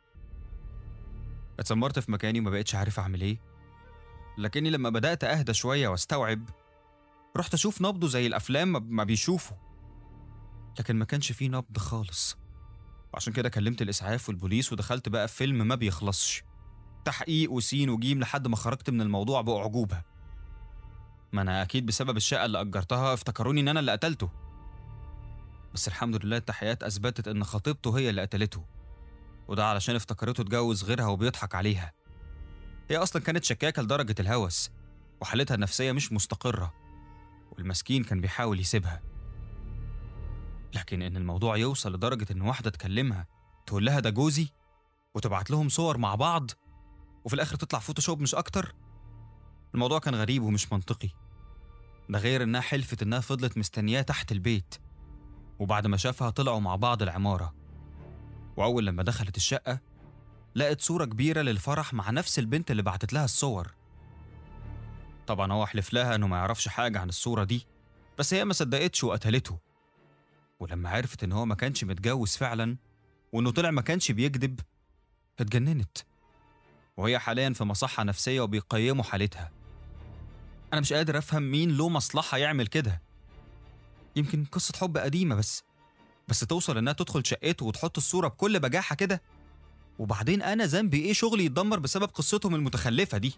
اتسمرت في مكاني وما بقتش عارف أعمل إيه لكني لما بدأت أهدى شوية واستوعب رحت اشوف نبضه زي الافلام ما- ما بيشوفوا لكن ما كانش فيه نبض خالص وعشان كده كلمت الاسعاف والبوليس ودخلت بقى في فيلم ما بيخلصش تحقيق وسين وجيم لحد ما خرجت من الموضوع بأعجوبة ما انا اكيد بسبب الشقة اللي اجرتها افتكروني ان انا اللي قتلته بس الحمد لله التحقيقات اثبتت ان خطيبته هي اللي قتلته وده علشان افتكرته اتجوز غيرها وبيضحك عليها هي اصلا كانت شكاكة لدرجة الهوس وحالتها النفسية مش مستقرة والمسكين كان بيحاول يسيبها لكن ان الموضوع يوصل لدرجة ان واحدة تكلمها تقول لها ده جوزي وتبعت لهم صور مع بعض وفي الاخر تطلع فوتوشوب مش اكتر الموضوع كان غريب ومش منطقي ده غير انها حلفت انها فضلت مستنياه تحت البيت وبعد ما شافها طلعوا مع بعض العمارة وأول لما دخلت الشقة لقت صورة كبيرة للفرح مع نفس البنت اللي بعتت لها الصور طبعا هو حلف لها انه ما يعرفش حاجة عن الصورة دي بس هي ما صدقتش وقتلته ولما عرفت ان هو ما كانش متجوز فعلا وانه طلع ما كانش بيكذب اتجننت وهي حاليا في مصحة نفسية وبيقيموا حالتها أنا مش قادر أفهم مين له مصلحة يعمل كده يمكن قصة حب قديمة بس بس توصل إنها تدخل شقته وتحط الصورة بكل بجاحة كده وبعدين أنا ذنبي إيه شغلي يتدمر بسبب قصتهم المتخلفة دي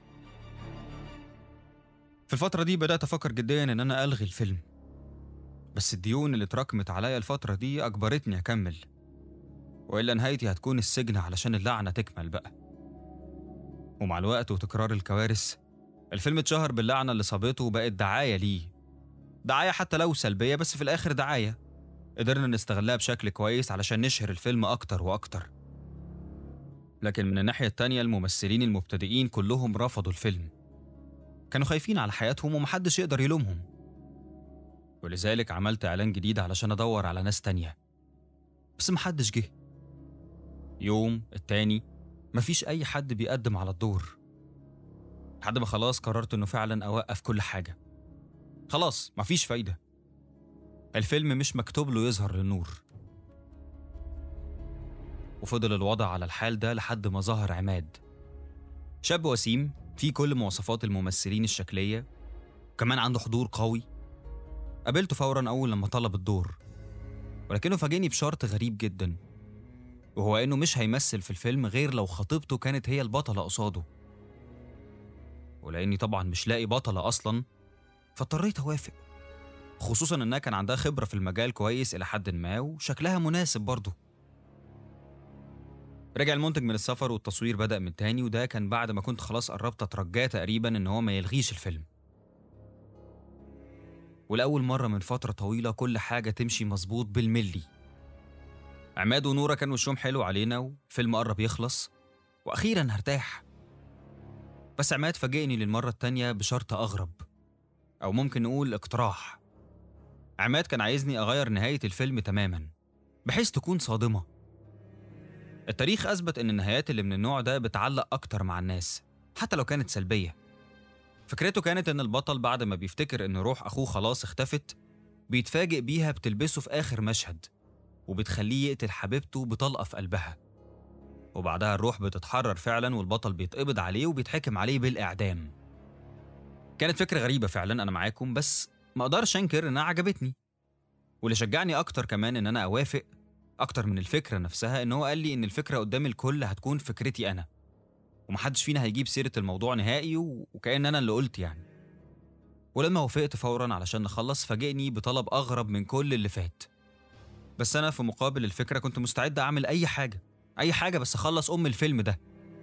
في الفترة دي بدأت أفكر جديا إن أنا ألغي الفيلم بس الديون اللي اتراكمت عليا الفترة دي أجبرتني أكمل وإلا نهايتي هتكون السجن علشان اللعنة تكمل بقى ومع الوقت وتكرار الكوارث الفيلم اتشهر باللعنة اللي صابته وبقت دعاية ليه دعاية حتى لو سلبية بس في الآخر دعاية قدرنا نستغلها بشكل كويس علشان نشهر الفيلم أكتر وأكتر لكن من الناحية التانية الممثلين المبتدئين كلهم رفضوا الفيلم كانوا خايفين على حياتهم ومحدش يقدر يلومهم ولذلك عملت إعلان جديد علشان أدور على ناس تانية بس محدش جه يوم التاني مفيش أي حد بيقدم على الدور لحد ما خلاص قررت إنه فعلا أوقف كل حاجة خلاص مفيش فايدة الفيلم مش مكتوب له يظهر للنور وفضل الوضع على الحال ده لحد ما ظهر عماد شاب وسيم فيه كل مواصفات الممثلين الشكلية وكمان عنده حضور قوي قابلته فورا أول لما طلب الدور ولكنه فاجئني بشرط غريب جدا وهو إنه مش هيمثل في الفيلم غير لو خطيبته كانت هي البطلة قصاده ولأني طبعا مش لاقي بطلة أصلا فاضطريت أوافق خصوصا إنها كان عندها خبرة في المجال كويس إلى حد ما وشكلها مناسب برضه رجع المنتج من السفر والتصوير بدأ من تاني وده كان بعد ما كنت خلاص قربت أترجاه تقريبا إن هو ما يلغيش الفيلم ولأول مرة من فترة طويلة كل حاجة تمشي مظبوط بالملي عماد ونورة كان وشهم حلو علينا والفيلم قرب يخلص وأخيرا هرتاح بس عماد فاجئني للمرة التانية بشرط أغرب أو ممكن نقول اقتراح عماد كان عايزني أغير نهاية الفيلم تماما بحيث تكون صادمة التاريخ أثبت إن النهايات اللي من النوع ده بتعلق أكتر مع الناس حتى لو كانت سلبية فكرته كانت إن البطل بعد ما بيفتكر إن روح أخوه خلاص اختفت بيتفاجئ بيها بتلبسه في آخر مشهد وبتخليه يقتل حبيبته بطلقة في قلبها وبعدها الروح بتتحرر فعلا والبطل بيتقبض عليه وبيتحكم عليه بالإعدام كانت فكرة غريبة فعلا أنا معاكم بس ما أقدرش أنكر إنها عجبتني واللي شجعني أكتر كمان إن أنا أوافق أكتر من الفكرة نفسها إن هو قال لي إن الفكرة قدام الكل هتكون فكرتي أنا ومحدش فينا هيجيب سيرة الموضوع نهائي و- وكأن أنا اللي قلت يعني ولما وافقت فورا علشان نخلص فاجئني بطلب أغرب من كل اللي فات بس أنا في مقابل الفكرة كنت مستعد أعمل أي حاجة أي حاجة بس أخلص أم الفيلم ده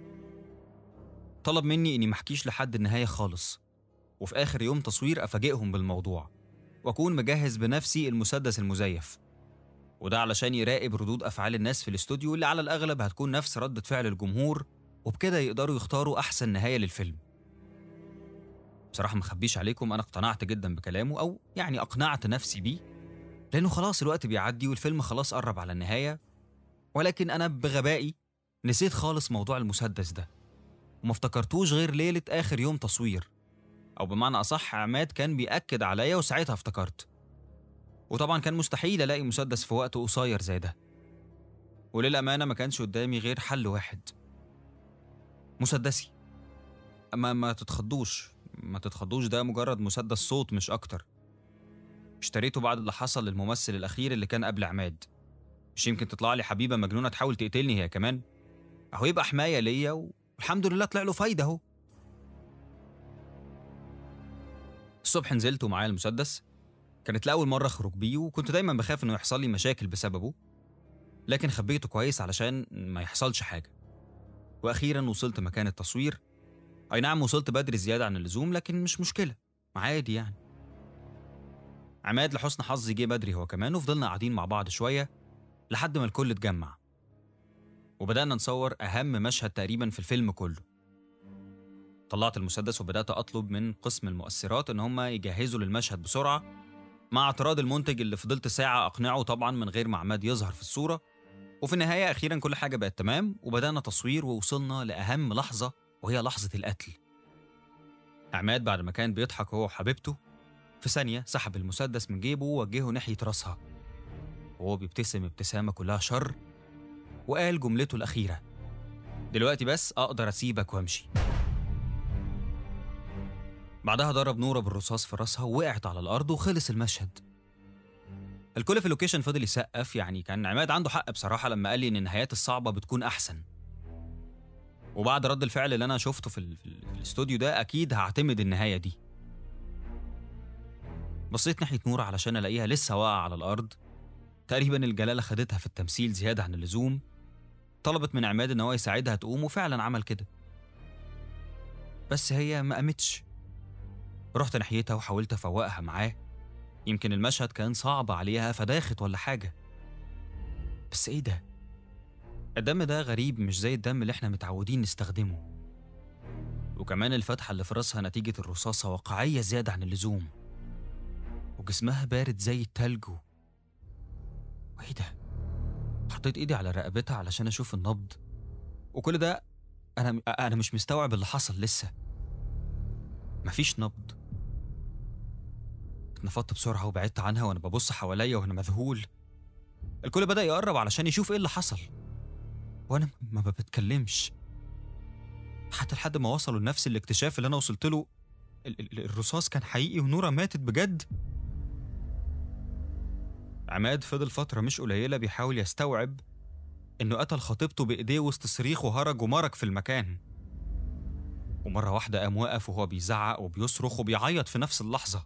طلب مني إني محكيش لحد النهاية خالص وفي آخر يوم تصوير أفاجئهم بالموضوع وأكون مجهز بنفسي المسدس المزيف وده علشان يراقب ردود أفعال الناس في الاستوديو اللي على الأغلب هتكون نفس ردة فعل الجمهور وبكده يقدروا يختاروا أحسن نهاية للفيلم بصراحة مخبيش عليكم أنا اقتنعت جدا بكلامه أو يعني أقنعت نفسي بيه لأنه خلاص الوقت بيعدي والفيلم خلاص قرب على النهاية ولكن أنا بغبائي نسيت خالص موضوع المسدس ده وما افتكرتوش غير ليلة آخر يوم تصوير أو بمعنى أصح عماد كان بيأكد عليا وساعتها افتكرت وطبعا كان مستحيل ألاقي مسدس في وقت قصير زي ده وللأمانة ما كانش قدامي غير حل واحد مسدسي ما ما تتخضوش ما تتخضوش ده مجرد مسدس صوت مش أكتر اشتريته بعد اللي حصل للممثل الأخير اللي كان قبل عماد مش يمكن تطلع لي حبيبة مجنونة تحاول تقتلني هي كمان أهو يبقى حماية ليا والحمد لله طلع له فايدة أهو الصبح نزلت ومعايا المسدس كانت لأول مرة أخرج بيه وكنت دايما بخاف إنه يحصل لي مشاكل بسببه لكن خبيته كويس علشان ما يحصلش حاجة وأخيرا وصلت مكان التصوير أي نعم وصلت بدري زيادة عن اللزوم لكن مش مشكلة عادي يعني عماد لحسن حظي جه بدري هو كمان وفضلنا قاعدين مع بعض شوية لحد ما الكل اتجمع وبدأنا نصور أهم مشهد تقريبا في الفيلم كله طلعت المسدس وبدأت أطلب من قسم المؤثرات إن هم يجهزوا للمشهد بسرعة مع اعتراض المنتج اللي فضلت ساعة أقنعه طبعا من غير ما عماد يظهر في الصورة وفي النهاية أخيرا كل حاجة بقت تمام وبدأنا تصوير ووصلنا لأهم لحظة وهي لحظة القتل عماد بعد ما كان بيضحك هو وحبيبته في ثانية سحب المسدس من جيبه ووجهه ناحية راسها وهو بيبتسم ابتسامة كلها شر وقال جملته الأخيرة دلوقتي بس أقدر أسيبك وأمشي بعدها ضرب نورة بالرصاص في راسها ووقعت على الأرض وخلص المشهد الكل في اللوكيشن فضل يسقف يعني كان عماد عنده حق بصراحة لما قال لي إن النهايات الصعبة بتكون أحسن وبعد رد الفعل اللي أنا شفته في, ال- في, ال- في الاستوديو ده أكيد هعتمد النهاية دي بصيت ناحية نورة علشان ألاقيها لسه واقعة على الأرض تقريبا الجلالة خدتها في التمثيل زيادة عن اللزوم طلبت من عماد إن هو يساعدها تقوم وفعلا عمل كده بس هي ما قامتش رحت ناحيتها وحاولت أفوقها معاه يمكن المشهد كان صعب عليها فداخت ولا حاجة بس إيه ده؟ الدم ده غريب مش زي الدم اللي إحنا متعودين نستخدمه وكمان الفتحة اللي في راسها نتيجة الرصاصة واقعية زيادة عن اللزوم وجسمها بارد زي التلج و- وايه ده؟ حطيت ايدي على رقبتها علشان اشوف النبض وكل ده انا انا مش مستوعب اللي حصل لسه مفيش نبض اتنفضت بسرعة وبعدت عنها وانا ببص حواليا وانا مذهول الكل بدأ يقرب علشان يشوف ايه اللي حصل وانا ما بتكلمش حتى لحد ما وصلوا لنفس الاكتشاف اللي انا وصلت له ال- ال- الرصاص كان حقيقي ونورة ماتت بجد عماد فضل فترة مش قليلة بيحاول يستوعب إنه قتل خطيبته بإيديه وسط صريخ وهرج ومرج في المكان ومرة واحدة قام واقف وهو بيزعق وبيصرخ وبيعيط في نفس اللحظة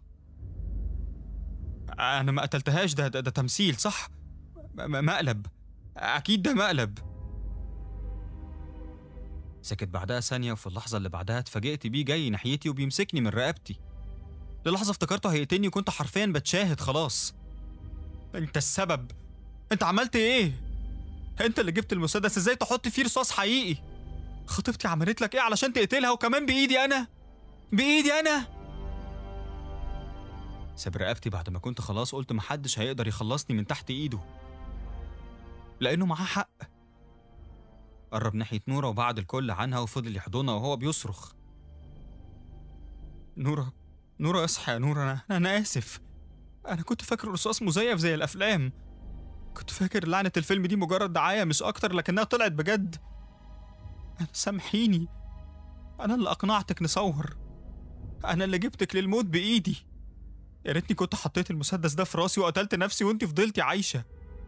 أنا ما قتلتهاش ده ده, ده تمثيل صح؟ م- م- مقلب أكيد ده مقلب سكت بعدها ثانية وفي اللحظة اللي بعدها اتفاجئت بيه جاي ناحيتي وبيمسكني من رقبتي للحظة افتكرته هيقتلني وكنت حرفيا بتشاهد خلاص انت السبب انت عملت ايه انت اللي جبت المسدس ازاي تحط فيه رصاص حقيقي خطيبتي عملت لك ايه علشان تقتلها وكمان بايدي انا بايدي انا ساب رقبتي بعد ما كنت خلاص قلت محدش هيقدر يخلصني من تحت ايده لانه معاه حق قرب ناحية نورة وبعد الكل عنها وفضل يحضنها وهو بيصرخ نورة نورة اصحى يا نورة أنا, أنا آسف أنا كنت فاكر الرصاص مزيف زي الأفلام كنت فاكر لعنة الفيلم دي مجرد دعاية مش أكتر لكنها طلعت بجد أنا سامحيني أنا اللي أقنعتك نصور أنا اللي جبتك للموت بإيدي يا ريتني كنت حطيت المسدس ده في راسي وقتلت نفسي وانت فضلتي عايشة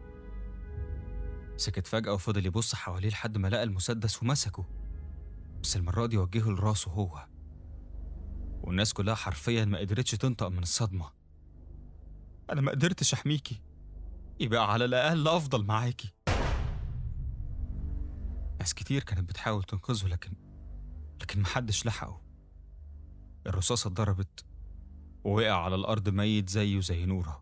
سكت فجأة وفضل يبص حواليه لحد ما لقى المسدس ومسكه بس المرة دي وجهه لراسه هو والناس كلها حرفيا ما قدرتش تنطق من الصدمة أنا ما قدرتش أحميكي يبقى على الأقل أفضل معاكي ناس كتير كانت بتحاول تنقذه لكن لكن محدش لحقه الرصاصة اتضربت ووقع على الأرض ميت زيه زي نورة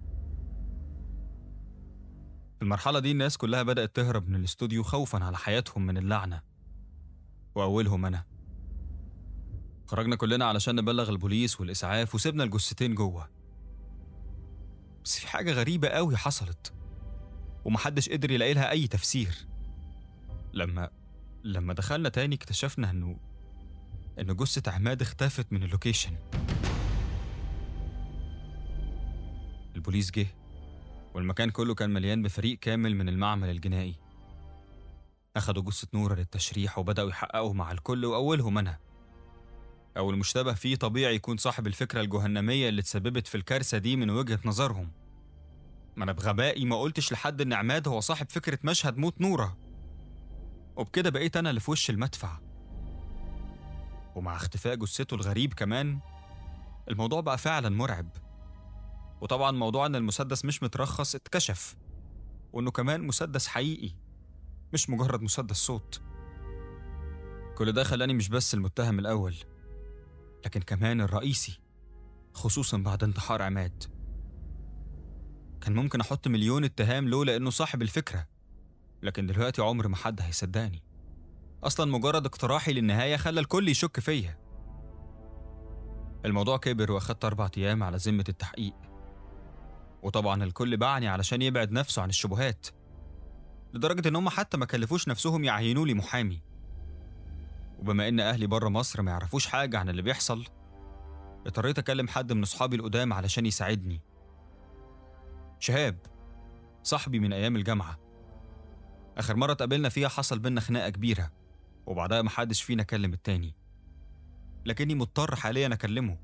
في المرحلة دي الناس كلها بدأت تهرب من الاستوديو خوفا على حياتهم من اللعنة وأولهم أنا خرجنا كلنا علشان نبلغ البوليس والإسعاف وسيبنا الجثتين جوه بس في حاجة غريبة قوي حصلت ومحدش قدر يلاقي لها أي تفسير لما لما دخلنا تاني اكتشفنا إنه إن جثة عماد اختفت من اللوكيشن البوليس جه والمكان كله كان مليان بفريق كامل من المعمل الجنائي أخدوا جثة نورة للتشريح وبدأوا يحققوا مع الكل وأولهم أنا أو المشتبه فيه طبيعي يكون صاحب الفكرة الجهنمية اللي تسببت في الكارثة دي من وجهة نظرهم ما أنا بغبائي ما قلتش لحد إن عماد هو صاحب فكرة مشهد موت نورة وبكده بقيت أنا اللي في وش المدفع ومع اختفاء جثته الغريب كمان الموضوع بقى فعلا مرعب وطبعا موضوع ان المسدس مش مترخص اتكشف وانه كمان مسدس حقيقي مش مجرد مسدس صوت كل ده خلاني مش بس المتهم الاول لكن كمان الرئيسي خصوصا بعد انتحار عماد كان ممكن احط مليون اتهام له لانه صاحب الفكره لكن دلوقتي عمر ما حد هيصدقني اصلا مجرد اقتراحي للنهايه خلى الكل يشك فيا الموضوع كبر واخدت اربع ايام على ذمه التحقيق وطبعا الكل باعني علشان يبعد نفسه عن الشبهات لدرجة إن هم حتى ما كلفوش نفسهم يعينوا لي محامي وبما إن أهلي بره مصر ما يعرفوش حاجة عن اللي بيحصل اضطريت أكلم حد من أصحابي القدام علشان يساعدني شهاب صاحبي من أيام الجامعة آخر مرة اتقابلنا فيها حصل بينا خناقة كبيرة وبعدها محدش فينا كلم التاني لكني مضطر حاليا أكلمه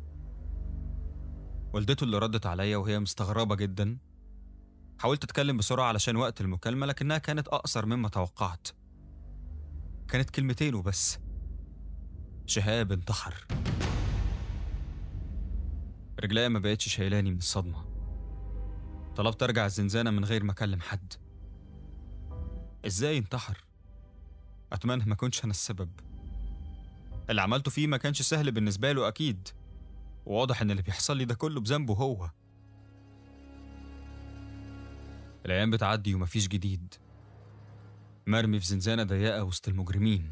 والدته اللي ردت عليا وهي مستغربة جدا حاولت أتكلم بسرعة علشان وقت المكالمة لكنها كانت أقصر مما توقعت كانت كلمتين وبس شهاب انتحر رجليا ما بقتش شايلاني من الصدمة طلبت أرجع الزنزانة من غير ما أكلم حد إزاي انتحر؟ أتمنى ما كنتش أنا السبب اللي عملته فيه ما كانش سهل بالنسبة له أكيد وواضح إن اللي بيحصل لي ده كله بذنبه هو الأيام بتعدي ومفيش جديد مرمي في زنزانة ضيقة وسط المجرمين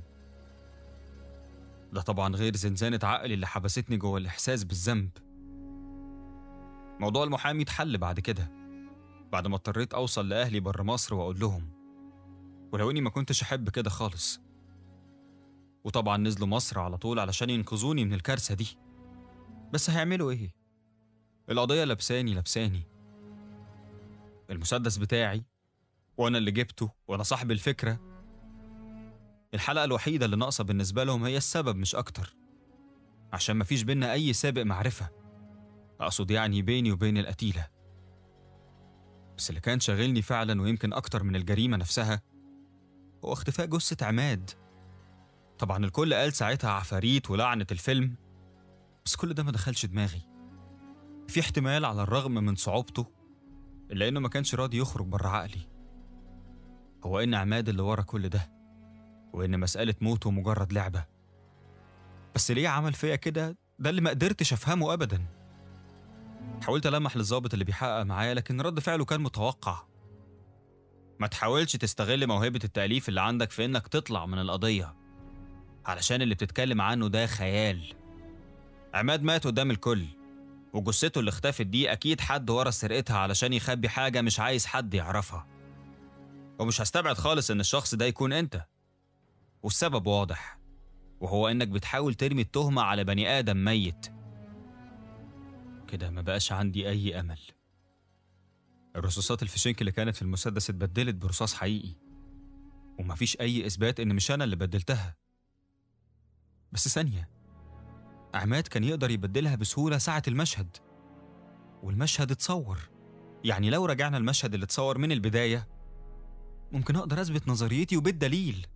ده طبعا غير زنزانة عقلي اللي حبستني جوه الإحساس بالذنب موضوع المحامي اتحل بعد كده بعد ما اضطريت أوصل لأهلي بره مصر وأقول لهم ولو إني ما كنتش أحب كده خالص وطبعا نزلوا مصر على طول علشان ينقذوني من الكارثة دي بس هيعملوا إيه؟ القضية لبساني لبساني المسدس بتاعي وأنا اللي جبته وأنا صاحب الفكرة الحلقة الوحيدة اللي ناقصة بالنسبة لهم هي السبب مش أكتر عشان مفيش بينا أي سابق معرفة أقصد يعني بيني وبين القتيلة بس اللي كان شاغلني فعلا ويمكن أكتر من الجريمة نفسها هو اختفاء جثة عماد طبعا الكل قال ساعتها عفاريت ولعنة الفيلم بس كل ده ما دخلش دماغي في احتمال على الرغم من صعوبته إلا إنه ما كانش راضي يخرج بره عقلي هو إن عماد اللي ورا كل ده وإن مسألة موته مجرد لعبة بس ليه عمل فيا كده ده اللي ما قدرتش أفهمه أبدا حاولت ألمح للظابط اللي بيحقق معايا لكن رد فعله كان متوقع ما تحاولش تستغل موهبة التأليف اللي عندك في إنك تطلع من القضية علشان اللي بتتكلم عنه ده خيال عماد مات قدام الكل وجثته اللي اختفت دي أكيد حد ورا سرقتها علشان يخبي حاجة مش عايز حد يعرفها ومش هستبعد خالص إن الشخص ده يكون أنت والسبب واضح وهو إنك بتحاول ترمي التهمة على بني آدم ميت كده ما بقاش عندي أي أمل الرصاصات الفشنك اللي كانت في المسدس اتبدلت برصاص حقيقي ومفيش أي إثبات إن مش أنا اللي بدلتها بس ثانية عماد كان يقدر يبدلها بسهولة ساعة المشهد والمشهد اتصور يعني لو رجعنا المشهد اللي اتصور من البداية ممكن أقدر أثبت نظريتي وبالدليل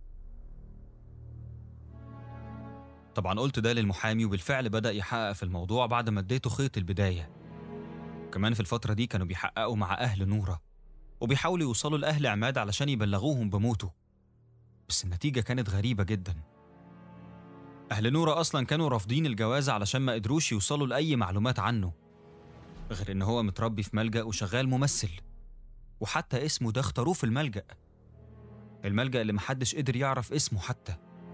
طبعا قلت ده للمحامي وبالفعل بدأ يحقق في الموضوع بعد ما اديته خيط البداية كمان في الفترة دي كانوا بيحققوا مع أهل نورة وبيحاولوا يوصلوا لأهل عماد علشان يبلغوهم بموته بس النتيجة كانت غريبة جدا أهل نورة أصلا كانوا رافضين الجواز علشان ما قدروش يوصلوا لأي معلومات عنه غير إن هو متربي في ملجأ وشغال ممثل وحتى اسمه ده اختاروه في الملجأ الملجأ اللي محدش قدر يعرف اسمه حتى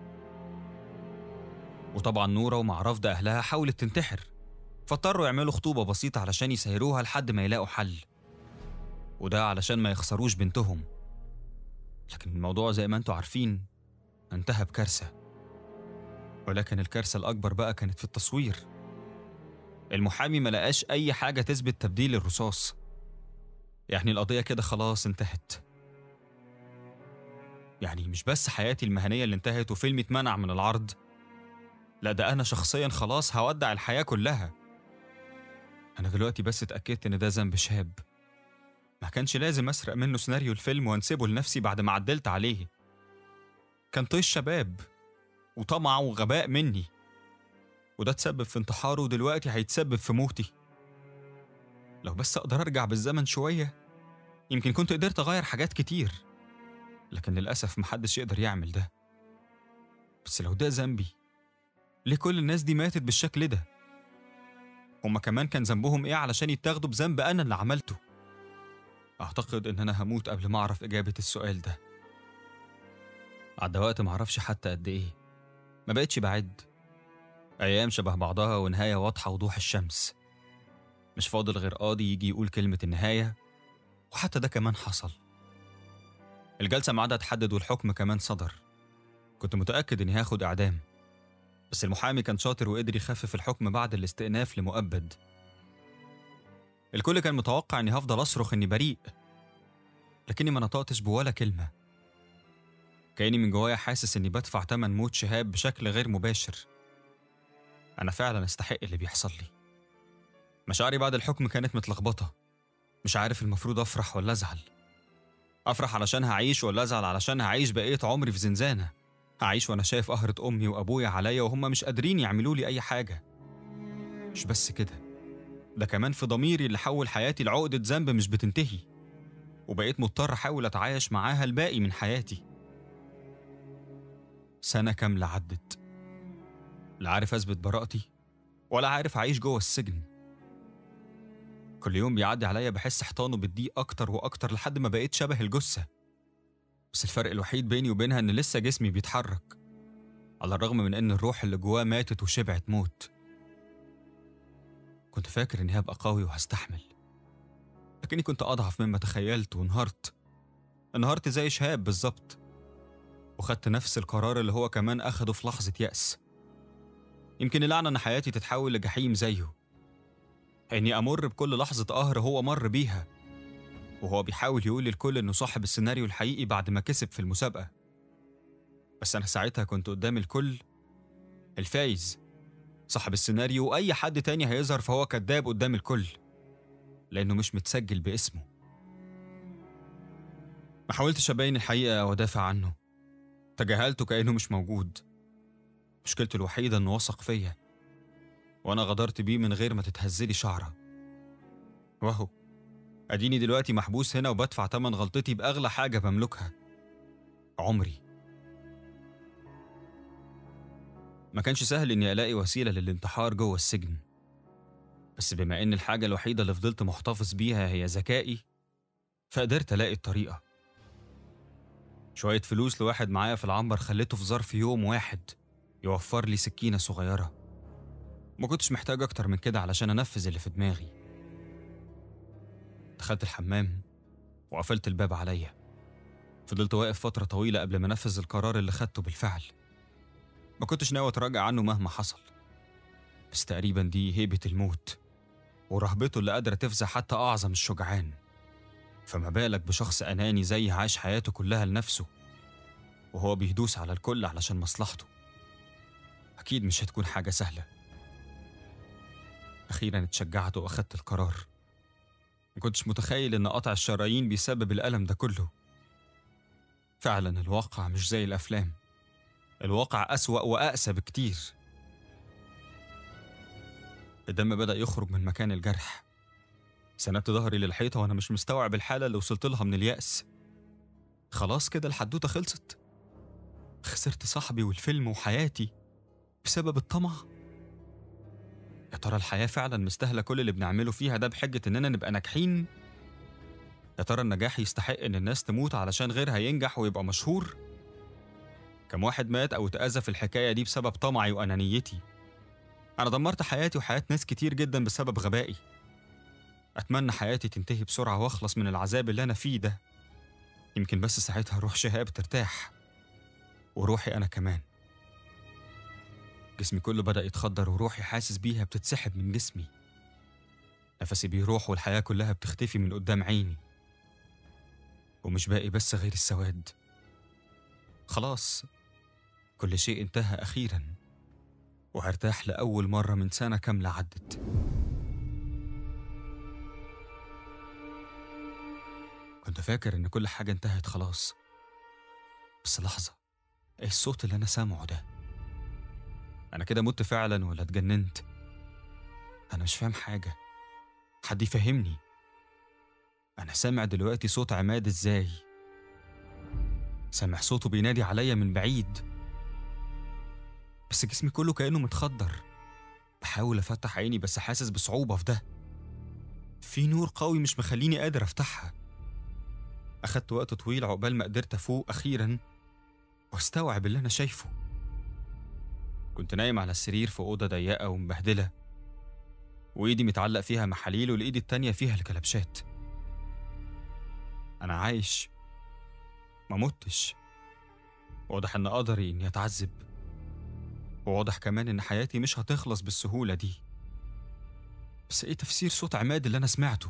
وطبعا نورة ومع رفض أهلها حاولت تنتحر فاضطروا يعملوا خطوبة بسيطة علشان يسهروها لحد ما يلاقوا حل وده علشان ما يخسروش بنتهم لكن الموضوع زي ما انتوا عارفين انتهى بكارثة ولكن الكارثة الأكبر بقى كانت في التصوير المحامي ما لقاش أي حاجة تثبت تبديل الرصاص يعني القضية كده خلاص انتهت يعني مش بس حياتي المهنية اللي انتهت وفيلمي اتمنع من العرض لا ده أنا شخصيا خلاص هودع الحياة كلها أنا دلوقتي بس اتأكدت إن ده ذنب شاب ما كانش لازم أسرق منه سيناريو الفيلم وأنسبه لنفسي بعد ما عدلت عليه كان طيش شباب وطمع وغباء مني وده تسبب في انتحاره ودلوقتي هيتسبب في موتي لو بس أقدر أرجع بالزمن شوية يمكن كنت قدرت أغير حاجات كتير لكن للأسف محدش يقدر يعمل ده بس لو ده ذنبي ليه كل الناس دي ماتت بالشكل ده هما كمان كان ذنبهم ايه علشان يتاخدوا بذنب انا اللي عملته اعتقد ان انا هموت قبل ما اعرف اجابة السؤال ده عدى وقت معرفش حتى قد ايه ما بقتش بعد ايام شبه بعضها ونهاية واضحة وضوح الشمس مش فاضل غير قاضي يجي يقول كلمة النهاية وحتى ده كمان حصل الجلسة ميعادها اتحدد والحكم كمان صدر كنت متأكد إني هاخد إعدام بس المحامي كان شاطر وقدر يخفف الحكم بعد الاستئناف لمؤبد الكل كان متوقع إني هفضل أصرخ إني بريء لكني ما نطقتش بولا كلمة كأني من جوايا حاسس إني بدفع تمن موت شهاب بشكل غير مباشر أنا فعلا أستحق اللي بيحصل لي مشاعري بعد الحكم كانت متلخبطة مش عارف المفروض أفرح ولا أزعل أفرح علشان هعيش ولا أزعل علشان هعيش بقية عمري في زنزانة هعيش وأنا شايف قهرة أمي وأبويا عليا وهم مش قادرين يعملوا لي أي حاجة مش بس كده ده كمان في ضميري اللي حول حياتي لعقدة ذنب مش بتنتهي وبقيت مضطر أحاول أتعايش معاها الباقي من حياتي سنة كاملة عدت لا عارف أثبت براءتي ولا عارف أعيش جوه السجن كل يوم بيعدي عليا بحس حيطانه بتضيق أكتر وأكتر لحد ما بقيت شبه الجثة بس الفرق الوحيد بيني وبينها إن لسه جسمي بيتحرك على الرغم من إن الروح اللي جواه ماتت وشبعت موت كنت فاكر إني هبقى قوي وهستحمل لكني كنت أضعف مما تخيلت وانهارت انهارت زي شهاب بالظبط وخدت نفس القرار اللي هو كمان أخده في لحظة يأس يمكن اللعنة إن حياتي تتحول لجحيم زيه إني أمر بكل لحظة قهر هو مر بيها وهو بيحاول يقول للكل إنه صاحب السيناريو الحقيقي بعد ما كسب في المسابقة بس أنا ساعتها كنت قدام الكل الفايز صاحب السيناريو وأي حد تاني هيظهر فهو كذاب قدام الكل لأنه مش متسجل باسمه ما حاولتش أبين الحقيقة أو أدافع عنه تجاهلته كأنه مش موجود مشكلته الوحيدة إنه وثق فيا وأنا غدرت بيه من غير ما تتهزلي شعرة وأهو أديني دلوقتي محبوس هنا وبدفع تمن غلطتي بأغلى حاجة بملكها عمري ما كانش سهل إني ألاقي وسيلة للانتحار جوه السجن بس بما إن الحاجة الوحيدة اللي فضلت محتفظ بيها هي ذكائي فقدرت ألاقي الطريقة شوية فلوس لواحد معايا في العنبر خليته في ظرف يوم واحد يوفر لي سكينة صغيرة ما كنتش محتاج أكتر من كده علشان أنفذ اللي في دماغي دخلت الحمام وقفلت الباب عليا فضلت واقف فترة طويلة قبل ما أنفذ القرار اللي خدته بالفعل ما كنتش ناوي أتراجع عنه مهما حصل بس تقريبا دي هيبة الموت ورهبته اللي قادرة تفزع حتى أعظم الشجعان فما بالك بشخص أناني زي عاش حياته كلها لنفسه وهو بيدوس على الكل علشان مصلحته أكيد مش هتكون حاجة سهلة أخيرا اتشجعت وأخدت القرار ما كنتش متخيل إن قطع الشرايين بيسبب الألم ده كله فعلا الواقع مش زي الأفلام الواقع أسوأ وأقسى بكتير الدم بدأ يخرج من مكان الجرح سندت ظهري للحيطة وأنا مش مستوعب الحالة اللي وصلت لها من اليأس خلاص كده الحدوتة خلصت خسرت صاحبي والفيلم وحياتي بسبب الطمع يا ترى الحياة فعلا مستاهلة كل اللي بنعمله فيها ده بحجة إننا نبقى ناجحين؟ يا ترى النجاح يستحق إن الناس تموت علشان غيرها ينجح ويبقى مشهور؟ كم واحد مات أو اتأذى في الحكاية دي بسبب طمعي وأنانيتي؟ أنا دمرت حياتي وحياة ناس كتير جدا بسبب غبائي أتمنى حياتي تنتهي بسرعة وأخلص من العذاب اللي أنا فيه ده يمكن بس ساعتها روح شهاب ترتاح وروحي أنا كمان جسمي كله بدأ يتخدر وروحي حاسس بيها بتتسحب من جسمي نفسي بيروح والحياة كلها بتختفي من قدام عيني ومش باقي بس غير السواد خلاص كل شيء انتهى أخيرا وهرتاح لأول مرة من سنة كاملة عدت كنت فاكر إن كل حاجة انتهت خلاص بس لحظة إيه الصوت اللي أنا سامعه ده؟ أنا كده مت فعلا ولا اتجننت؟ أنا مش فاهم حاجة حد يفهمني أنا سامع دلوقتي صوت عماد إزاي؟ سامع صوته بينادي عليا من بعيد بس جسمي كله كأنه متخدر بحاول أفتح عيني بس حاسس بصعوبة في ده في نور قوي مش مخليني قادر أفتحها أخدت وقت طويل عقبال ما قدرت أفوق أخيرا واستوعب اللي أنا شايفه كنت نايم على السرير في أوضة ضيقة ومبهدلة وإيدي متعلق فيها محاليل والإيد التانية فيها الكلبشات أنا عايش ما متش واضح إن قدري إني أتعذب وواضح كمان إن حياتي مش هتخلص بالسهولة دي بس إيه تفسير صوت عماد اللي أنا سمعته؟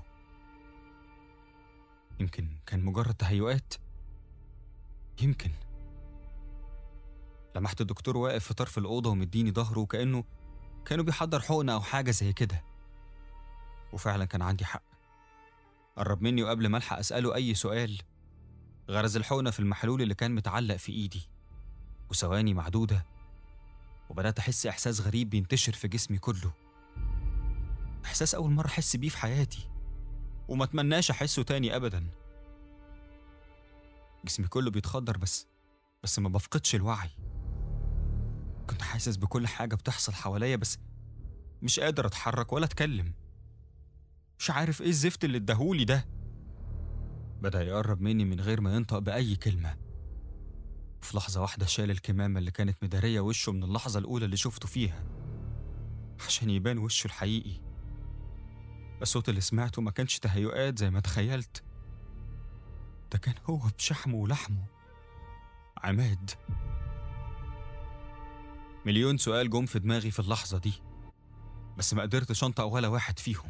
يمكن كان مجرد تهيؤات يمكن لمحت الدكتور واقف في طرف الأوضة ومديني ظهره وكأنه كانوا بيحضر حقنة أو حاجة زي كده وفعلا كان عندي حق قرب مني وقبل ما ألحق أسأله أي سؤال غرز الحقنة في المحلول اللي كان متعلق في إيدي وثواني معدودة وبدأت أحس إحساس غريب بينتشر في جسمي كله إحساس أول مرة أحس بيه في حياتي وما أتمناش أحسه تاني أبدا جسمي كله بيتخدر بس بس ما بفقدش الوعي كنت حاسس بكل حاجة بتحصل حواليا بس مش قادر أتحرك ولا أتكلم مش عارف إيه الزفت اللي اداهولي ده بدأ يقرب مني من غير ما ينطق بأي كلمة في لحظة واحدة شال الكمامة اللي كانت مدارية وشه من اللحظة الأولى اللي شفته فيها عشان يبان وشه الحقيقي الصوت اللي سمعته ما كانش تهيؤات زي ما تخيلت ده كان هو بشحمه ولحمه عماد مليون سؤال جم في دماغي في اللحظة دي بس ما قدرتش أنطق ولا واحد فيهم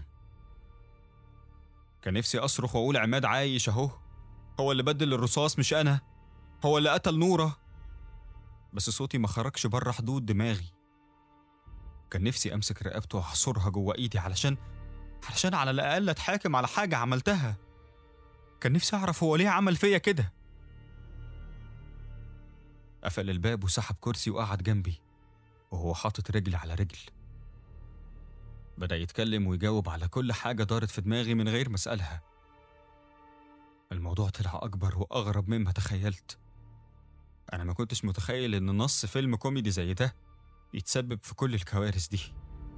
كان نفسي أصرخ وأقول عماد عايش أهو هو اللي بدل الرصاص مش أنا هو اللي قتل نورة بس صوتي ما خرجش بره حدود دماغي كان نفسي أمسك رقبته وأحصرها جوه إيدي علشان علشان على الأقل أتحاكم على حاجة عملتها كان نفسي أعرف هو ليه عمل فيا كده قفل الباب وسحب كرسي وقعد جنبي وهو حاطط رجل على رجل بدأ يتكلم ويجاوب على كل حاجة دارت في دماغي من غير ما أسألها الموضوع طلع أكبر وأغرب مما تخيلت أنا ما كنتش متخيل إن نص فيلم كوميدي زي ده يتسبب في كل الكوارث دي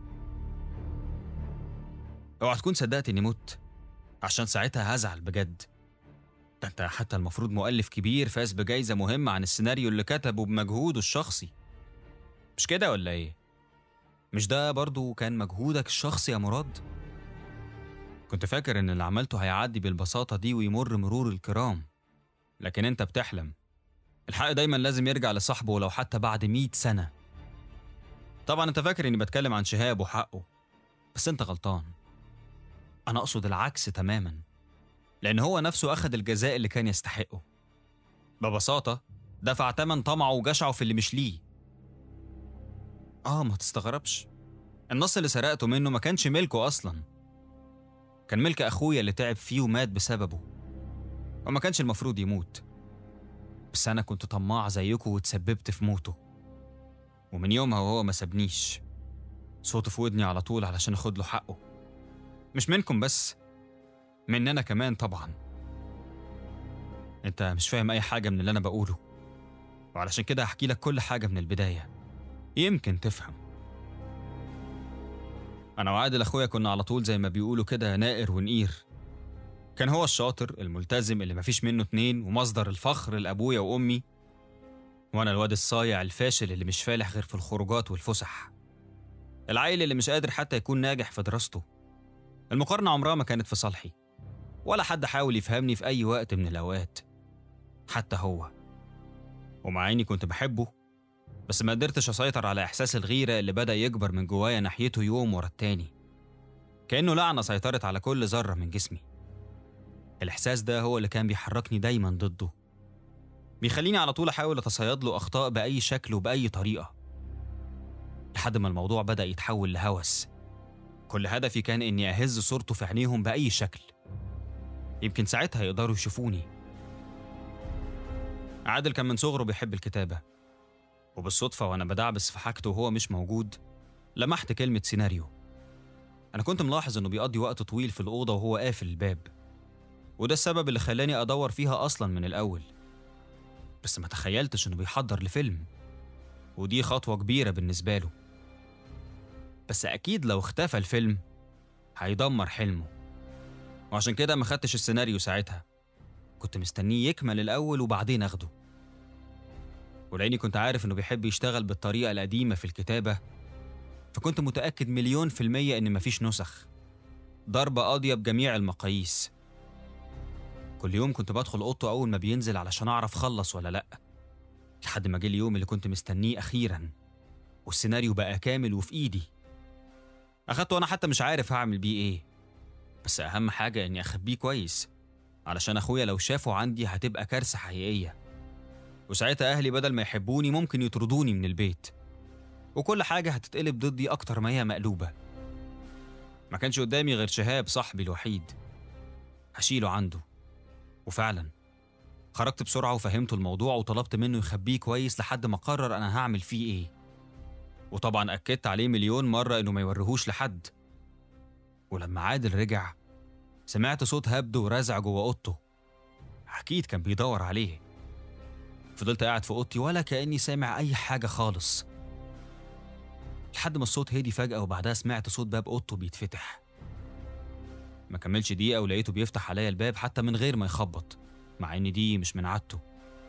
اوعى تكون صدقت إني مت عشان ساعتها هزعل بجد ده انت حتى المفروض مؤلف كبير فاز بجايزة مهمة عن السيناريو اللي كتبه بمجهوده الشخصي مش كده ولا ايه؟ مش ده برضو كان مجهودك الشخصي يا مراد؟ كنت فاكر ان اللي عملته هيعدي بالبساطة دي ويمر مرور الكرام لكن انت بتحلم الحق دايما لازم يرجع لصاحبه ولو حتى بعد مئة سنة طبعا انت فاكر اني بتكلم عن شهاب وحقه بس انت غلطان انا اقصد العكس تماما لان هو نفسه اخد الجزاء اللي كان يستحقه ببساطة دفع تمن طمعه وجشعه في اللي مش ليه اه ما تستغربش النص اللي سرقته منه ما كانش ملكه اصلا كان ملك اخويا اللي تعب فيه ومات بسببه وما كانش المفروض يموت بس انا كنت طماع زيكم وتسببت في موته ومن يومها وهو ما سابنيش صوته في ودني على طول علشان اخد له حقه مش منكم بس مننا كمان طبعا انت مش فاهم اي حاجه من اللي انا بقوله وعلشان كده هحكي لك كل حاجه من البدايه يمكن تفهم انا وعادل اخويا كنا على طول زي ما بيقولوا كده نائر ونقير كان هو الشاطر الملتزم اللي مفيش منه اتنين ومصدر الفخر لابويا وامي وانا الواد الصايع الفاشل اللي مش فالح غير في الخروجات والفسح العيل اللي مش قادر حتى يكون ناجح في دراسته المقارنة عمرها ما كانت في صالحي ولا حد حاول يفهمني في أي وقت من الأوقات حتى هو ومع إني كنت بحبه بس ما قدرتش أسيطر على إحساس الغيرة اللي بدأ يكبر من جوايا ناحيته يوم ورا التاني كأنه لعنة سيطرت على كل ذرة من جسمي الإحساس ده هو اللي كان بيحركني دايما ضده بيخليني على طول أحاول أتصيد له أخطاء بأي شكل وبأي طريقة لحد ما الموضوع بدأ يتحول لهوس كل هدفي كان إني أهز صورته في عينيهم بأي شكل يمكن ساعتها يقدروا يشوفوني عادل كان من صغره بيحب الكتابة وبالصدفة وأنا بدعبس في حاجته وهو مش موجود لمحت كلمة سيناريو أنا كنت ملاحظ إنه بيقضي وقت طويل في الأوضة وهو قافل الباب وده السبب اللي خلاني أدور فيها أصلا من الأول بس ما تخيلتش إنه بيحضر لفيلم ودي خطوة كبيرة بالنسبة له بس أكيد لو اختفى الفيلم هيدمر حلمه وعشان كده ما خدتش السيناريو ساعتها كنت مستنيه يكمل الأول وبعدين أخده ولأني كنت عارف إنه بيحب يشتغل بالطريقة القديمة في الكتابة فكنت متأكد مليون في المية إن مفيش نسخ ضربة قاضية بجميع المقاييس كل يوم كنت بدخل أوضته أول ما بينزل علشان أعرف خلص ولا لأ لحد ما جه اليوم اللي كنت مستنيه أخيرا والسيناريو بقى كامل وفي إيدي أخدته وأنا حتى مش عارف هعمل بيه إيه بس أهم حاجة إني أخبيه كويس علشان أخويا لو شافه عندي هتبقى كارثة حقيقية وساعتها أهلي بدل ما يحبوني ممكن يطردوني من البيت وكل حاجة هتتقلب ضدي أكتر ما هي مقلوبة ما كانش قدامي غير شهاب صاحبي الوحيد هشيله عنده وفعلا خرجت بسرعة وفهمته الموضوع وطلبت منه يخبيه كويس لحد ما قرر أنا هعمل فيه إيه وطبعا أكدت عليه مليون مرة إنه ما يوريهوش لحد ولما عادل رجع سمعت صوت هبد ورزع جوه أوضته أكيد كان بيدور عليه فضلت قاعد في أوضتي ولا كأني سامع أي حاجة خالص لحد ما الصوت هدي فجأة وبعدها سمعت صوت باب أوضته بيتفتح ما كملش دقيقة ولقيته بيفتح عليا الباب حتى من غير ما يخبط مع إن دي مش من عادته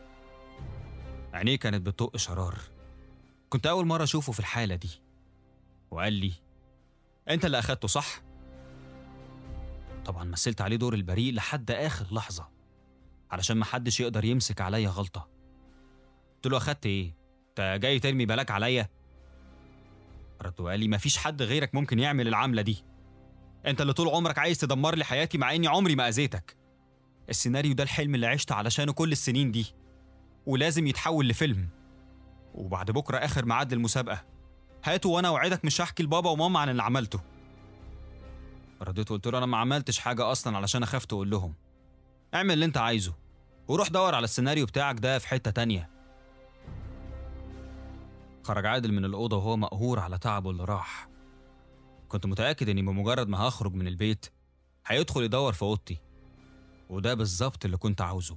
عينيه كانت بتطق شرار كنت أول مرة أشوفه في الحالة دي وقال لي أنت اللي أخدته صح؟ طبعا مثلت عليه دور البريء لحد آخر لحظة علشان محدش يقدر يمسك عليا غلطة قلت له أخدت إيه؟ أنت جاي ترمي بالك عليا؟ رد وقال لي مفيش حد غيرك ممكن يعمل العملة دي أنت اللي طول عمرك عايز تدمر لي حياتي مع إني عمري ما أذيتك السيناريو ده الحلم اللي عشت علشانه كل السنين دي ولازم يتحول لفيلم وبعد بكرة آخر ميعاد للمسابقة هاته وأنا أوعدك مش هحكي لبابا وماما عن اللي عملته رديت قلت له أنا ما عملتش حاجة أصلا علشان أخاف تقول لهم اعمل اللي أنت عايزه وروح دور على السيناريو بتاعك ده في حتة تانية خرج عادل من الأوضة وهو مقهور على تعبه اللي راح كنت متأكد إني بمجرد ما هخرج من البيت هيدخل يدور في أوضتي وده بالظبط اللي كنت عاوزه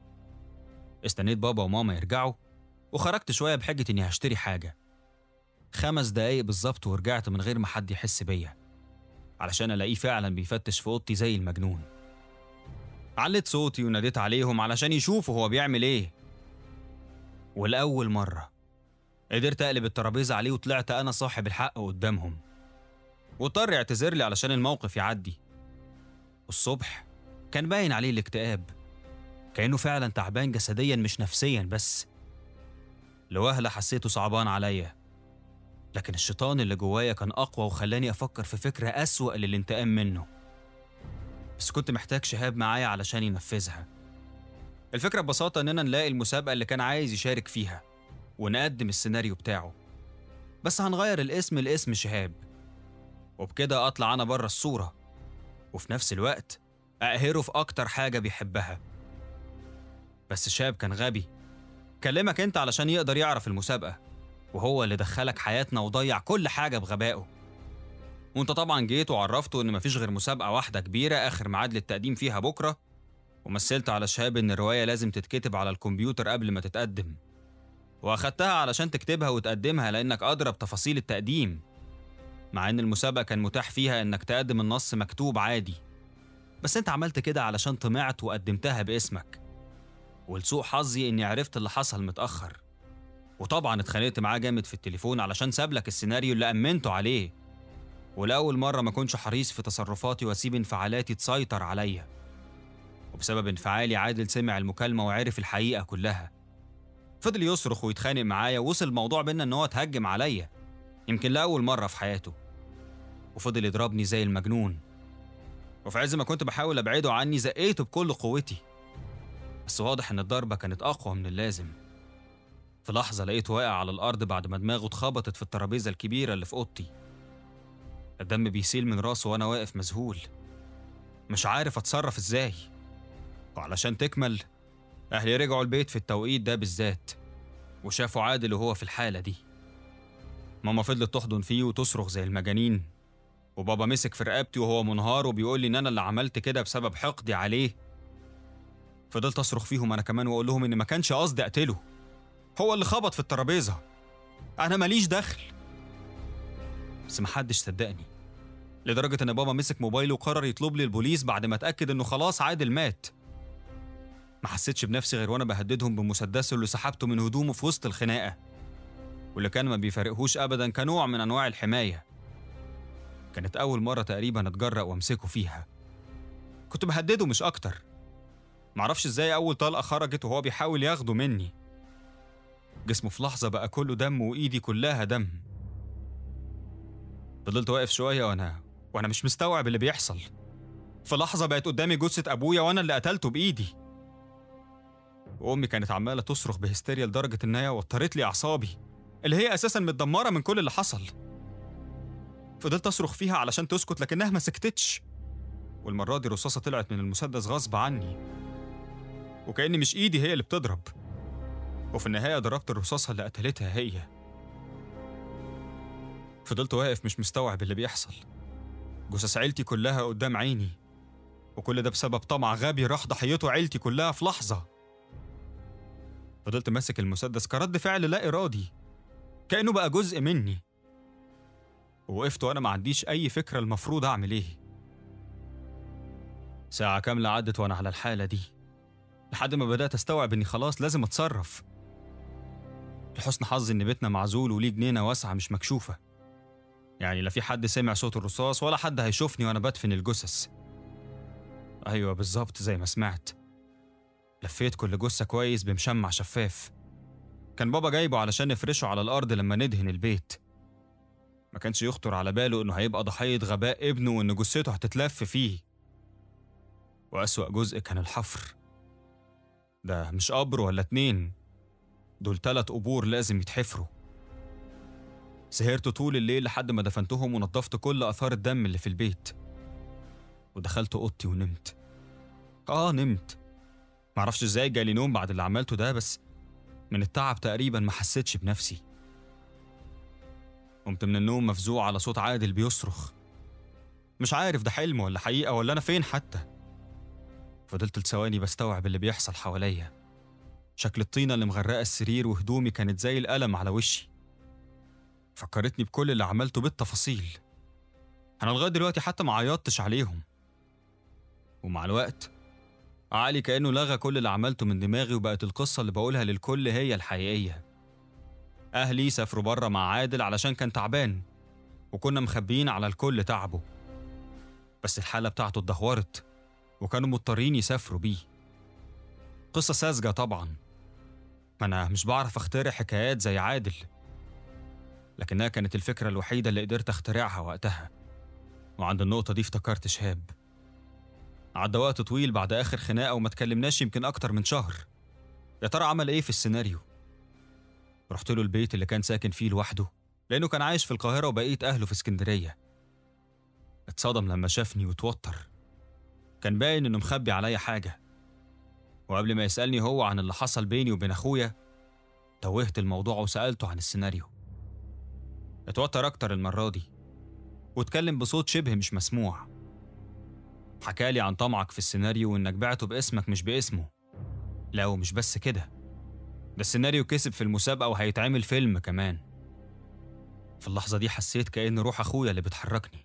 استنيت بابا وماما يرجعوا وخرجت شوية بحجة إني هشتري حاجة خمس دقايق بالظبط ورجعت من غير ما حد يحس بيا علشان ألاقيه فعلا بيفتش في أوضتي زي المجنون عليت صوتي وناديت عليهم علشان يشوفوا هو بيعمل إيه والأول مرة قدرت أقلب الترابيزة عليه وطلعت أنا صاحب الحق قدامهم واضطر يعتذر لي علشان الموقف يعدي الصبح كان باين عليه الاكتئاب كأنه فعلا تعبان جسديا مش نفسيا بس لوهلة حسيته صعبان عليا لكن الشيطان اللي جوايا كان أقوى وخلاني أفكر في فكرة أسوأ للانتقام منه بس كنت محتاج شهاب معايا علشان ينفذها الفكرة ببساطة إننا نلاقي المسابقة اللي كان عايز يشارك فيها ونقدم السيناريو بتاعه بس هنغير الاسم لاسم شهاب وبكده أطلع أنا بره الصورة وفي نفس الوقت أقهره في أكتر حاجة بيحبها بس شاب كان غبي كلمك أنت علشان يقدر يعرف المسابقة وهو اللي دخلك حياتنا وضيع كل حاجة بغبائه وانت طبعا جيت وعرفته ان مفيش غير مسابقة واحدة كبيرة آخر ميعاد للتقديم فيها بكرة ومثلت على شهاب ان الرواية لازم تتكتب على الكمبيوتر قبل ما تتقدم واخدتها علشان تكتبها وتقدمها لانك ادرى بتفاصيل التقديم مع ان المسابقة كان متاح فيها انك تقدم النص مكتوب عادي بس انت عملت كده علشان طمعت وقدمتها باسمك ولسوء حظي اني عرفت اللي حصل متأخر وطبعا اتخانقت معاه جامد في التليفون علشان سابلك السيناريو اللي أمنته عليه ولأول مرة ما كنش حريص في تصرفاتي واسيب انفعالاتي تسيطر عليا وبسبب انفعالي عادل سمع المكالمة وعرف الحقيقة كلها فضل يصرخ ويتخانق معايا ووصل الموضوع بينا ان هو اتهجم عليا يمكن لأول مرة في حياته وفضل يضربني زي المجنون وفي عز ما كنت بحاول ابعده عني زقيته بكل قوتي بس واضح ان الضربة كانت أقوى من اللازم في لحظة لقيته واقع على الأرض بعد ما دماغه اتخبطت في الترابيزة الكبيرة اللي في أوضتي الدم بيسيل من راسه وأنا واقف مذهول مش عارف أتصرف إزاي وعلشان تكمل أهلي رجعوا البيت في التوقيت ده بالذات وشافوا عادل وهو في الحالة دي ماما فضلت تحضن فيه وتصرخ زي المجانين وبابا مسك في رقبتي وهو منهار وبيقول لي إن أنا اللي عملت كده بسبب حقدي عليه فضلت أصرخ فيهم أنا كمان وأقول لهم إن ما كانش قصدي أقتله هو اللي خبط في الترابيزة أنا ماليش دخل بس محدش صدقني لدرجة إن بابا مسك موبايله وقرر يطلب لي البوليس بعد ما اتأكد إنه خلاص عادل مات ما حسيتش بنفسي غير وأنا بهددهم بمسدسه اللي سحبته من هدومه في وسط الخناقة واللي كان ما بيفارقهوش أبدا كنوع من أنواع الحماية كانت أول مرة تقريبا أتجرأ وأمسكه فيها كنت بهدده مش أكتر معرفش إزاي أول طلقة خرجت وهو بيحاول ياخده مني جسمه في لحظة بقى كله دم وإيدي كلها دم فضلت واقف شوية وأنا وأنا مش مستوعب اللي بيحصل في لحظة بقت قدامي جثة أبويا وأنا اللي قتلته بإيدي وأمي كانت عمالة تصرخ بهستيريا لدرجة إن هي وترت لي أعصابي اللي هي أساسا متدمرة من كل اللي حصل فضلت أصرخ فيها علشان تسكت لكنها ما سكتتش والمرة دي رصاصة طلعت من المسدس غصب عني وكأن مش إيدي هي اللي بتضرب وفي النهاية ضربت الرصاصة اللي قتلتها هي فضلت واقف مش مستوعب اللي بيحصل جثث عيلتي كلها قدام عيني وكل ده بسبب طمع غبي راح ضحيته عيلتي كلها في لحظة فضلت ماسك المسدس كرد فعل لا إرادي كأنه بقى جزء مني ووقفت وأنا ما عنديش أي فكرة المفروض أعمل إيه ساعة كاملة عدت وأنا على الحالة دي لحد ما بدأت أستوعب إني خلاص لازم أتصرف لحسن حظي إن بيتنا معزول وليه جنينة واسعة مش مكشوفة يعني لا في حد سمع صوت الرصاص ولا حد هيشوفني وأنا بدفن الجثث أيوة بالظبط زي ما سمعت لفيت كل جثة كويس بمشمع شفاف كان بابا جايبه علشان نفرشه على الأرض لما ندهن البيت ما كانش يخطر على باله إنه هيبقى ضحية غباء ابنه وإن جثته هتتلف فيه وأسوأ جزء كان الحفر ده مش قبر ولا اتنين دول تلات قبور لازم يتحفروا سهرت طول الليل لحد ما دفنتهم ونضفت كل آثار الدم اللي في البيت ودخلت أوضتي ونمت آه نمت معرفش ازاي جالي نوم بعد اللي عملته ده بس من التعب تقريبا ما حسيتش بنفسي قمت من النوم مفزوع على صوت عادل بيصرخ مش عارف ده حلم ولا حقيقة ولا أنا فين حتى فضلت لثواني بستوعب اللي بيحصل حواليا شكل الطينة اللي مغرقة السرير وهدومي كانت زي القلم على وشي فكرتني بكل اللي عملته بالتفاصيل أنا لغاية دلوقتي حتى ما عيطتش عليهم ومع الوقت عقلي كأنه لغى كل اللي عملته من دماغي وبقت القصة اللي بقولها للكل هي الحقيقية أهلي سافروا بره مع عادل علشان كان تعبان وكنا مخبيين على الكل تعبه بس الحالة بتاعته اتدهورت وكانوا مضطرين يسافروا بيه قصة ساذجة طبعا ما أنا مش بعرف أخترع حكايات زي عادل لكنها كانت الفكرة الوحيدة اللي قدرت أخترعها وقتها وعند النقطة دي افتكرت شهاب عدى وقت طويل بعد آخر خناقة وما تكلمناش يمكن أكتر من شهر يا ترى عمل إيه في السيناريو رحت له البيت اللي كان ساكن فيه لوحده لأنه كان عايش في القاهرة وبقية أهله في اسكندرية اتصدم لما شافني وتوتر كان باين إنه مخبي عليا حاجة وقبل ما يسألني هو عن اللي حصل بيني وبين أخويا توهت الموضوع وسألته عن السيناريو اتوتر أكتر المرة دي واتكلم بصوت شبه مش مسموع حكالي عن طمعك في السيناريو وإنك بعته باسمك مش باسمه لا ومش بس كده ده السيناريو كسب في المسابقة وهيتعمل فيلم كمان في اللحظة دي حسيت كأن روح أخويا اللي بتحركني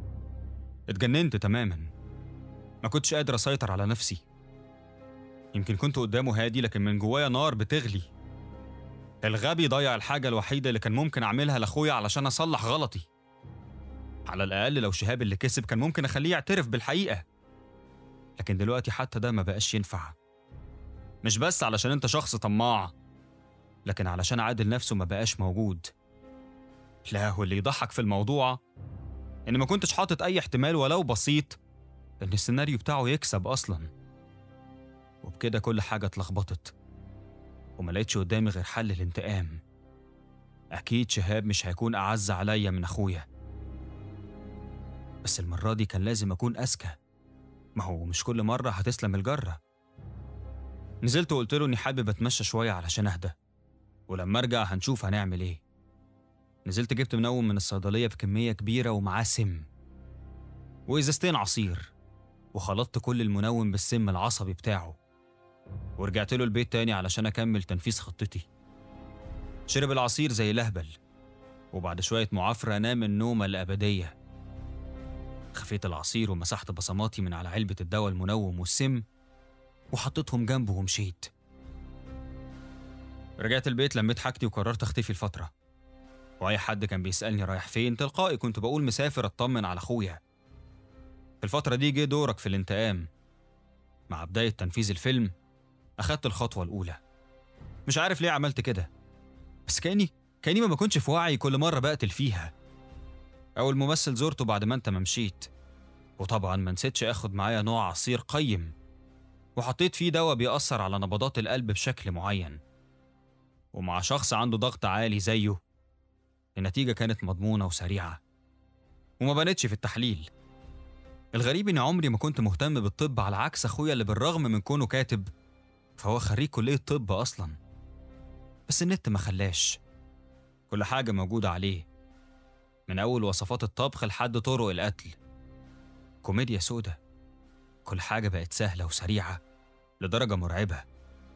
اتجننت تماما ما كنتش قادر أسيطر على نفسي يمكن كنت قدامه هادي لكن من جوايا نار بتغلي الغبي ضيع الحاجة الوحيدة اللي كان ممكن أعملها لأخويا علشان أصلح غلطي على الأقل لو شهاب اللي كسب كان ممكن أخليه يعترف بالحقيقة لكن دلوقتي حتى ده ما بقاش ينفع مش بس علشان أنت شخص طماع لكن علشان عادل نفسه ما بقاش موجود لا واللي يضحك في الموضوع إن ما كنتش حاطط أي احتمال ولو بسيط إن السيناريو بتاعه يكسب أصلا وبكده كل حاجة اتلخبطت وما لقيتش قدامي غير حل الانتقام أكيد شهاب مش هيكون أعز عليا من أخويا بس المرة دي كان لازم أكون أذكى ما هو مش كل مرة هتسلم الجرة نزلت وقلت له إني حابب أتمشى شوية علشان أهدى ولما أرجع هنشوف هنعمل إيه نزلت جبت منوم من الصيدلية بكمية كبيرة ومعاه سم وإزازتين عصير وخلطت كل المنوم بالسم العصبي بتاعه ورجعت له البيت تاني علشان أكمل تنفيذ خطتي شرب العصير زي لهبل وبعد شوية معافرة نام النومة الأبدية خفيت العصير ومسحت بصماتي من على علبة الدواء المنوم والسم وحطيتهم جنبه ومشيت رجعت البيت لميت حاجتي وقررت اختفي لفترة وأي حد كان بيسألني رايح فين تلقائي كنت بقول مسافر أطمن على أخويا في الفترة دي جه دورك في الانتقام مع بداية تنفيذ الفيلم أخدت الخطوة الأولى مش عارف ليه عملت كده بس كأني كأني ما بكونش في وعي كل مرة بقتل فيها أول ممثل زرته بعد ما أنت ما مشيت وطبعا ما نسيتش آخد معايا نوع عصير قيم وحطيت فيه دواء بيأثر على نبضات القلب بشكل معين ومع شخص عنده ضغط عالي زيه النتيجة كانت مضمونة وسريعة وما بانتش في التحليل الغريب إني عمري ما كنت مهتم بالطب على عكس أخويا اللي بالرغم من كونه كاتب فهو خريج كلية طب أصلا بس النت ما خلاش كل حاجة موجودة عليه من أول وصفات الطبخ لحد طرق القتل كوميديا سودة كل حاجة بقت سهلة وسريعة لدرجة مرعبة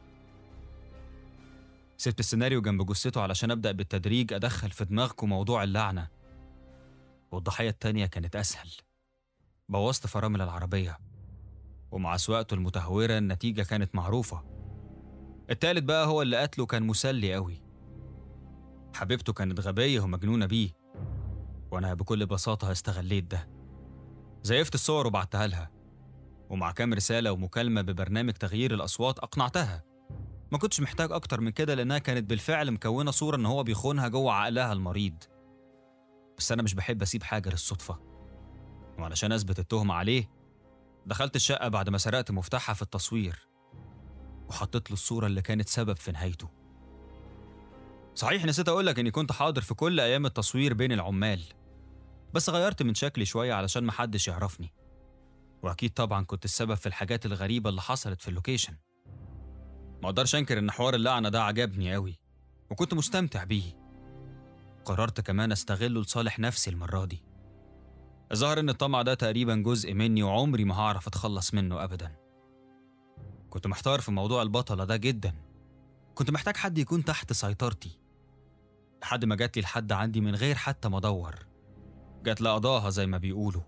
سبت السيناريو جنب جثته علشان أبدأ بالتدريج أدخل في دماغكم موضوع اللعنة والضحية التانية كانت أسهل بوظت فرامل العربية ومع سواقته المتهورة النتيجة كانت معروفة التالت بقى هو اللي قتله كان مسلي قوي حبيبته كانت غبية ومجنونة بيه وأنا بكل بساطة استغليت ده زيفت الصور وبعتها لها ومع كام رسالة ومكالمة ببرنامج تغيير الأصوات أقنعتها ما كنتش محتاج أكتر من كده لأنها كانت بالفعل مكونة صورة إن هو بيخونها جوه عقلها المريض بس أنا مش بحب أسيب حاجة للصدفة وعلشان أثبت التهمة عليه دخلت الشقة بعد ما سرقت مفتاحها في التصوير وحطيت له الصورة اللي كانت سبب في نهايته صحيح نسيت أقولك إني كنت حاضر في كل أيام التصوير بين العمال بس غيرت من شكلي شوية علشان محدش يعرفني وأكيد طبعا كنت السبب في الحاجات الغريبة اللي حصلت في اللوكيشن ما اقدرش انكر ان حوار اللعنه ده عجبني قوي وكنت مستمتع بيه قررت كمان استغله لصالح نفسي المره دي الظاهر ان الطمع ده تقريبا جزء مني وعمري ما هعرف اتخلص منه ابدا كنت محتار في موضوع البطله ده جدا كنت محتاج حد يكون تحت سيطرتي لحد ما جات لي لحد عندي من غير حتى ما ادور جات لقضاها زي ما بيقولوا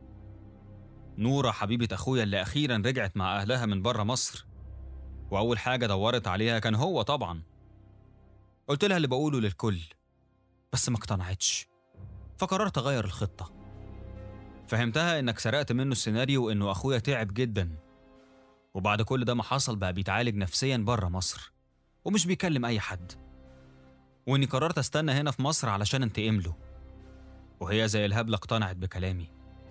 نورة حبيبة أخويا اللي أخيرا رجعت مع أهلها من بره مصر وأول حاجة دورت عليها كان هو طبعا قلت لها اللي بقوله للكل بس ما اقتنعتش فقررت أغير الخطة فهمتها إنك سرقت منه السيناريو وإنه أخويا تعب جدا وبعد كل ده ما حصل بقى بيتعالج نفسيا بره مصر ومش بيكلم أي حد وإني قررت أستنى هنا في مصر علشان أنتقم له وهي زي الهبلة اقتنعت بكلامي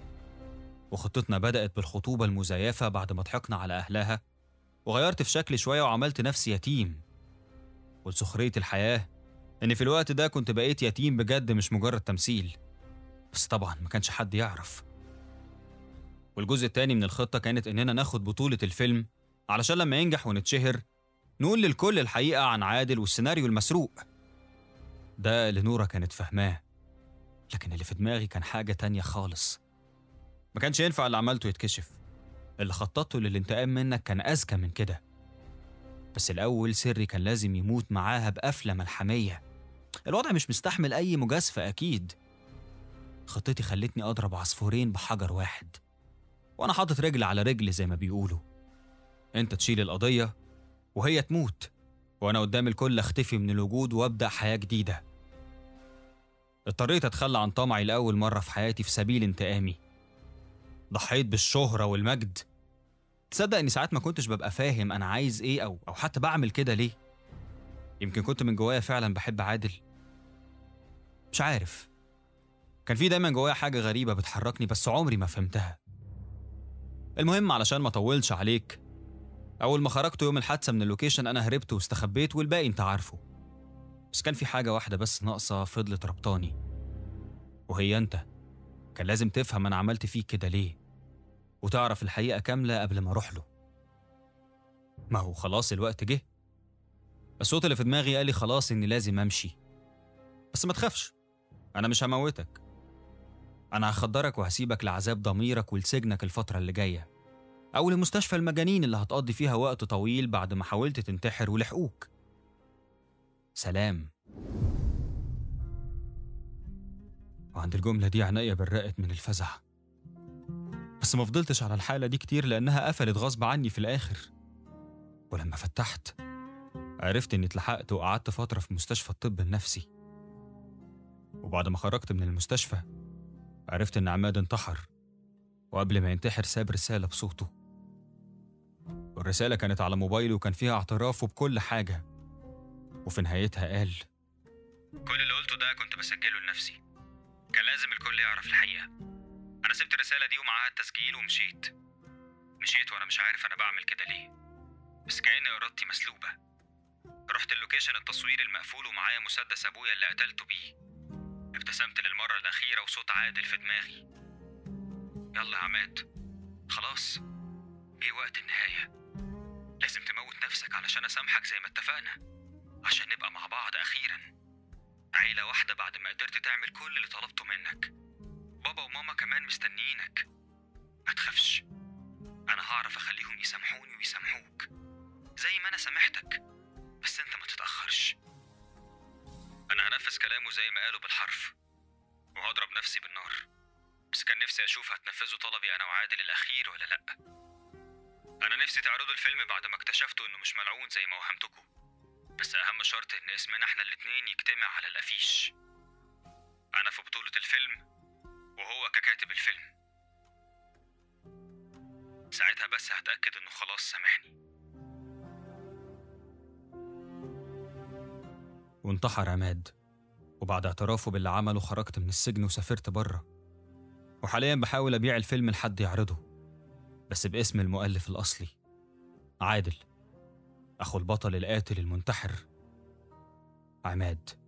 وخطتنا بدأت بالخطوبة المزيفة بعد ما ضحكنا على أهلها وغيرت في شكلي شوية وعملت نفسي يتيم ولسخرية الحياة إن في الوقت ده كنت بقيت يتيم بجد مش مجرد تمثيل بس طبعا ما كانش حد يعرف والجزء التاني من الخطة كانت إننا ناخد بطولة الفيلم علشان لما ينجح ونتشهر نقول للكل الحقيقة عن عادل والسيناريو المسروق ده اللي نورة كانت فاهماه لكن اللي في دماغي كان حاجة تانية خالص ما كانش ينفع اللي عملته يتكشف اللي خططته للانتقام منك كان أذكى من كده بس الأول سري كان لازم يموت معاها بقفلة ملحمية الوضع مش مستحمل أي مجازفة أكيد خطتي خلتني أضرب عصفورين بحجر واحد وأنا حاطط رجل على رجل زي ما بيقولوا أنت تشيل القضية وهي تموت وأنا قدام الكل أختفي من الوجود وأبدأ حياة جديدة اضطريت أتخلى عن طمعي لأول مرة في حياتي في سبيل انتقامي ضحيت بالشهرة والمجد تصدق اني ساعات ما كنتش ببقى فاهم انا عايز ايه او او حتى بعمل كده ليه يمكن كنت من جوايا فعلا بحب عادل مش عارف كان في دايما جوايا حاجة غريبة بتحركني بس عمري ما فهمتها المهم علشان ما اطولش عليك أول ما خرجت يوم الحادثة من اللوكيشن أنا هربت واستخبيت والباقي أنت عارفه بس كان في حاجة واحدة بس ناقصة فضلت ربطاني وهي أنت كان لازم تفهم أنا عملت فيك كده ليه وتعرف الحقيقة كاملة قبل ما أروح له ما هو خلاص الوقت جه الصوت اللي في دماغي قال لي خلاص إني لازم أمشي بس ما تخافش أنا مش هموتك أنا هخدرك وهسيبك لعذاب ضميرك ولسجنك الفترة اللي جاية أو لمستشفى المجانين اللي هتقضي فيها وقت طويل بعد ما حاولت تنتحر ولحقوك سلام وعند الجملة دي عينيا برقت من الفزع بس ما فضلتش على الحالة دي كتير لأنها قفلت غصب عني في الآخر ولما فتحت عرفت إني اتلحقت وقعدت فترة في مستشفى الطب النفسي وبعد ما خرجت من المستشفى عرفت إن عماد انتحر وقبل ما ينتحر ساب رسالة بصوته والرسالة كانت على موبايله وكان فيها اعترافه بكل حاجة وفي نهايتها قال كل اللي قلته ده كنت بسجله لنفسي كان لازم الكل يعرف الحقيقة أنا سبت الرسالة دي ومعاها التسجيل ومشيت مشيت وأنا مش عارف أنا بعمل كده ليه بس كأن إرادتي مسلوبة رحت اللوكيشن التصوير المقفول ومعايا مسدس أبويا اللي قتلته بيه ابتسمت للمرة الأخيرة وصوت عادل في دماغي يلا يا عماد خلاص جه وقت النهاية لازم تموت نفسك علشان أسامحك زي ما اتفقنا عشان نبقى مع بعض أخيرا عيلة واحدة بعد ما قدرت تعمل كل اللي طلبته منك بابا وماما كمان مستنيينك ما تخافش أنا هعرف أخليهم يسامحوني ويسامحوك زي ما أنا سامحتك بس أنت ما تتأخرش أنا هنفذ كلامه زي ما قاله بالحرف وهضرب نفسي بالنار بس كان نفسي أشوف هتنفذوا طلبي أنا وعادل الأخير ولا لأ أنا نفسي تعرضوا الفيلم بعد ما اكتشفتوا إنه مش ملعون زي ما وهمتكم بس أهم شرط إن اسمنا إحنا الاتنين يجتمع على الأفيش أنا في بطولة الفيلم وهو ككاتب الفيلم ساعتها بس هتأكد إنه خلاص سامحني وانتحر عماد وبعد اعترافه باللي عمله خرجت من السجن وسافرت بره وحاليا بحاول أبيع الفيلم لحد يعرضه بس باسم المؤلف الأصلي عادل أخو البطل القاتل المنتحر عماد